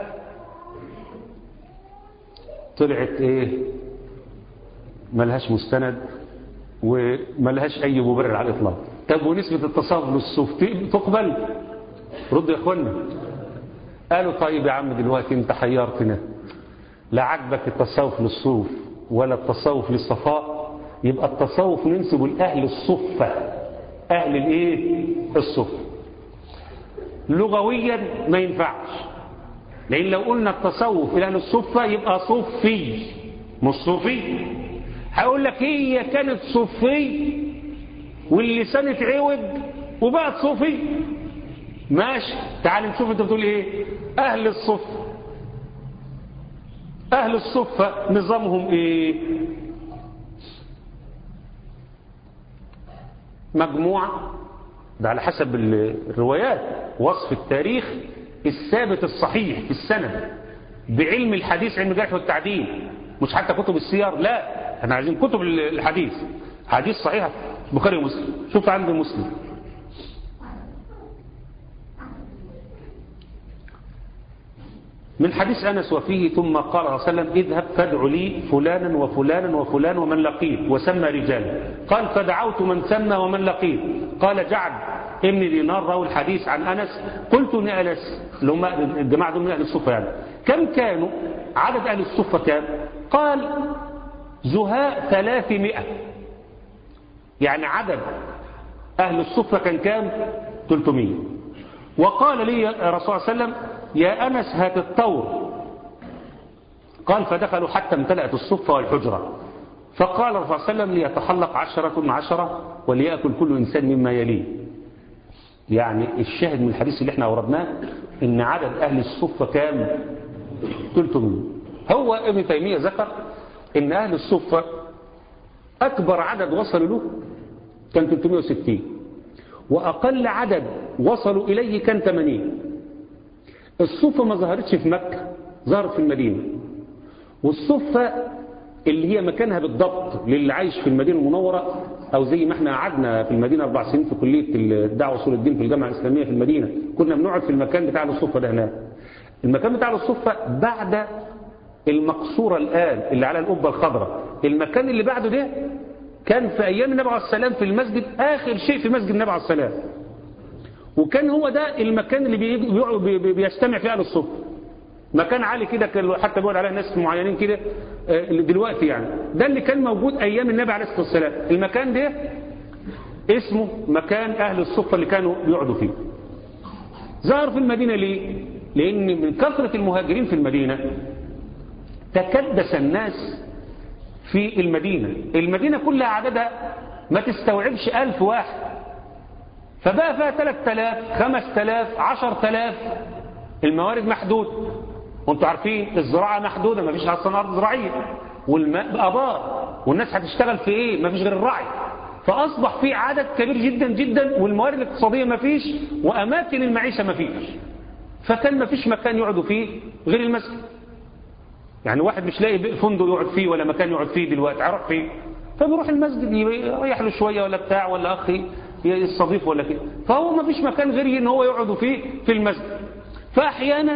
طلعت ايه ملهاش مستند وملهاش اي مبرر على الاطلاق طب ونسبة التصوف للصوف تقبل رد يا اخوانا قالوا طيب يا عم دلوقتي انت حيرتنا لا عجبك التصوف للصوف ولا التصوف للصفاء يبقى التصوف ننسبه لأهل الصفة أهل الإيه؟ الصفة لغويا ما ينفعش لأن لو قلنا التصوف إلى أهل الصفة يبقى صفي مش صوفي هقول لك هي كانت صفي واللسان اتعوج وبقت صوفي ماشي تعال نشوف انت بتقول ايه اهل الصفة اهل الصفة نظامهم ايه مجموعة ده على حسب الروايات وصف التاريخ الثابت الصحيح في السند بعلم الحديث علم الجرح والتعديل مش حتى كتب السير لا احنا عايزين كتب الحديث حديث صحيح بخاري ومسلم شوف عند مسلم من حديث أنس وفيه ثم قال صلى الله عليه وسلم اذهب فادع لي فلانا وفلانا وفلان ومن لقيت وسمى رجالا قال فدعوت من سمى ومن لقيت قال جعد ابن دينار راوي الحديث عن أنس قلت لأنس اللي هم الجماعة دول من أهل الصفة يعني كم كانوا عدد أهل الصفة كام قال زهاء ثلاثمائة يعني عدد أهل الصفة كان كام 300 وقال لي الرسول صلى الله عليه وسلم يا أنس هات الطور قال فدخلوا حتى امتلأت الصفة والحجرة فقال الرسول صلى الله عليه وسلم ليتحلق عشرة عشرة وليأكل كل إنسان مما يليه يعني الشاهد من الحديث اللي احنا أوردناه ان عدد أهل الصفة كام 300 هو ابن تيمية ذكر ان أهل الصفة أكبر عدد وصلوا له كان 360 وأقل عدد وصلوا إليه كان 80 الصفة ما ظهرتش في مكة ظهرت في المدينة والصفة اللي هي مكانها بالضبط للي عايش في المدينة المنورة أو زي ما احنا قعدنا في المدينة أربع سنين في كلية الدعوة وصول الدين في الجامعة الإسلامية في المدينة كنا بنقعد في المكان بتاع الصفة ده هناك المكان بتاع الصفة بعد المقصورة الآن اللي على القبة الخضراء المكان اللي بعده ده كان في أيام النبي عليه السلام في المسجد آخر شيء في مسجد النبي عليه السلام وكان هو ده المكان اللي بي بي بيجتمع فيه أهل الصف مكان عالي كده حتى بيقول عليه ناس معينين كده دلوقتي يعني ده اللي كان موجود أيام النبي عليه الصلاة والسلام المكان ده اسمه مكان أهل الصفة اللي كانوا بيقعدوا فيه ظهر في المدينة ليه؟ لأن من كثرة المهاجرين في المدينة تكدس الناس في المدينة المدينة كلها عددها ما تستوعبش ألف واحد فبقى فيها 3000 5000 10000 الموارد محدود وانتوا عارفين الزراعة محدودة ما فيش أصلا أرض زراعية والماء بأبار والناس هتشتغل في إيه ما فيش غير الرعي فأصبح في عدد كبير جدا جدا والموارد الاقتصادية ما فيش وأماكن المعيشة ما فيش فكان ما فيش مكان يقعدوا فيه غير المسجد يعني واحد مش لاقي فندق يقعد فيه ولا مكان يقعد فيه دلوقتي عرف فيه فبيروح المسجد يريح له شوية ولا بتاع ولا أخي يستضيف ولا كده فهو ما فيش مكان غير ان هو يقعد فيه في المسجد فأحيانا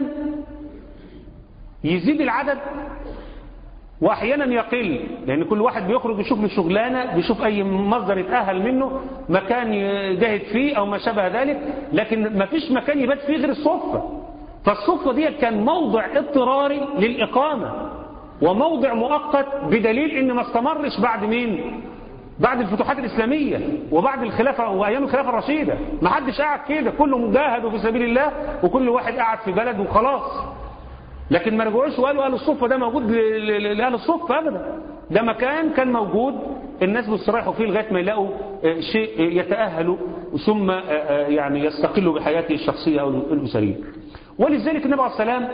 يزيد العدد وأحيانا يقل لأن كل واحد بيخرج يشوف له شغلانة بيشوف أي مصدر يتأهل منه مكان يجاهد فيه أو ما شابه ذلك لكن ما فيش مكان يبات فيه غير الصفة فالصفة دي كان موضع اضطراري للإقامة وموضع مؤقت بدليل ان ما استمرش بعد مين بعد الفتوحات الإسلامية وبعد الخلافة وأيام الخلافة الرشيدة ما حدش قاعد كده كله مجاهد في سبيل الله وكل واحد قاعد في بلد وخلاص لكن ما رجعوش وقالوا أهل الصفة ده موجود لأهل الصفة أبدا ده مكان كان موجود الناس بيستريحوا فيه لغاية ما يلاقوا شيء يتأهلوا ثم يعني يستقلوا بحياته الشخصية أو الأسرية ولذلك النبي عليه السلام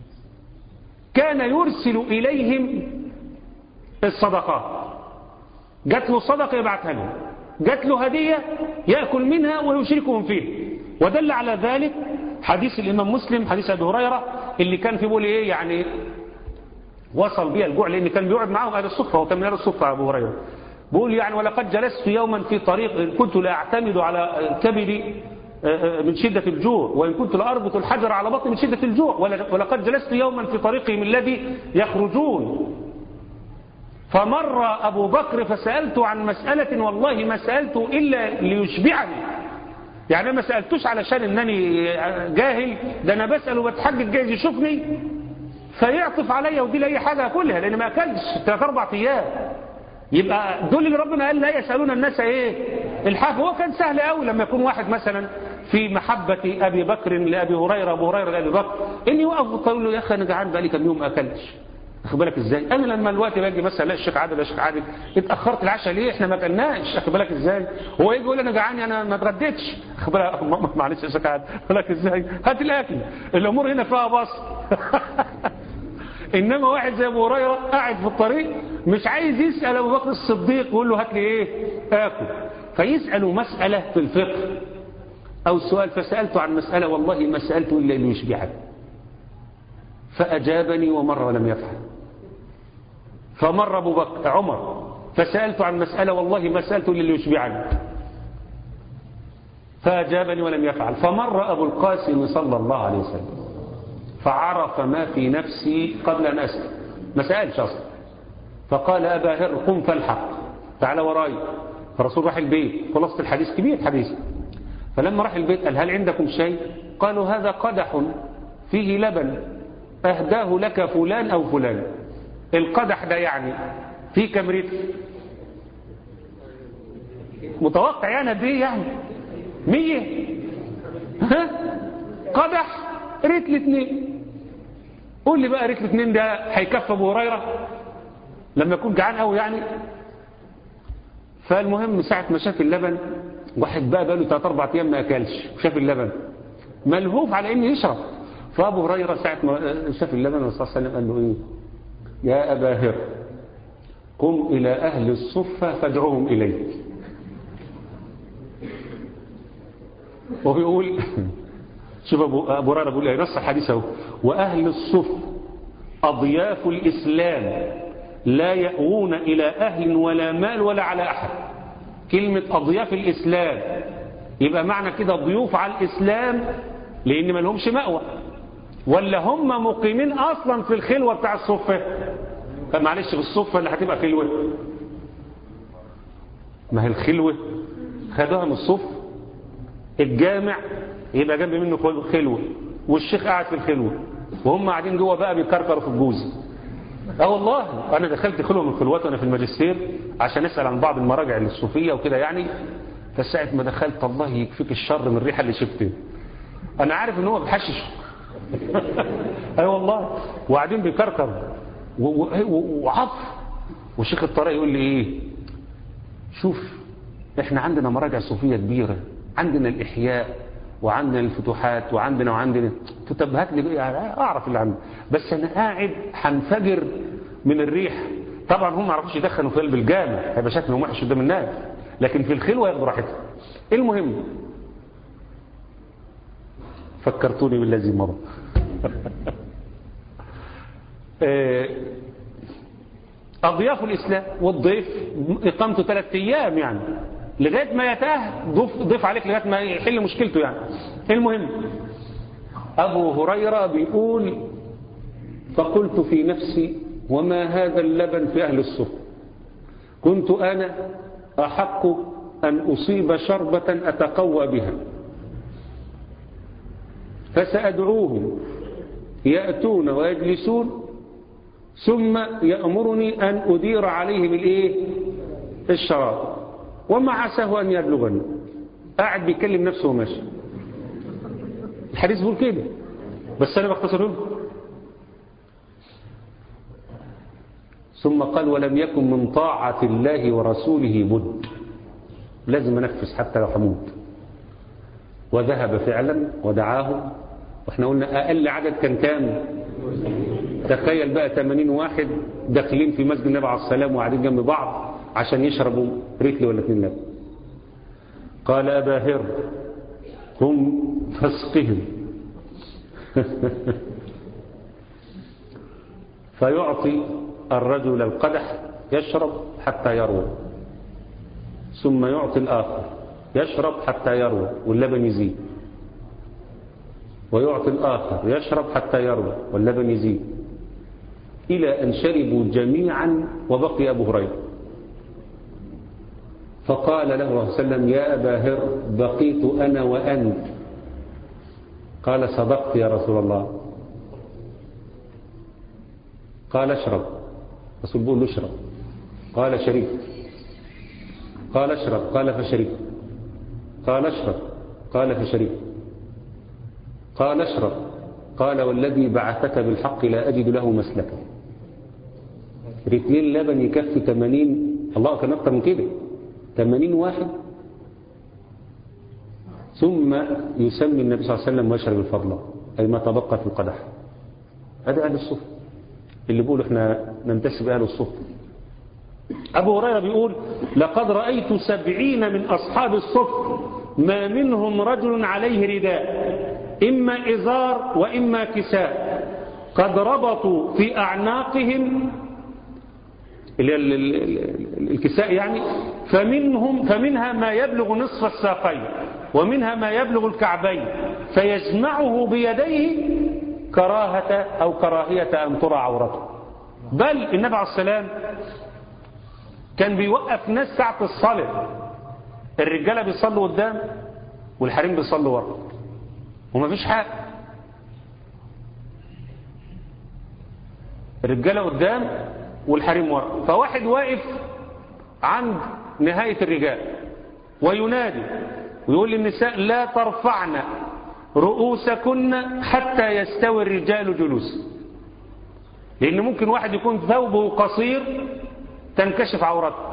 كان يرسل إليهم الصدقات جات له صدقة يبعتها له جات له هدية يأكل منها ويشركهم فيه ودل على ذلك حديث الإمام مسلم حديث أبي هريرة اللي كان في بيقول إيه يعني وصل بيها الجوع لأن كان بيقعد معهم أهل الصفة وكان من أهل الصفة أبو هريرة بيقول يعني ولقد جلست يوما في طريق كنت لا أعتمد على كبدي من شدة الجوع وإن كنت لأربط الحجر على بطني من شدة الجوع ولقد جلست يوما في طريقهم الذي يخرجون فمر أبو بكر فسألت عن مسألة والله ما سألت إلا ليشبعني يعني ما سألتوش علشان أنني جاهل ده أنا بسأل وبتحجج جايز يشوفني فيعطف عليا ودي لأي حاجة أكلها لأن ما أكلتش ثلاث أربع أيام يبقى دول اللي ربنا قال لا يسألون الناس إيه الحاف هو كان سهل قوي لما يكون واحد مثلا في محبة أبي بكر لأبي هريرة أبو هريرة لأبي بكر إني وقف وقال له يا أخي أنا جعان بقالي كم يوم ما أكلتش واخد بالك ازاي انا لما الوقت باجي مثلا الاقي الشيخ عادل يا شيخ عادل اتاخرت العشاء ليه احنا ما اكلناش واخد بالك ازاي هو يجي يقول انا جعان انا ما اتغديتش واخد بالك معلش يا شيخ عادل بالك ازاي هات الاكل الامور هنا فيها بسط انما واحد زي ابو هريره قاعد في الطريق مش عايز يسال ابو بكر الصديق يقول له هات لي ايه اكل فيساله مساله في الفقه او سؤال فسالته عن مساله والله ما سالته الا ليشبعني فأجابني ومر ولم يفعل فمر أبو بكر عمر فسألت عن مسألة والله ما سألته إلا ليشبعني فأجابني ولم يفعل فمر أبو القاسم صلى الله عليه وسلم فعرف ما في نفسي قبل أن أسأل ما سألش أصلا فقال أبا هر قم فالحق تعال وراي فالرسول راح البيت خلاصة الحديث كبير حديث فلما راح البيت قال هل عندكم شيء قالوا هذا قدح فيه لبن أهداه لك فلان أو فلان القدح ده يعني في كم رتل متوقع يعني قد ايه يعني مية ها قدح رتل اتنين قول لي بقى رتل اتنين ده هيكفى ابو هريره لما يكون جعان قوي يعني فالمهم ساعة ما شاف اللبن واحد بقى بقاله 3 4 ايام ما اكلش وشاف اللبن ملهوف على انه يشرب فابو هريره ساعة ما شاف اللبن الرسول صلى الله عليه وسلم قال له ايه يا ابا هر قم الى اهل الصفة فادعوهم اليك وبيقول شوف ابو ابو هريره بيقول ايه نص الحديث اهو واهل الصف اضياف الاسلام لا يأوون الى اهل ولا مال ولا على احد كلمة اضياف الاسلام يبقى معنى كده ضيوف على الاسلام لان ما لهمش مأوى ولا هم مقيمين اصلا في الخلوة بتاع الصفة فمعلش في الصفة اللي هتبقى خلوة ما هي الخلوة خدوها من الصف الجامع يبقى جنب منه خلوة والشيخ قاعد في الخلوة وهم قاعدين جوه بقى بيكركروا في الجوز اه والله انا دخلت خلوة من خلوات وانا في الماجستير عشان اسال عن بعض المراجع الصوفيه وكده يعني فساعه ما دخلت الله يكفيك الشر من الريحه اللي شفته انا عارف ان هو بيحشش اي والله وقاعدين بيكركر وعطف وشيخ الطريق يقول لي ايه شوف احنا عندنا مراجع صوفيه كبيره عندنا الاحياء وعندنا الفتوحات وعندنا وعندنا طب هات لي اعرف اللي عندي بس انا قاعد هنفجر من الريح طبعا هم ما يعرفوش يدخنوا في قلب الجامع هيبقى شكلهم وحش قدام الناس لكن في الخلوه ياخدوا راحتهم المهم فكرتوني بالذي مضى أضياف الإسلام والضيف إقامته ثلاثة أيام يعني لغاية ما يتاه ضيف, ضيف عليك لغاية ما يحل مشكلته يعني المهم أبو هريرة بيقول فقلت في نفسي وما هذا اللبن في أهل الصف كنت أنا أحق أن أصيب شربة أتقوى بها فسأدعوهم يأتون ويجلسون ثم يأمرني أن أدير عليهم الإيه؟ الشراب وما عساه أن يبلغني قاعد بيكلم نفسه وماشي الحديث بيقول كده بس أنا بختصر لكم ثم قال ولم يكن من طاعة الله ورسوله بد لازم أنفذ حتى لو حمود وذهب فعلا ودعاهم واحنا قلنا أقل عدد كان كام تخيل بقى 80 واحد داخلين في مسجد النبي عليه السلام وقاعدين جنب بعض عشان يشربوا ريتلي ولا اتنين لبن قال أبا هر قم فاسقهم فيعطي الرجل القدح يشرب حتى يروى ثم يعطي الآخر يشرب حتى يروى واللبن يزيد ويعطي الآخر يشرب حتى يروى واللبن يزيد إلى أن شربوا جميعا وبقي أبو هريرة فقال له صلى الله عليه وسلم يا أبا هر بقيت أنا وأنت قال صدقت يا رسول الله قال اشرب رسول بيقول له اشرب قال شربت قال اشرب قال فشربت قال اشرب قال فشربت قال اشرب قال والذي بعثك بالحق لا أجد له مسلكا رتلين لبن يكفي 80 الله كان أكتر من كده 80 واحد ثم يسمي النبي صلى الله عليه وسلم ويشرب الفضلة أي ما تبقى في القدح هذا أهل الصف اللي بيقولوا احنا ننتسب أهل الصف أبو هريرة بيقول لقد رأيت سبعين من أصحاب الصف ما منهم رجل عليه رداء إما إزار وإما كساء قد ربطوا في أعناقهم الكساء يعني فمنهم فمنها ما يبلغ نصف الساقين ومنها ما يبلغ الكعبين فيجمعه بيديه كراهة أو كراهية أن ترى عورته بل النبي عليه السلام كان بيوقف ناس ساعة الصلاة الرجالة بيصلوا قدام والحريم بيصلوا ورا وما فيش حاجة الرجالة قدام والحريم ورا فواحد واقف عند نهاية الرجال وينادي ويقول للنساء لا ترفعن رؤوسكن حتى يستوي الرجال جلوسا لأن ممكن واحد يكون ثوبه قصير تنكشف عورته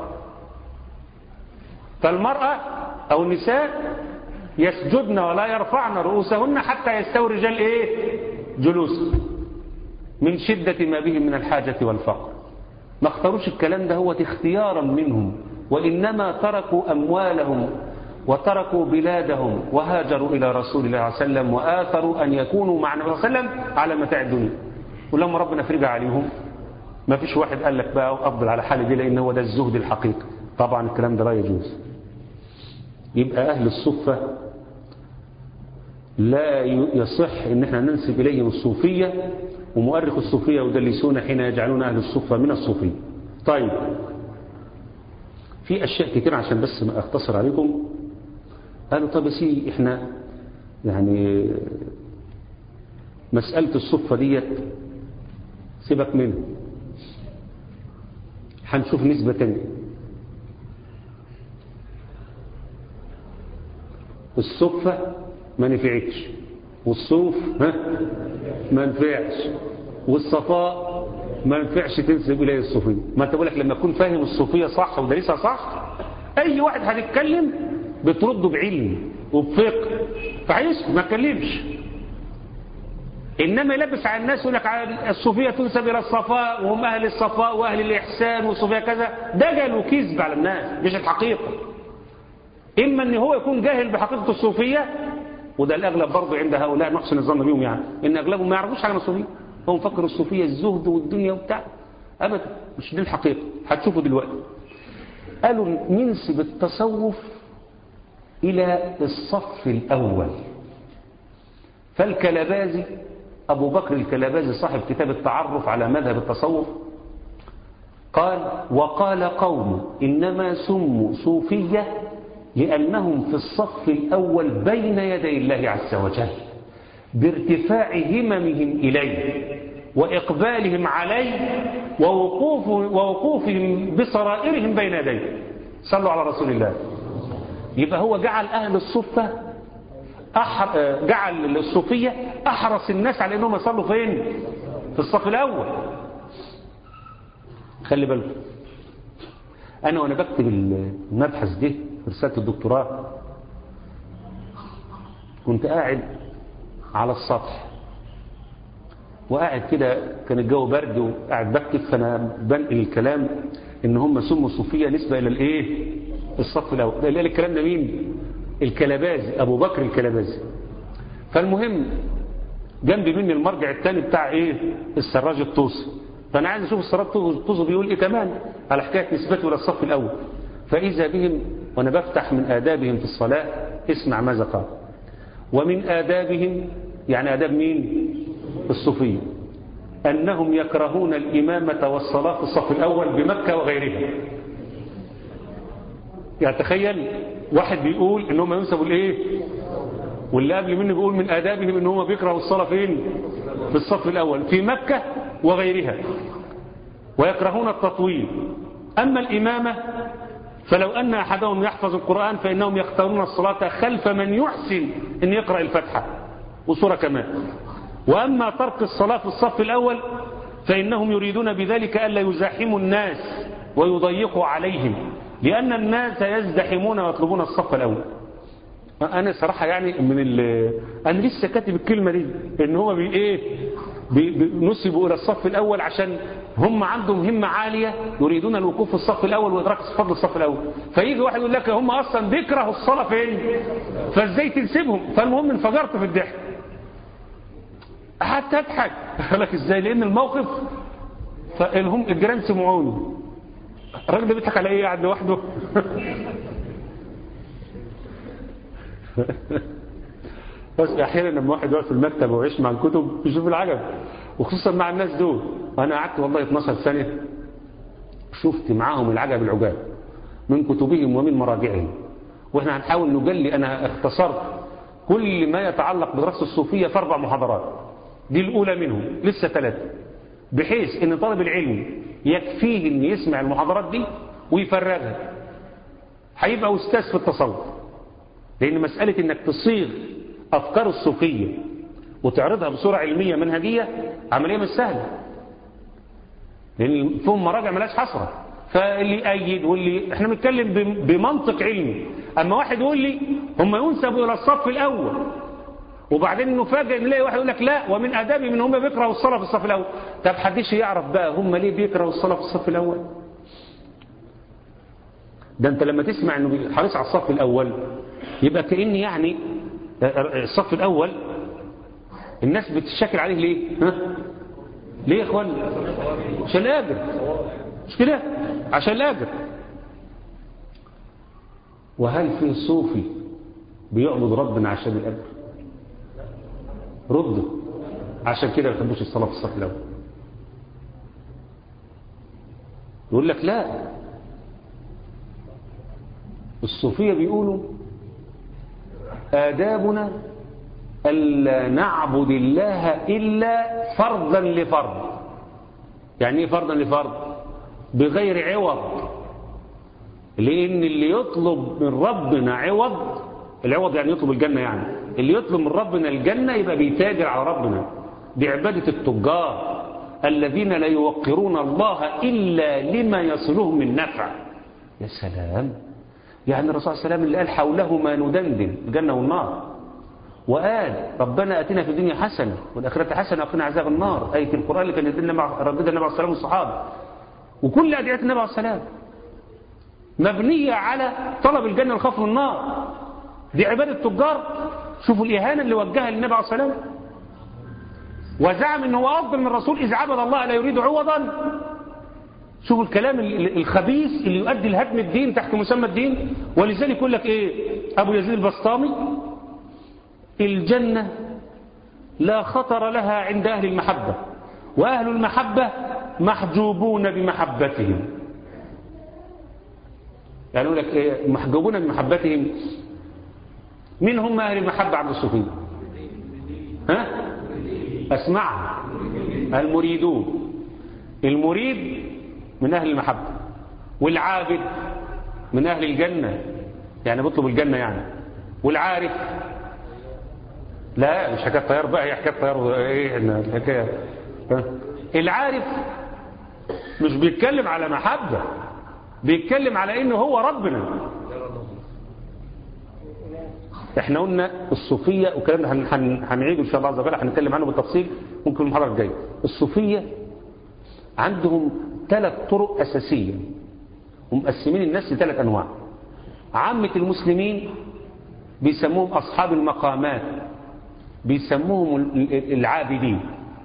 فالمرأة أو النساء يسجدن ولا يرفعن رؤوسهن حتى يستوي الرجال إيه جلوسا من شدة ما بهم من الحاجة والفقر ما اختاروش الكلام ده هو اختيارا منهم وإنما تركوا أموالهم وتركوا بلادهم وهاجروا إلى رسول الله عليه وسلم وآثروا أن يكونوا مع النبي صلى الله عليه وسلم على متاع الدنيا ولما ربنا فرجع عليهم ما فيش واحد قال لك بقى أفضل على حالي دي لأن هو ده الزهد الحقيقي طبعا الكلام ده لا يجوز يبقى أهل الصفة لا يصح ان احنا ننسب اليهم الصوفية ومؤرخ الصوفية يدلسون حين يجعلون اهل الصفة من الصوفية طيب في اشياء كتير عشان بس ما اختصر عليكم قالوا طب سي احنا يعني مسألة الصفة ديت سيبك منها هنشوف نسبة تانية الصفة ما نفعتش والصوف ها ما نفعش والصفاء ما نفعش تنسب إليه الصوفية ما انت بقولك لما تكون فاهم الصوفية صح ودريسها صح أي واحد هتتكلم بترده بعلم وبفقه فهيسكت ما تكلمش إنما يلبس على الناس يقول لك الصوفية تنسب إلى الصفاء وهم أهل الصفاء وأهل الإحسان والصوفية كذا دجل وكذب على الناس مش الحقيقة إما أن هو يكون جاهل بحقيقة الصوفية وده الأغلب برضه عند هؤلاء نحسن الظن بهم يعني إن أغلبهم ما يعرفوش على الصوفية هو مفكر الصوفية الزهد والدنيا وبتاع أبدا مش دي الحقيقة هتشوفوا دلوقتي قالوا ننسب التصوف إلى الصف الأول فالكلبازي أبو بكر الكلبازي صاحب كتاب التعرف على مذهب التصوف قال وقال قوم إنما سموا صوفية لأنهم في الصف الأول بين يدي الله عز وجل بارتفاع هممهم إليه وإقبالهم عليه ووقوف ووقوفهم بصرائرهم بين يديه صلوا على رسول الله يبقى هو جعل أهل الصفة أحر... جعل الصوفية أحرص الناس على أنهم يصلوا فين في الصف الأول خلي بالكم أنا وأنا بكتب المبحث ده في رسالة الدكتوراه كنت قاعد على السطح وقاعد كده كان الجو برد وقاعد بكتب فأنا بنقل الكلام
ان هم سموا صوفية نسبة الى الايه الصف الاول ده اللي قال الكلام ده مين الكلبازي ابو بكر الكلبازي فالمهم جنب مني المرجع الثاني بتاع ايه السراج الطوسي فانا عايز اشوف السراج الطوسي بيقول ايه كمان على حكايه نسبته الى الصف الاول فاذا بهم وانا بفتح من ادابهم في الصلاه اسمع ماذا قال ومن آدابهم يعني آداب مين الصوفية أنهم يكرهون الإمامة والصلاة في الصف الأول بمكة وغيرها يعني تخيل واحد بيقول ان هم ينسبوا الايه واللي قبل منه بيقول من آدابهم ان هم بيكرهوا الصلاة فين في الصف الأول في مكة وغيرها ويكرهون التطويل أما الإمامة فلو أن أحدهم يحفظ القرآن فإنهم يختارون الصلاة خلف من يحسن أن يقرأ الفتحة وصورة كمان وأما ترك الصلاة في الصف الأول فإنهم يريدون بذلك ألا يزاحموا الناس ويضيقوا عليهم لأن الناس يزدحمون ويطلبون الصف الأول أنا صراحة يعني من ال أنا لسه كاتب الكلمة دي إن هو بي إيه نسبوا إلى الصف الأول عشان هم عندهم همة عالية يريدون الوقوف في الصف الأول وإدراك فضل الصف الأول فيجي واحد يقول لك هم أصلا بيكرهوا الصلاة فين فإزاي تنسبهم فالمهم انفجرت في الضحك حتى أضحك لك إزاي لأن الموقف فالهم الجيران سمعوني الراجل ده بيضحك على إيه قاعد لوحده بس احيانا لما واحد يقعد في المكتب ويعيش مع الكتب يشوف العجب وخصوصا مع الناس دول انا قعدت والله 12 سنه شفت معاهم العجب العجاب من كتبهم ومن مراجعهم واحنا هنحاول نجلي انا اختصرت كل ما يتعلق بدراسه الصوفيه في اربع محاضرات دي الاولى منهم لسه ثلاثه بحيث ان طالب العلم يكفيه ان يسمع المحاضرات دي ويفرغها هيبقى استاذ في التصوف لان مساله انك تصيغ أفكار الصوفية وتعرضها بصورة علمية منهجية عملية مش سهلة لأن فيهم مراجع ملاش حصرة فاللي يأيد واللي احنا بنتكلم بمنطق علمي أما واحد يقول لي هم ينسبوا إلى الصف الأول وبعدين نفاجئ نلاقي واحد يقول لك لا ومن آدابهم ان هم بيكرهوا الصلاة في الصف الأول طب حدش يعرف بقى هم ليه بيكرهوا الصلاة في الصف الأول ده انت لما تسمع انه حريص على الصف الأول يبقى كأن يعني الصف الأول الناس بتشكل عليه ليه ها؟ ليه يا اخوان عشان الأجر مش كده عشان الأجر وهل في صوفي بيعبد ربنا عشان الأجر رده عشان كده ما بيحبوش الصلاة في الصف الأول يقول لك لا الصوفية بيقولوا آدابنا ألا نعبد الله إلا فرضا لفرض يعني ايه فرضا لفرض بغير عوض لأن اللي يطلب من ربنا عوض العوض يعني يطلب الجنة يعني اللي يطلب من ربنا الجنة يبقى بيتاجر على ربنا دي عبادة التجار الذين لا يوقرون الله إلا لما يصلهم من نفع يا سلام يعني الرسول صلى الله عليه وسلم اللي قال حوله ما ندندن الجنة والنار وقال ربنا أتنا في الدنيا حسنة والآخرة حسنة وقنا عذاب النار آية القرآن اللي كان يدلنا مع رددها النبي عليه الصلاة والصحابة وكل أدعية النبي عليه السلام مبنية على طلب الجنة والخوف من النار دي عبادة تجار شوفوا الإهانة اللي وجهها للنبي عليه الصلاة والسلام وزعم ان هو أفضل من الرسول إذ عبد الله لا يريد عوضا شوفوا الكلام الخبيث اللي يؤدي لهدم الدين تحت مسمى الدين ولذلك يقول لك ايه ابو يزيد البسطامي الجنة لا خطر لها عند اهل المحبة واهل المحبة محجوبون بمحبتهم يعني يقول لك ايه محجوبون بمحبتهم مين هم اهل المحبة عبد الصوفي ها اسمعها المريدون المريد من أهل المحبة والعابد من أهل الجنة يعني بيطلب الجنة يعني والعارف لا مش حكاية طيار بقى هي حكاية طيار ايه الحكاية العارف مش بيتكلم على محبة بيتكلم على انه هو ربنا احنا قلنا الصوفية والكلام ده هنعيده ان شاء الله عز وجل هنتكلم عنه بالتفصيل ممكن المحاضرة الجاية الصوفية عندهم ثلاث طرق أساسية ومقسمين الناس لثلاث أنواع عامة المسلمين بيسموهم أصحاب المقامات بيسموهم العابدين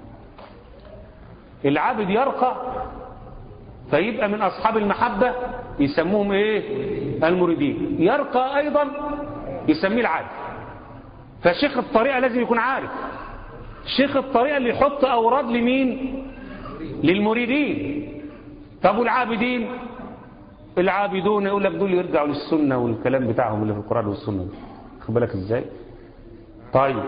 العابد يرقى فيبقى من أصحاب المحبة يسموهم إيه المريدين يرقى أيضا يسميه العابد فشيخ الطريقة لازم يكون عارف شيخ الطريقة اللي يحط أوراد لمين للمريدين طب والعابدين العابدون يقول لك دول يرجعوا للسنة والكلام بتاعهم اللي في القرآن والسنة خد بالك ازاي طيب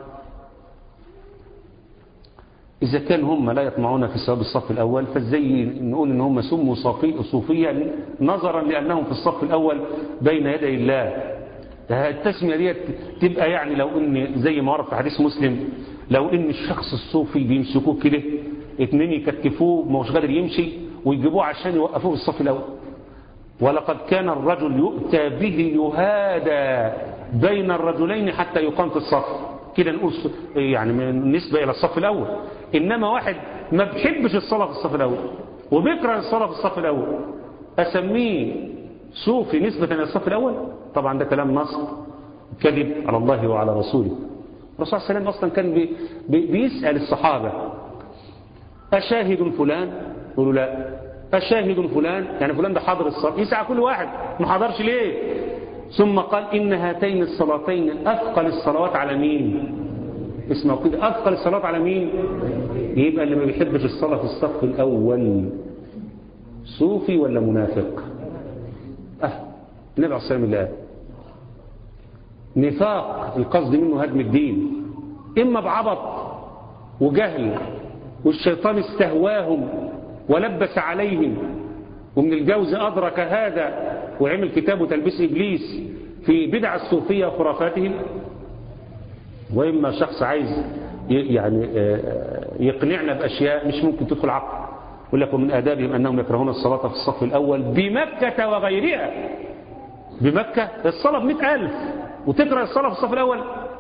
إذا كان هم لا يطمعون في ثواب الصف الأول فازاي نقول إن هم سموا صافي صوفيا نظرا لأنهم في الصف الأول بين يدي الله التسمية دي تبقى يعني لو إن زي ما ورد في حديث مسلم لو إن الشخص الصوفي بيمسكوه كده اتنين يكتفوه ما هوش قادر يمشي ويجيبوه عشان يوقفوه في الصف الأول ولقد كان الرجل يؤتى به يهادى بين الرجلين حتى يقام في الصف كده نقول يعني بالنسبة إلى الصف الأول إنما واحد ما بيحبش الصلاة في الصف الأول وبيكره الصلاة في الصف الأول أسميه صوفي نسبة إلى الصف الأول طبعا ده كلام نص كذب على الله وعلى رسوله الرسول صلى الله عليه وسلم أصلا كان بي بي بيسأل الصحابة أشاهد فلان يقولوا لا أشاهد فلان يعني فلان ده حاضر الصلاة يسعى كل واحد ما حضرش ليه ثم قال إن هاتين الصلاتين أثقل الصلوات على مين اسمعوا كده أثقل الصلوات على مين يبقى اللي ما بيحبش الصلاة في الصف الأول صوفي ولا منافق أه النبي عليه الصلاة والسلام نفاق القصد منه هدم الدين إما بعبط وجهل والشيطان استهواهم ولبس عليهم ومن الجوز أدرك هذا وعمل كتابه تلبيس إبليس في بدع الصوفية وخرافاتهم وإما شخص عايز يعني يقنعنا بأشياء مش ممكن تدخل عقل يقول لك ومن آدابهم أنهم يكرهون الصلاة في الصف الأول بمكة وغيرها بمكة الصلاة بمئة ألف وتكره الصلاة في الصف الأول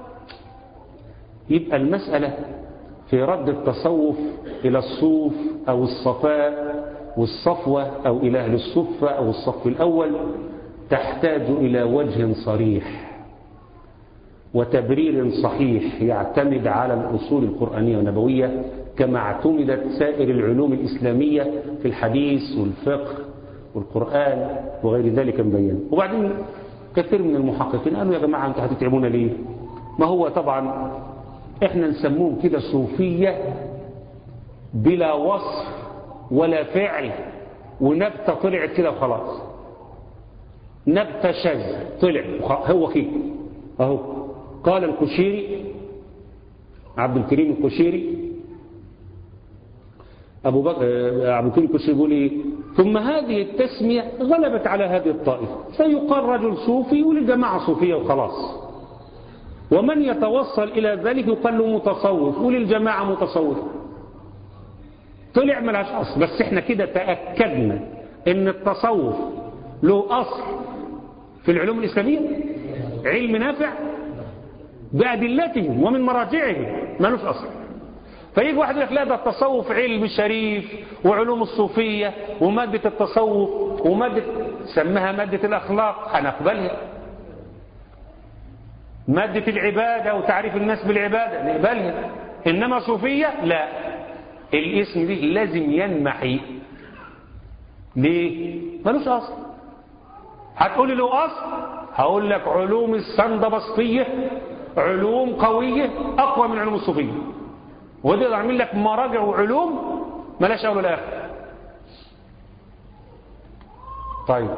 يبقى المسألة في رد التصوف إلى الصوف أو الصفاء والصفوة أو إلى أهل الصفة أو الصف الأول تحتاج إلى وجه صريح وتبرير صحيح يعتمد على الأصول القرآنية والنبوية كما اعتمدت سائر العلوم الإسلامية في الحديث والفقه والقرآن وغير ذلك مبين وبعدين كثير من المحققين قالوا يا جماعة أنتوا هتتعبونا ليه ما هو طبعا احنا نسموهم كده صوفية بلا وصف ولا فعل ونبتة طلعت كده وخلاص نبتة شاذ طلع هو كده اهو قال الكشيري عبد الكريم الكشيري أبو بكر عبد الكريم الكشيري يقول إيه ثم هذه التسمية غلبت على هذه الطائفة فيقال رجل صوفي وللجماعة صوفية وخلاص ومن يتوصل إلى ذلك يقال له متصوف وللجماعة متصوف طلع ملهاش أصل بس احنا كده تأكدنا ان التصوف له أصل في العلوم الإسلامية علم نافع بأدلتهم ومن مراجعهم ملوش أصل فيجي واحد يقول لك لا ده التصوف علم شريف وعلوم الصوفية ومادة التصوف ومادة سمها مادة الأخلاق هنقبلها مادة العبادة وتعريف الناس بالعبادة نقبلها إنما صوفية لا الاسم دي لازم ينمحي ليه ملوش أصل هتقولي له أصل هقول لك علوم السندبسطية علوم قوية أقوى من علوم الصوفية وده أعمل لك مراجع وعلوم ملاش أول ولا آخر طيب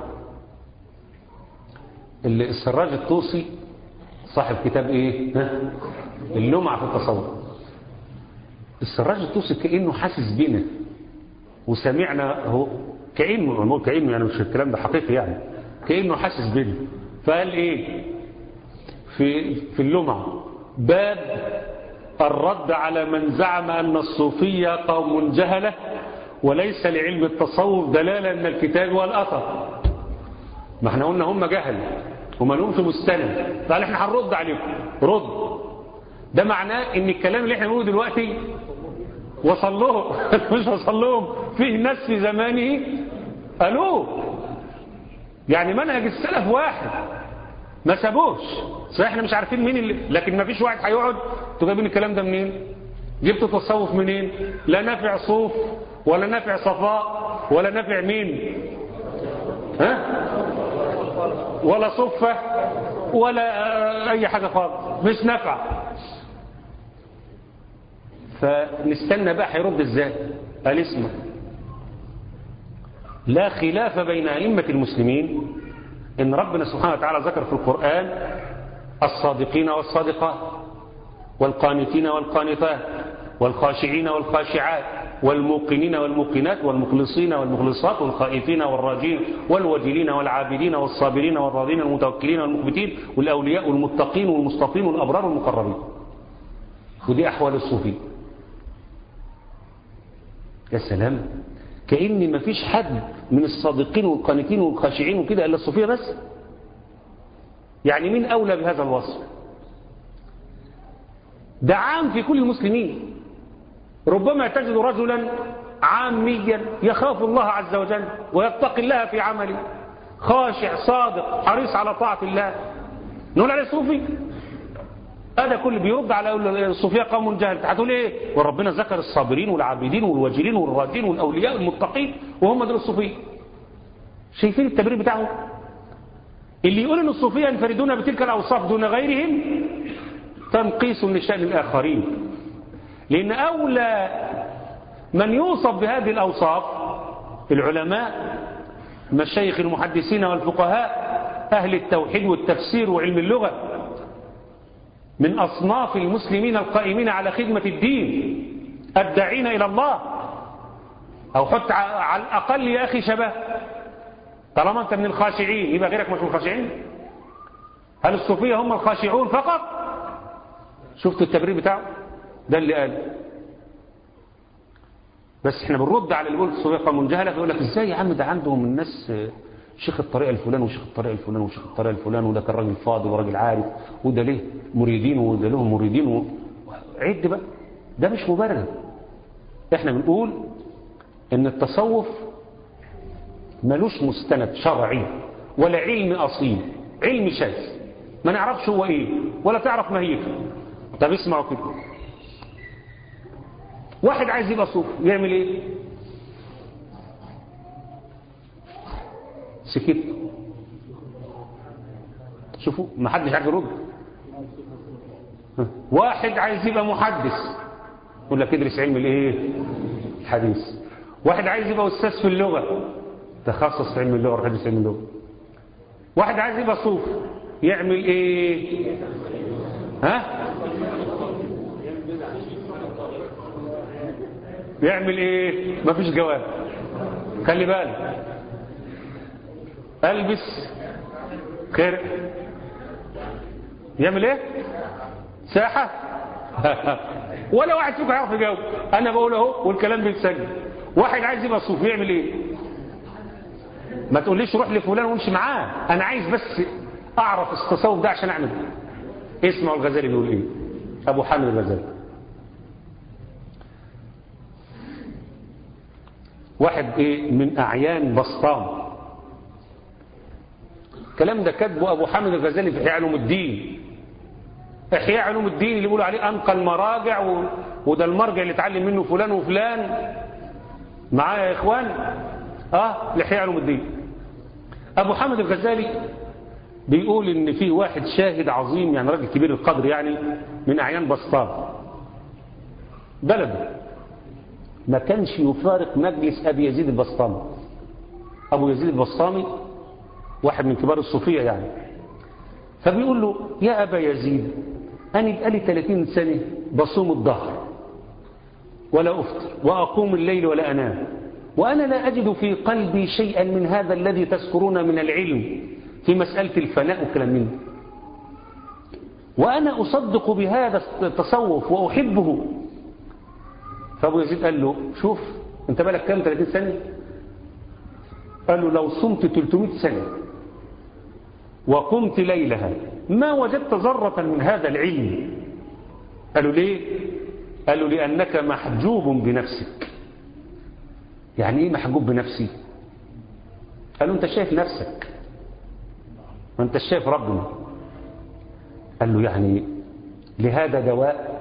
السراج الطوسي صاحب كتاب ايه اللمعة في التصور السراج الطوسي كأنه حاسس بنا وسمعنا هو كأنه كأنه يعني مش الكلام ده حقيقي يعني كأنه حاسس بنا فقال ايه في في اللمعة باب الرد على من زعم أن الصوفية قوم جهلة وليس لعلم التصوف دلالة من الكتاب والأثر ما احنا قلنا هم جهل وما لهمش مستند قال احنا هنرد عليكم رد ده معناه ان الكلام اللي احنا بنقوله دلوقتي وصل لهم مش وصل لهم فيه ناس في زمانه قالوه يعني منهج السلف واحد ما سابوش صحيح احنا مش عارفين مين اللي لكن ما فيش واحد هيقعد انتوا جايبين الكلام ده منين جبتوا التصوف منين لا نافع صوف ولا نافع صفاء ولا نافع مين ها ولا صفة ولا اي حاجة خالص مش نافعة فنستنى بقى هيرد ازاي قال اسمع لا خلاف بين أئمة المسلمين إن ربنا سبحانه وتعالى ذكر في القرآن الصادقين والصادقات والقانتين والقانتات والخاشعين والخاشعات والموقنين والموقنات والمخلصين والمخلصات والخائفين والراجين والوجلين والعابدين والصابرين والراضين والمتوكلين والمخبتين والأولياء والمتقين والمصطفين والأبرار والمقربين ودي أحوال الصوفي يا سلام كأن ما فيش حد من الصادقين والقانتين والخاشعين وكده إلا الصوفية بس يعني مين أولى بهذا الوصف ده عام في كل المسلمين ربما تجد رجلا عاميا يخاف الله عز وجل ويتقي الله في عمله خاشع صادق حريص على طاعة الله نقول عليه صوفي هذا كل بيرد على الصوفية قوم جهل هتقول ايه وربنا ذكر الصابرين والعابدين والواجرين والراجين والاولياء والمتقين وهم دول الصوفية شايفين التبرير بتاعهم اللي يقول ان الصوفية ينفردون بتلك الاوصاف دون غيرهم تنقيس لشأن الاخرين لان اولى من يوصف بهذه الاوصاف العلماء مشايخ المحدثين والفقهاء اهل التوحيد والتفسير وعلم اللغة من أصناف المسلمين القائمين على خدمة الدين الداعين إلى الله أو حط على الأقل يا أخي شبه طالما أنت من الخاشعين يبقى غيرك مش من الخاشعين هل الصوفية هم الخاشعون فقط شفتوا التبرير بتاعه ده اللي قال بس احنا بنرد على اللي بيقول الصوفية قوم جهلة فيقول لك ازاي يا عم ده عندهم الناس شيخ الطريقة الفلان وشيخ الطريقة الفلان وشيخ الطريقة الفلان وده كان راجل فاضل وراجل عارف وده ليه مريدين وده لهم مريدين و... عد بقى ده مش مبرر احنا بنقول ان التصوف ملوش مستند شرعي ولا علم اصيل علم شاذ ما نعرفش هو ايه ولا تعرف ماهيته طب اسمعوا كده واحد عايز يبقى صوفي يعمل ايه سكت شوفوا ما حدش عارف يرد واحد عايز يبقى محدث يقول لك ادرس علم الايه الحديث واحد عايز يبقى استاذ في اللغه تخصص في علم اللغه وحدث علم اللغه واحد عايز يبقى صوف يعمل ايه ها يعمل ايه مفيش جواب خلي بالك البس خير يعمل ايه ساحة ولا واحد فيكم هيعرف يجاوب انا بقول اهو والكلام بيتسجل واحد عايز يبقى صوفي يعمل ايه ما تقوليش روح لفلان وامشي معاه انا عايز بس اعرف التصوف ده عشان اعمل اسمعوا الغزالي بيقول ايه ابو حامد الغزالي واحد ايه من اعيان بسطام الكلام ده كاتبه ابو حامد الغزالي في احياء علوم الدين احياء علوم الدين اللي بيقولوا عليه انقى المراجع و... وده المرجع اللي اتعلم منه فلان وفلان معايا يا اخوان اه لاحياء علوم الدين ابو حامد الغزالي بيقول ان في واحد شاهد عظيم يعني راجل كبير القدر يعني من اعيان بسطام بلده ما كانش يفارق مجلس ابي يزيد البسطامي ابو يزيد البسطامي واحد من كبار الصوفية يعني فبيقول له يا أبا يزيد أنا بقالي 30 سنة بصوم الظهر ولا أفطر وأقوم الليل ولا أنام وأنا لا أجد في قلبي شيئا من هذا الذي تذكرون من العلم في مسألة الفناء وكلام منه وأنا أصدق بهذا التصوف وأحبه فأبو يزيد قال له شوف أنت بالك كام 30 سنة قال له لو صمت 300 سنة وقمت ليلها ما وجدت ذرة من هذا العلم قالوا ليه قالوا لأنك محجوب بنفسك يعني ايه محجوب بنفسي قالوا انت شايف نفسك ما انت شايف ربنا قال له يعني لهذا دواء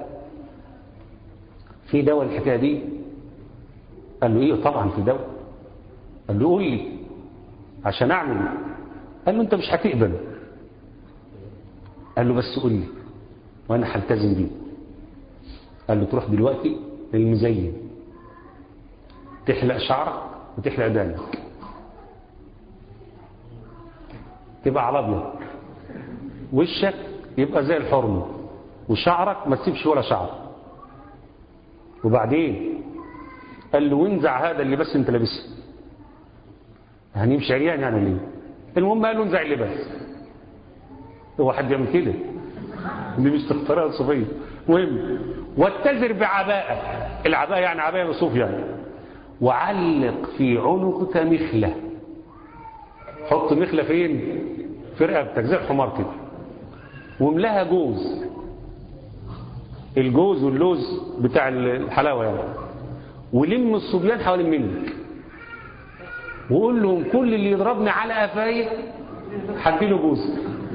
في دواء الحكايه دي قال له ايه طبعا في دواء قال له قول لي عشان اعمل قال له انت مش هتقبل قال له بس قول لي وانا هلتزم بيه قال له تروح دلوقتي للمزين تحلق شعرك وتحلق دانك تبقى على ابيض وشك يبقى زي الحرمه وشعرك ما تسيبش ولا شعر وبعدين قال له وانزع هذا اللباس انت لابسه هنمشي عريان يعني ليه المهم قال له انزع اللباس هو حد يعمل كده دي مش تختارها صوفيه المهم واتزر بعباءة العباءة يعني عباية بصوف يعني وعلق في عنقك مخلة حط مخلة فين في رقبتك زي الحمار كده واملاها جوز الجوز واللوز بتاع الحلاوة يعني ولم الصبيان حوالين منك وقول لهم كل اللي يضربني على قفايه هديله جوز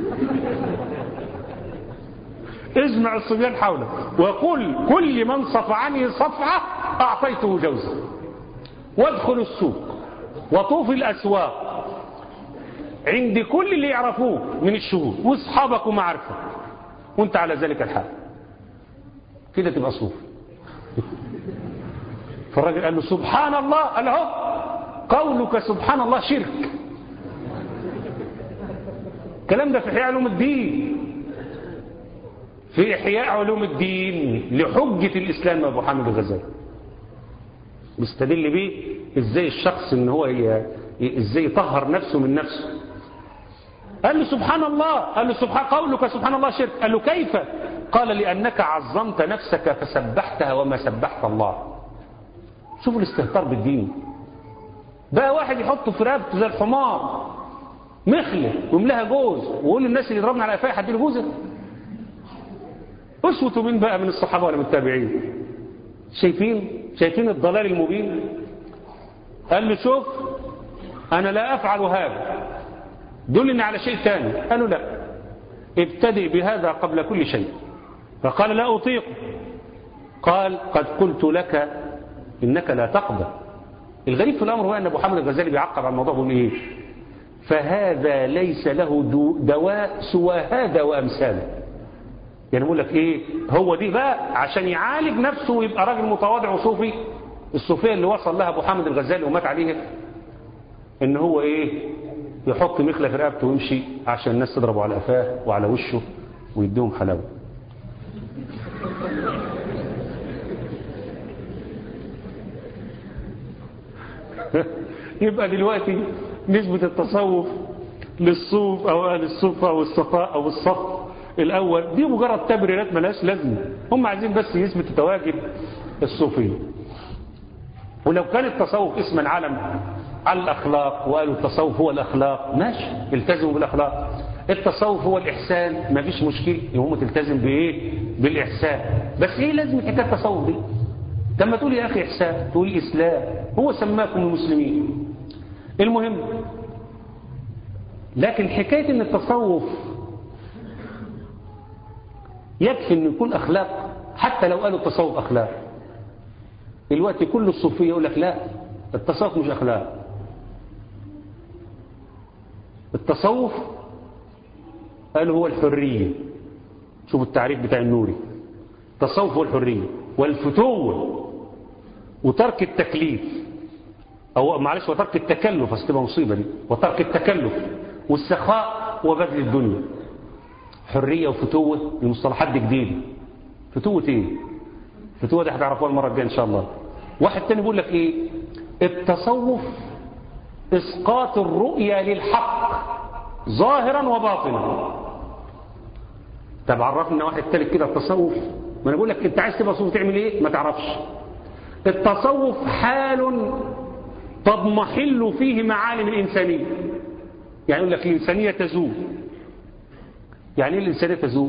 اجمع الصبيان حولك وقل كل من صفعني صفعة أعطيته جوزا وادخل السوق وطوف الأسواق عند كل اللي يعرفوه من الشهود واصحابك ومعارفك وانت على ذلك الحال كده تبقى صوف فالراجل قال له سبحان الله قال له قولك سبحان الله شرك الكلام ده في احياء علوم الدين في احياء علوم الدين لحجة الاسلام ابو حامد الغزالي بيستدل بيه ازاي الشخص ان هو ازاي يطهر نفسه من نفسه قال له سبحان الله قال له سبحان قولك سبحان الله شرك قال له كيف قال لأنك عظمت نفسك فسبحتها وما سبحت الله شوفوا الاستهتار بالدين بقى واحد يحطه في رقبته زي الحمار مخلة ويملاها جوز ويقول للناس اللي يضربنا على قفايا هديله جوزه اسوتوا مين بقى من الصحابه ولا من التابعين شايفين شايفين الضلال المبين قال له شوف انا لا افعل هذا دلني على شيء ثاني قالوا لا ابتدئ بهذا قبل كل شيء فقال لا اطيق قال قد قلت لك انك لا تقدر الغريب في الامر هو ان ابو حامد الغزالي بيعقب على الموضوع بيقول ايه فهذا ليس له دواء سوى هذا وامثاله يعني بقول لك ايه هو دي بقى عشان يعالج نفسه ويبقى راجل متواضع وصوفي الصوفيه اللي وصل لها ابو حامد الغزالي ومات عليها ان هو ايه يحط مخله في رقبته ويمشي عشان الناس تضربه على قفاه وعلى وشه ويديهم حلاوه يبقى دلوقتي نسبة التصوف للصوف أو أهل الصوفة أو الصفاء أو الصف الأول دي مجرد تبريرات ملاش لازمة هم عايزين بس يثبت تواجد الصوفية ولو كان التصوف اسما علم على الأخلاق وقالوا التصوف هو الأخلاق ماشي التزموا بالأخلاق التصوف هو الإحسان ما فيش مشكلة هم تلتزم بإيه بالإحسان بس إيه لازم حكاية التصوف دي لما تقول يا أخي إحسان تقول إسلام هو سماكم المسلمين المهم لكن حكاية ان التصوف يكفي انه يكون اخلاق حتى لو قالوا التصوف اخلاق دلوقتي كل الصوفية يقول لك لا التصوف مش اخلاق التصوف قالوا هو الحرية شوفوا التعريف بتاع النوري التصوف هو الحرية والفتوة وترك التكليف أو معلش وترك التكلف أصل تبقى مصيبة دي وترك التكلف والسخاء وبذل الدنيا حرية وفتوة المصطلحات دي جديدة فتوة ايه فتوة دي هتعرفوها المرة الجاية ان شاء الله واحد تاني بيقول لك ايه التصوف اسقاط الرؤية للحق ظاهرا وباطنا طب عرفنا واحد تالت كده التصوف ما انا بقول لك انت عايز تبقى صوفي تعمل ايه ما تعرفش التصوف حال تضمحل فيه معالم الإنسانية يعني يقول لك الإنسانية تزول يعني ايه الإنسانية تزول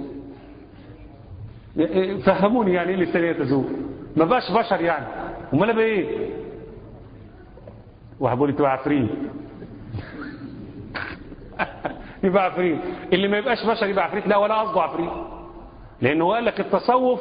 فهموني يعني ايه الإنسانية تزول ما بقاش بشر يعني امال بقى ايه وحبولي تبقى عفريت يبقى عفريت اللي ما يبقاش بشر يبقى عفريت لا ولا قصده عفريت لأنه قال لك التصوف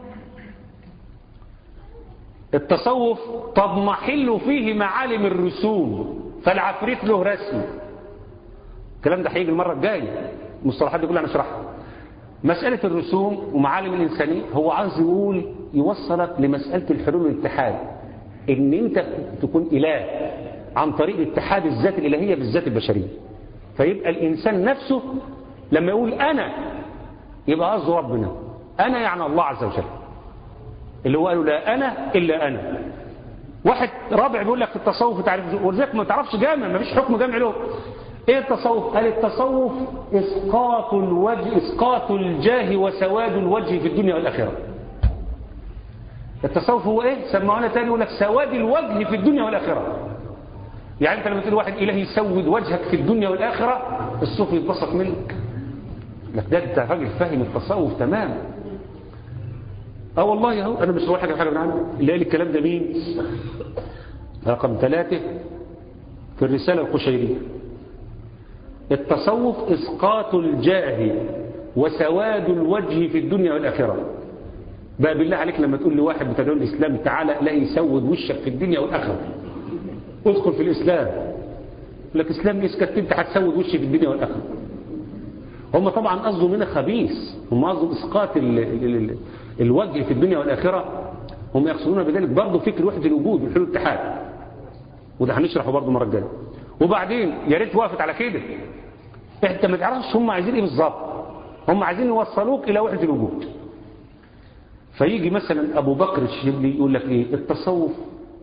التصوف تضمحل فيه معالم الرسوم فالعفريت له رسم الكلام ده هيجي المرة الجاية المصطلحات دي كلها نشرحها مسألة الرسوم ومعالم الإنسانية هو عايز يقول يوصلك لمسألة الحلول والاتحاد ان انت تكون إله عن طريق اتحاد الذات الإلهية بالذات البشرية فيبقى الإنسان نفسه لما يقول أنا يبقى قصده ربنا أنا يعني الله عز وجل اللي هو قالوا لا أنا إلا أنا واحد رابع بيقول لك في التصوف تعرف ولذلك ما تعرفش جامع ما فيش حكم جامع له ايه التصوف قال التصوف اسقاط الوجه اسقاط الجاه وسواد الوجه في الدنيا والاخره التصوف هو ايه سمعونا تاني يقول لك سواد الوجه في الدنيا والاخره يعني انت لما تقول واحد اله يسود وجهك في الدنيا والاخره الصوفي يتبسط منك لك ده انت راجل فاهم التصوف تمام اه والله اهو انا مش بقول حاجه حاجه من عندي اللي قال الكلام ده مين رقم ثلاثة في الرسالة القشيرية التصوف إسقاط الجاه وسواد الوجه في الدنيا والآخرة بقى بالله عليك لما تقول لواحد بتدعو الإسلام تعالى لا يسود وشك في الدنيا والآخرة ادخل في الإسلام يقول لك إسلام اسكت انت هتسود وشي في الدنيا والآخرة هم طبعا قصدهم هنا خبيث هم قصدهم إسقاط ال ال ال الوجه في الدنيا والآخرة هم يقصدون بذلك برضه فكر وحدة الوجود وحلول الاتحاد وده هنشرحه برضه المره الجايه وبعدين يا ريت وقفت على كده انت ما تعرفش هم عايزين ايه بالظبط هم عايزين يوصلوك الى وحده الوجود فيجي مثلا ابو بكر الشبلي يقول لك ايه التصوف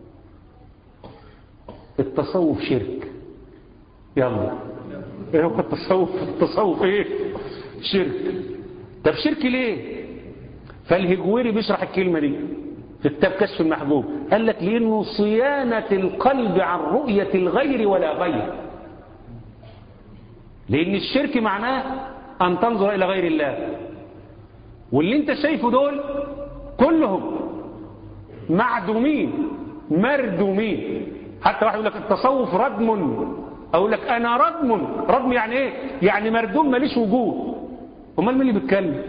التصوف شرك يلا ايه هو التصوف التصوف ايه شرك طب شرك ليه فالهجويري بيشرح الكلمه دي في كتاب كشف المحبوب قال لك لأنه صيانة القلب عن رؤية الغير ولا غير لأن الشرك معناه أن تنظر إلى غير الله واللي انت شايفه دول كلهم معدومين مردومين حتى واحد يقول لك التصوف ردم أقول لك أنا ردم ردم يعني إيه يعني مردوم ماليش وجود امال مين اللي بيتكلم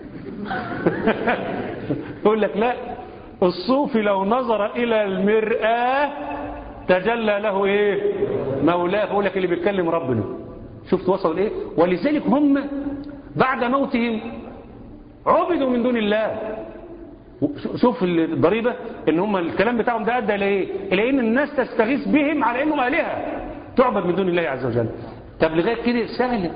يقول لك لا الصوفي لو نظر إلى المرآة تجلى له إيه مولاه يقول لك اللي بيتكلم ربنا شفت وصل إيه ولذلك هم بعد موتهم عبدوا من دون الله شوف الضريبة ان هم الكلام بتاعهم ده أدى لإيه إلى إن الناس تستغيث بهم على إنهم آلهة تعبد من دون الله عز وجل طب لغاية كده سهلة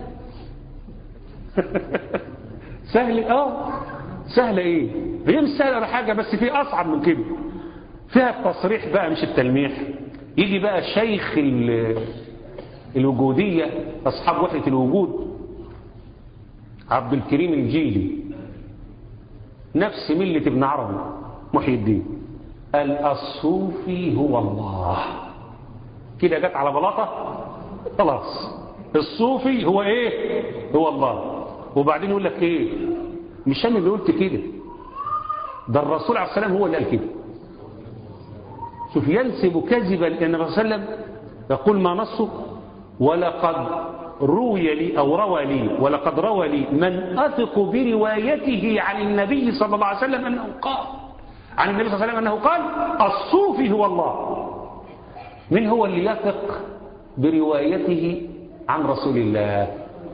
سهل اه سهلة ايه هي مش سهلة ولا حاجة بس في اصعب من كده فيها التصريح بقى مش التلميح يجي بقى شيخ الوجودية اصحاب وحدة الوجود عبد الكريم الجيلي نفس ملة ابن عربي محي الدين قال الصوفي هو الله كده جت على بلاطة خلاص الصوفي هو ايه هو الله وبعدين يقول لك ايه مش انا اللي قلت كده ده الرسول عليه السلام هو اللي قال كده شوف ينسب كذبا لان الرسول صلى الله عليه وسلم يقول ما نصه ولقد روي لي او روى لي ولقد روى لي من اثق بروايته عن النبي صلى الله عليه وسلم انه قال عن النبي صلى الله عليه وسلم انه قال الصوفي هو الله من هو اللي يثق بروايته عن رسول الله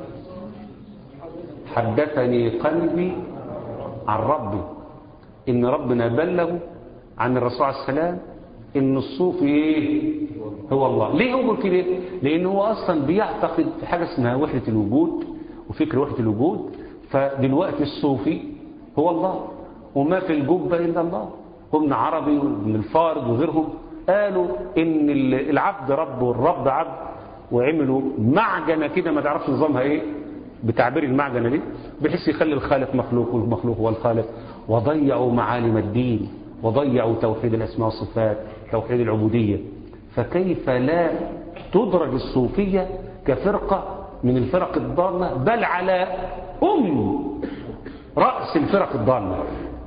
حدثني قلبي عن ربي إن ربنا بلغ عن الرسول عليه السلام إن الصوفي إيه هو الله ليه هو كده لأن هو أصلا بيعتقد في حاجة اسمها وحدة الوجود وفكر وحدة الوجود فدلوقتي الصوفي هو الله وما في الجبة إلا الله وابن عربي وابن الفارض وغيرهم قالوا إن العبد رب والرب عبد وعملوا معجنة كده ما تعرفش نظامها إيه بتعبير المعجنة دي بحيث يخلي الخالق مخلوق والمخلوق هو الخالق وضيعوا معالم الدين وضيعوا توحيد الأسماء والصفات توحيد العبودية فكيف لا تدرج الصوفية كفرقة من الفرق الضالة بل على أم رأس الفرق الضالة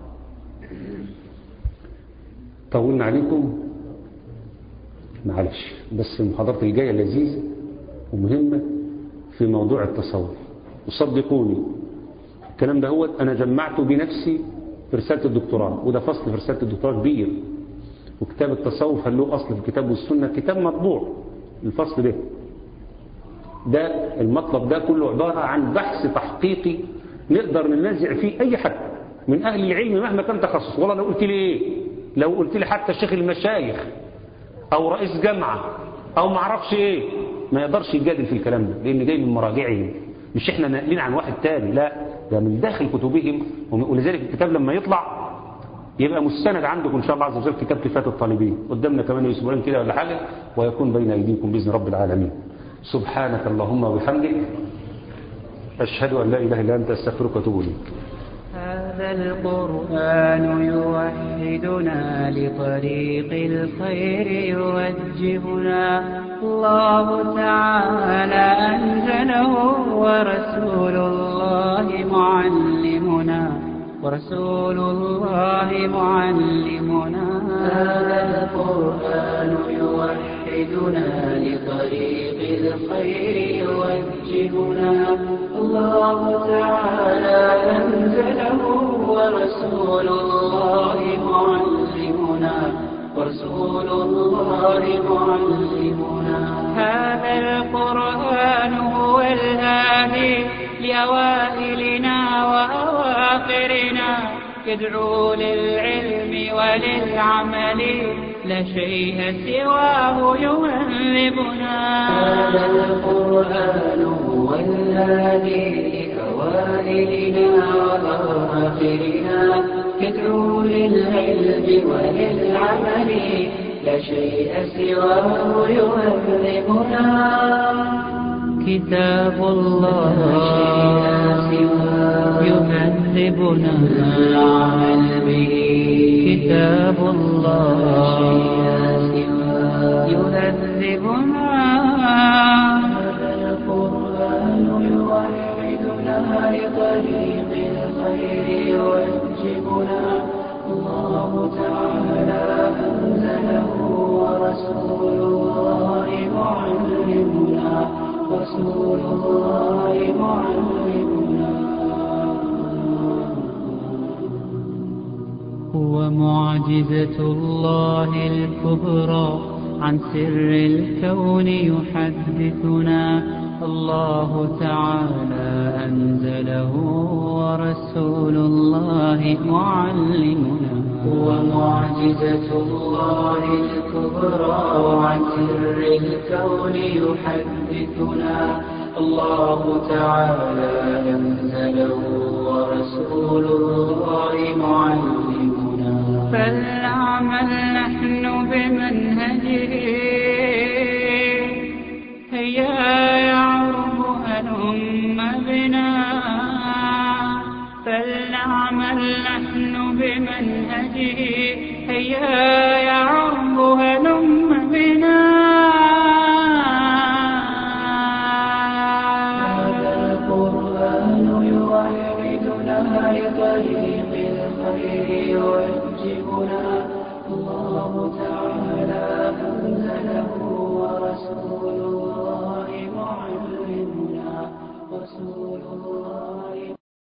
طولنا عليكم معلش بس المحاضرة الجاية لذيذة ومهمة في موضوع التصوف وصدقوني الكلام ده هو أنا جمعته بنفسي في رسالة الدكتوراه وده فصل في رسالة الدكتوراه كبير وكتاب التصوف هل له أصل في الكتاب والسنة كتاب مطبوع الفصل ده ده المطلب ده كله عبارة عن بحث تحقيقي نقدر ننازع فيه أي حد من أهل العلم مهما كان تخصص والله لو قلت لي إيه لو قلت لي حتى شيخ المشايخ أو رئيس جامعة أو ما اعرفش إيه ما يقدرش يجادل في الكلام ده لأن جاي من مراجعهم مش إحنا ناقلين عن واحد تاني لا ده من داخل كتبهم ولذلك الكتاب لما يطلع يبقى مستند عندكم إن شاء الله عز وجل كتاب كفاية الطالبين قدامنا كمان أسبوعين كده ولا حاجة ويكون بين أيديكم بإذن رب العالمين سبحانك اللهم وبحمدك أشهد أن لا إله إلا أنت أستغفرك وأتوب إليك
هذا القرآن يوحدنا لطريق الخير يوجهنا الله تعالى أنزله ورسول الله معلمنا ورسول الله معلمنا هذا القرآن يوحدنا لطريق الخير يوجهنا الله تعالى أنزله ورسول الله معلمنا ورسول الله معلمنا هذا القرآن هو الهادي لأوائلنا وأواخرنا يدعو للعلم وللعمل لا شيء سواه يهذبنا هذا القرآن هو الهادي لأوائلنا وأواخرنا يدعو للعلم وللعمل لا شيء سواه يهذبنا كتاب الله يهذبنا العمل به كتاب الله يهذبنا القرآن يوحدنا لطريق الخير يوجبنا الله تعالى أنزله ورسول الله معلمنا رسول الله معلمنا هو معجزة الله الكبرى عن سر الكون يحدثنا الله تعالى أنزله ورسول الله معلمنا هو معجزة الله الكبرى عن سر الكون يحدثنا الله تعالى أنزله ورسول الله معلمنا فلنعمل نحن بمنهجه هيا يعرب هلم بنا فلنعمل نحن بمنهجه هيا يعرب هلم بنا هذا القرآن يوحدنا لطريق الخير يوجهنا